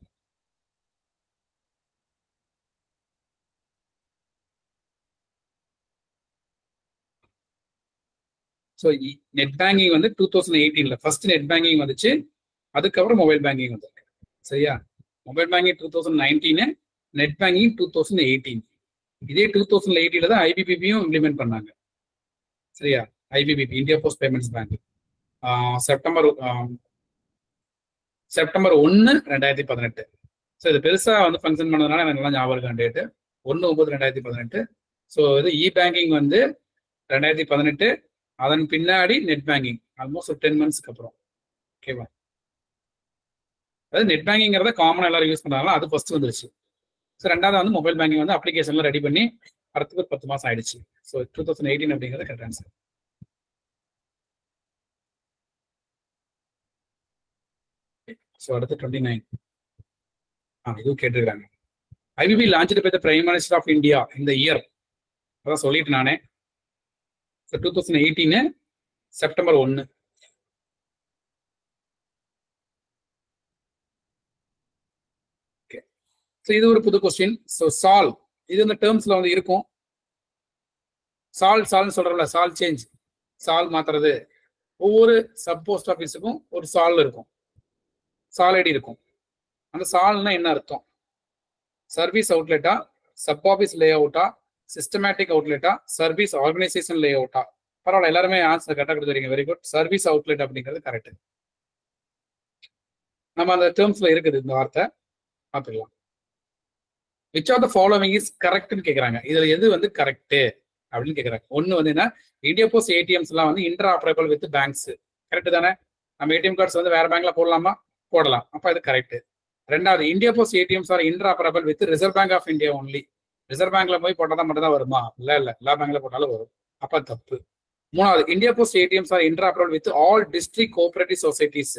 ஸோ நெட் பேங்கிங் வந்து டூ தௌசண்ட் எயிட்டீன்ல ஃபர்ஸ்ட் நெட் பேங்கிங் வந்துச்சு அதுக்கப்புறம் மொபைல் பேங்கிங் வந்திருக்கு சரியா mobile banking two thousand nineteen net banking two thousand eighteen இதே டூ தௌசண்ட் எயிட்டீன்ல தான் ஐபிபிபியும் இம்ப்ளிமெண்ட் பண்ணாங்க சரியா IPPB India post payments Bank September September ஒன்று ரெண்டாயிரத்தி பதினெட்டு ஸோ இது பெருசாக வந்து ஃபங்க்ஷன் பண்ணதுனால எனக்கு நல்லா ஞாபகம் இருக்கான் டேட்டு ஒன்று ஒன்பது ரெண்டாயிரத்தி பதினெட்டு ஸோ இது இ பேங்கிங் வந்து ரெண்டாயிரத்தி பதினெட்டு அதன் பின்னாடி நெட் பேங்கிங் ஆல்மோஸ்ட் ஒரு டென் மந்த்ஸ்க்கு அப்புறம் ஓகேவா அதாவது நெட் பேங்கிங்கிறத காமனாக எல்லாரும் யூஸ் பண்ணுறாங்களா அது ஃபர்ஸ்ட் வந்துருச்சு ஸோ ரெண்டாவது வந்து மொபைல் பேங்கிங் வந்து அப்ளிகேஷன்லாம் ரெடி பண்ணி அடுத்தது ஒரு பத்து மாதம் ஆயிடுச்சு ஸோ டூ தௌசண்ட் எயிட்டீன் அப்படிங்கிறது கரெக்ட் ஆன்சர் ஸோ அடுத்து டுவெண்ட்டி நைன் ஆ இதுவும் கேட்டிருக்காங்க IPP launch by the prime minister of India இந்த இயர் அதான் சொல்லிட்டு நானே டூ தௌசண்ட் எயிட்டீனு செப்டம்பர் ஒன்று ஸோ இது ஒரு புது கொஸ்டின் ஸோ சால் இது இந்த டேர்ம்ஸ்ல வந்து இருக்கும் சால் சால்னு சொல்றோம்ல சால் சேஞ்ச் சால் மாத்துறது ஒவ்வொரு சப் போஸ்ட் ஆஃபீஸுக்கும் ஒரு சால் இருக்கும் சால் ஐடி இருக்கும் அந்த சால்னா என்ன அர்த்தம் சர்வீஸ் அவுட்லெட்டா சப் ஆஃபீஸ் லே அவுட்டா சிஸ்டமேட்டிக் அவுட்லெட்டா சர்வீஸ் ஆர்கனைசேஷன் லே அவுட்டா பரவாயில்ல எல்லாருமே ஆன்சர் கரெக்டாக கொடுத்துருக்கீங்க வெரி குட் சர்வீஸ் அவுட்லெட் அப்படிங்கிறது கரெக்ட் நம்ம அந்த டேர்ம்ஸ்ல இருக்குது இந்த வார்த்தை பார்த்துக்கலாம் which of the following is கரெக்ட்னு கேட்குறாங்க இதுல எது வந்து கரெக்ட் அப்படின்னு கேட்குறாங்க ஒன்று வந்து என்ன இந்தியா போஸ்ட் ஏடிஎம்ஸ் எல்லாம் வந்து interoperable with banks correct தானே நம்ம ஏடிஎம் கார்ட்ஸ் வந்து வேற பேங்க்ல போடலாமா போடலாம் அப்ப அது கரெக்ட் ரெண்டாவது India post ATMs are interoperable with Reserve Bank of India only Reserve பேங்க்ல போய் போட்டால் தான் மட்டும் தான் வருமா இல்ல இல்ல எல்லா பேங்க்ல போட்டாலும் வரும் அப்ப தப்பு மூணாவது India post ATMs are interoperable with all district cooperative societies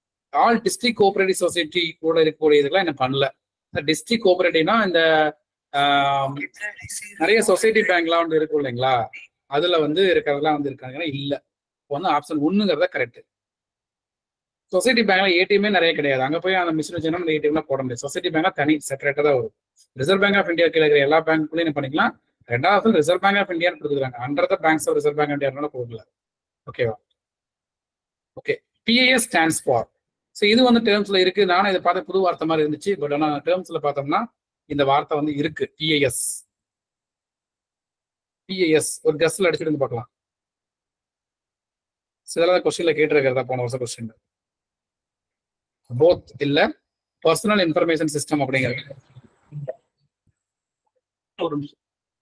all district cooperative society கூட இருக்கக்கூடிய இதெல்லாம் என்ன பண்ணல இந்த டிஸ்ட்ரிக்ட் கோஆபரேட்டிவ்னா இந்த ஆம், நிறைய சொசைட்டி பேங்க்லாம் வந்து இருக்கும் இல்லைங்களா அதுல வந்து இருக்கிறதெல்லாம் வந்து இருக்காங்கன்னா இல்ல இப்போ வந்து ஆப்ஷன் ஒண்ணுங்கிறத கரெக்ட் சொசைட்டி பேங்க்ல ஏடிஎம்மே நிறைய கிடையாது அங்க போய் அந்த மிஷின் வச்சுன்னா அந்த ஏடிஎம்ல போட முடியாது சொசைட்டி பேங்க்ல தனி செப்பரேட்டா தான் வரும் ரிசர்வ் பேங்க் ஆஃப் இந்தியா கீழே இருக்கிற எல்லா பேங்க்லையும் என்ன பண்ணிக்கலாம் ரெண்டாவது ரிசர்வ் பேங்க் ஆஃப் இந்தியா கொடுக்குறாங்க under the banks of Reserve Bank of India கொடுக்கல ஓகேவா okay PAS stands for so இது வந்து டேர்ம்ஸ்ல இருக்கு நானும் இதை பார்த்த புது வார்த்தை மாதிரி இருந்துச்சு பட் ஆனால் டேர்ம்ஸ்ல பார்த்தோம்னா இந்த வார்த்தை வந்து இருக்கு பிஏஎஸ் பிஏஎஸ் ஒரு கஸ்ல அடிச்சுட்டு வந்து பார்க்கலாம் சில கொஸ்டின்ல கேட்டிருக்கிறதா போன வருஷம் கொஸ்டின் போத் இல்ல பர்சனல் இன்ஃபர்மேஷன் சிஸ்டம் அப்படிங்கிறது ஒரு நிமிஷம்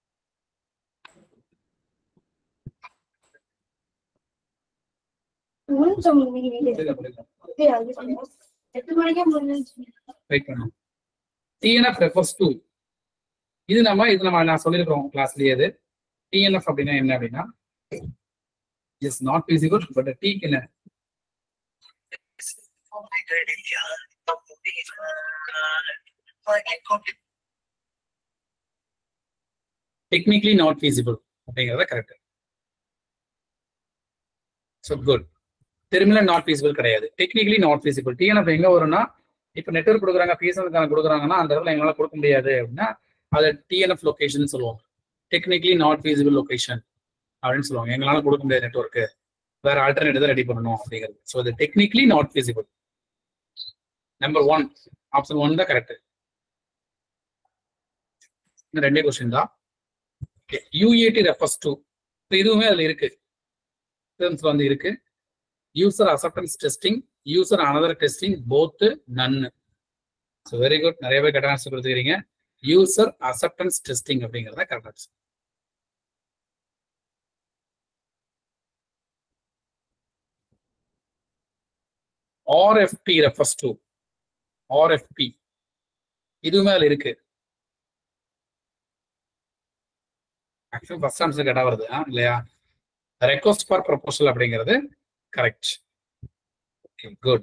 புரியல, புரியல. வெயிட் பண்ணுங்க டிஎன்எஃப் ரெஃபர்ஸ் டு இது நம்ம இது நம்ம நான் சொல்லியிருக்கிறோம் கிளாஸ்லயே இது டிஎன்எஃப் அப்படின்னா என்ன அப்படின்னா இஸ் நாட் feasible பட் டீக்கு என்ன டெக்னிக்கலி நாட் feasible அப்படிங்கிறத கரெக்ட் ஸோ குட் திரும்பில நாட் feasible கிடையாது டெக்னிக்கலி நாட் feasible டிஎன்எஃப் எங்க வரும்னா இப்போ நெட்ஒர்க் கொடுக்குறாங்க பிஎஸ்என்எல் கொடுக்குறாங்கன்னா அந்த இடத்துல எங்களால் கொடுக்க முடியாது அப்படின்னா அதை டிஎன்எஃப் லொகேஷன் சொல்லுவோம் டெக்னிக்கலி நாட் feasible லொகேஷன் அப்படின்னு சொல்லுவாங்க எங்களால கொடுக்க முடியாது நெட்ஒர்க்கு வேற ஆல்டர்னேட்டிவ் தான் ரெடி பண்ணணும் அப்படிங்கிறது ஸோ அது technically not feasible number one option one தான் கரெக்ட் இந்த ரெண்டே கொஸ்டின் தான் யூஏடி ரெஃபர்ஸ் டு இதுவுமே அதுல இருக்கு டேர்ம்ஸ்ல வந்து இருக்கு user acceptance testing user another testing both நன்னு ஸோ வெரி குட் நிறைய பேர் கரெக்டாக ஆன்சர் கொடுத்துக்கிறீங்க யூசர் அசப்டன்ஸ் டெஸ்டிங் அப்படிங்கிறத கரெக்டாக ஆர்எஃப்பி ரெஃபர்ஸ் டு ஆர்எஃப்பி இதுவுமே அதுல இருக்கு ஆக்சுவலி ஃபர்ஸ்ட் ஆன்சர் கேட்டா வருது ஆ, இல்லையா ரெக்வஸ்ட் ஃபார் ப்ரொபோசல் அப்படிங்கிறது correct good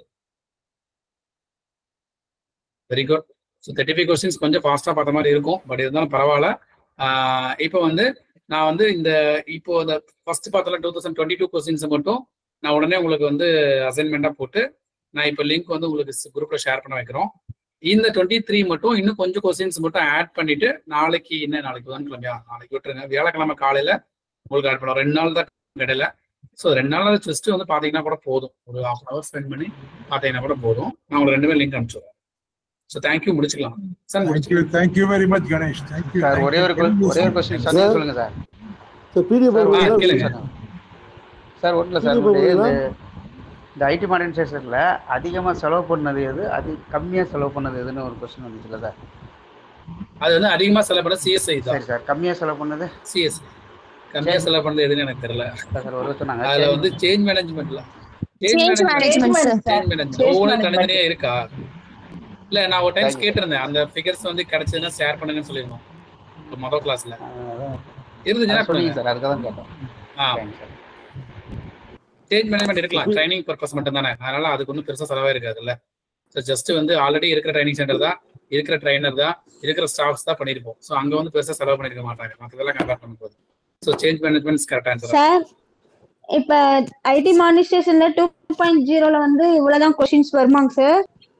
very good so thirty five questions கொஞ்சம் ஃபாஸ்ட்டாக பார்த்த மாதிரி இருக்கும் பட் இருந்தாலும் பரவாயில்ல இப்போ வந்து நான் வந்து இந்த இப்போ இந்த ஃபர்ஸ்ட் பார்த்தல two thousand twenty two questions மட்டும் நான் உடனே உங்களுக்கு வந்து அசைன்மெண்ட்டாக போட்டு நான் இப்போ லிங்க் வந்து உங்களுக்கு குரூப்ல ஷேர் பண்ண வைக்கிறோம் இந்த டுவெண்ட்டி த்ரீ மட்டும் இன்னும் கொஞ்சம் கொஸ்டின்ஸ் மட்டும் ஆட் பண்ணிட்டு நாளைக்கு என்ன நாளைக்கு புதன்கிழமையா நாளைக்கு விட்டுருங்க வியாழக்கிழமை காலையில உங்களுக்கு ஆட் பண்ணுவோம் ரெண்டு நாள் தான் இடையில ஸோ ரெண்டு நாள் ஜஸ்ட் வந்து பாத்தீங்கன்னா கூட போதும் ஒரு ஹாஃப் அன் அவர் ஸ்பெண்ட் பண்ணி பாத்தீங்கன்னா கூட போதும் நான் உங்களுக்கு ரெண்டுமே லிங்க் அனுப்பிச்சுடுறேன் ஸோ தேங்க்யூ முடிச்சுக்கலாம் சார் தேங்க்யூ முடிச்சுக்கலாம் thank you very much Ganesh thank you sir ஒரே ஒரு que- ஒரே ஒரு கொஸ்டின் சார் Sir. சொல்லுங்க சார் சார் பிடிஎஃப் சார் ஆ, ஒரே ஒரு கேளுங்க. question. சார் ஒன்றும் சார் இது உங்களுடைய போகுதா? இந்த இந்த ஐடி மாடர்னைசேஷனில் அதிகமாக செலவு பண்ணது எது அது கம்மியாக செலவு பண்ணது எதுன்னு ஒரு கொஸ்டின் வந்துச்சுல்ல சார் அது வந்து அதிகமா செலவு பண்ண சிஎஸ்ஐ தான் சரி சார் கம்மியாக செலவு பண்ணது சிஎஸ் கம்மியா செலவு பண்ணது எதுன்னு எனக்கு தெரியல சார் ஒரு சொன்னாங்க அதுல சரி. வந்து சேஞ்ச் மேனேஜ்மெண்ட்ல Change management, sir. Change management Change ஒவ்வொரு management. தனித்தனியா இருக்கா இல்ல நான் ஒரு டைம்ஸ் Thank you. கேட்டிருந்தேன் அந்த ஃபிகர்ஸ் வந்து கிடைச்சதுன்னா ஷேர் பண்ணுங்கன்னு சொல்லிருந்தோம் இப்ப மொதல் கிளாஸ்ல ஆ, அதான். இருந்துச்சுன்னா அதான் சொன்னீங்க பண்ணுங்க. சார் அதுக்காக தான் கேட்டோம் ஆ தேங்க்ஸ் சார் சேஞ்ச் மேனேஜ்மெண்ட் இருக்கலாம் ட்ரைனிங் பர்பஸ் மட்டும் தானே அதனால அதுக்கு ஒன்றும் பெருசா செலவே இருக்காதுல்ல ஸோ ஜஸ்ட் வந்து ஆல்ரெடி இருக்கிற ட்ரைனிங் சென்டர் தான் இருக்கிற ட்ரைனர் தான் இருக்கிற ஸ்டாஃப்ஸ் தான் பண்ணிருப்போம் ஸோ அங்க வந்து பெருசா செலவு பண்ணிருக்க மாட்டாங்க மற்றதெல்லாம் கம்பேர் பண்ணும் போது so change management correct answer sir இப்ப ஐடி மானிஸ்டேஷன்ல டூ பாயிண்ட் ஜீரோல வந்து இவ்வளவுதான் கொஸ்டின்ஸ் வருமாங்க சார்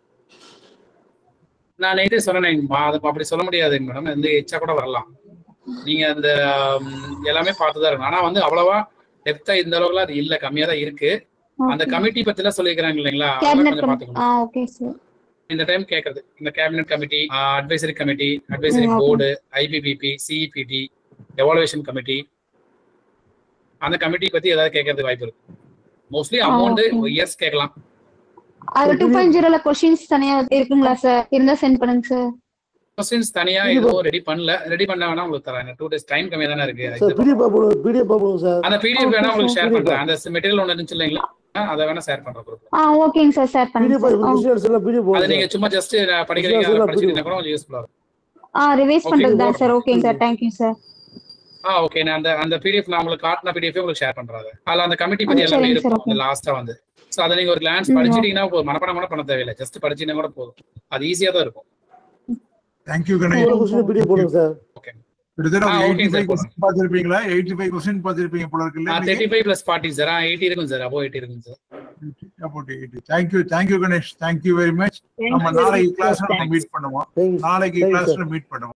நான் நேற்றே சொன்னேன் அது அப்படி சொல்ல முடியாது மேடம் வந்து எச்சா கூட வரலாம் நீங்க அந்த ம், எல்லாமே பார்த்துதான் இருக்கணும் ஆனா வந்து அவ்வளவா டெப்தா இந்த அளவுக்குலாம் அது இல்ல கம்மியா தான் இருக்கு அந்த கமிட்டி பத்தி எல்லாம் சொல்லியிருக்கிறாங்க இல்லைங்களா அதெல்லாம் கேபினட் கொஞ்சம் பாத்துக்கணும் ஆ ஓகே சார் இந்த டைம் கேக்குறது இந்த cabinet committee advisory committee advisory ம், okay. Board IPPB CEPT evaluation committee அந்த கமிட்டி பத்தி ஏதாவது கேட்கறதுக்கு வாய்ப்பு இருக்கு மோஸ்ட்லி ஆ, அமௌண்ட் okay. இயர்ஸ் கேட்கலாம் அது டூ பாயிண்ட் ஜீரோல கொஸ்டின்ஸ் தனியா இருக்குங்களா சார் இருந்தா சென்ட் பண்ணுங்க சார் கொஸ்டின்ஸ் தனியா எதுவும் ரெடி பண்ணல ரெடி பண்ண வேணா உங்களுக்கு தரேன் டூ டேஸ் டைம் கம்மியா தானே இருக்கு சார் பிடிஎஃப் பார்ப்போம் பிடிஎஃப் பார்ப்போம் சார் அந்த பிடிஎஃப் வேணா Okay, உங்களுக்கு sir. ஷேர் பண்றேன் அந்த மெட்டீரியல் ஒன்று இருந்துச்சு இல்லைங்களா அதை வேணா ஷேர் பண்றேன் group ல. ஆ ஓகேங்க சார் ஷேர் பண்ணுங்க பிடிஎஃப் சார் கொஸ்டின்ஸ் எல்லாம் பிடிஎஃப் அதை போடுங்க நீங்க சும்மா ஜஸ்ட் படிக்கிறீங்க Yes, sir, அதை படிச்சிட்டீங்கன்னா கூட கொஞ்சம் யூஸ்ஃபுல்லா இருக்கும் ஆ ரிவைஸ் Okay, பண்றது தான் okay. சார் ஓகேங்க சார் தேங்க்யூ சார் ஆ ஓகே நான் அந்த அந்த பிடிஎஃப் நான் உங்களுக்கு காட்டின பிடிஎஃப் உங்களுக்கு ஷேர் பண்றாங்க அதுல அந்த கமிட்டி பத்தி ஆ, எல்லாமே சரிங்க sir, இருக்கும் okay. அந்த லாஸ்டா வந்து சோ அதை நீங்க ஒரு கிளான்ஸ் ம், படிச்சிட்டீங்கன்னா போதும் மனப்பாடம் கூட பண்ண தேவையில்லை ஜஸ்ட் படிச்சீங்கன்னா கூட போதும் அது ஈஸியா தான் இருக்கும் தேங்க்யூ இவ்வளோ கணேஷ் கொஸ்டின் பிடிஎஃப் போடுங்க சார் கிட்டத்தட்ட ஆ, ஒரு okay eighty sir. Five question பார்த்துருப்பீங்களா எயிட்டி ஃபைவ் கொஸ்டின் பார்த்துருப்பீங்க போல இருக்குல்ல thirty five plus forty sir eighty இருக்கும் சார் அப்போ எயிட்டி இருக்கும் sir about eighty thank you thank you Ganesh thank you very much நம்ம நாளைக்கு கிளாஸ்ல நம்ம மீட் பண்ணுவோம் தேங்க்யூ நாளைக்கு Thank you, கிளாஸ்ல மீட் பண்ணுவோம்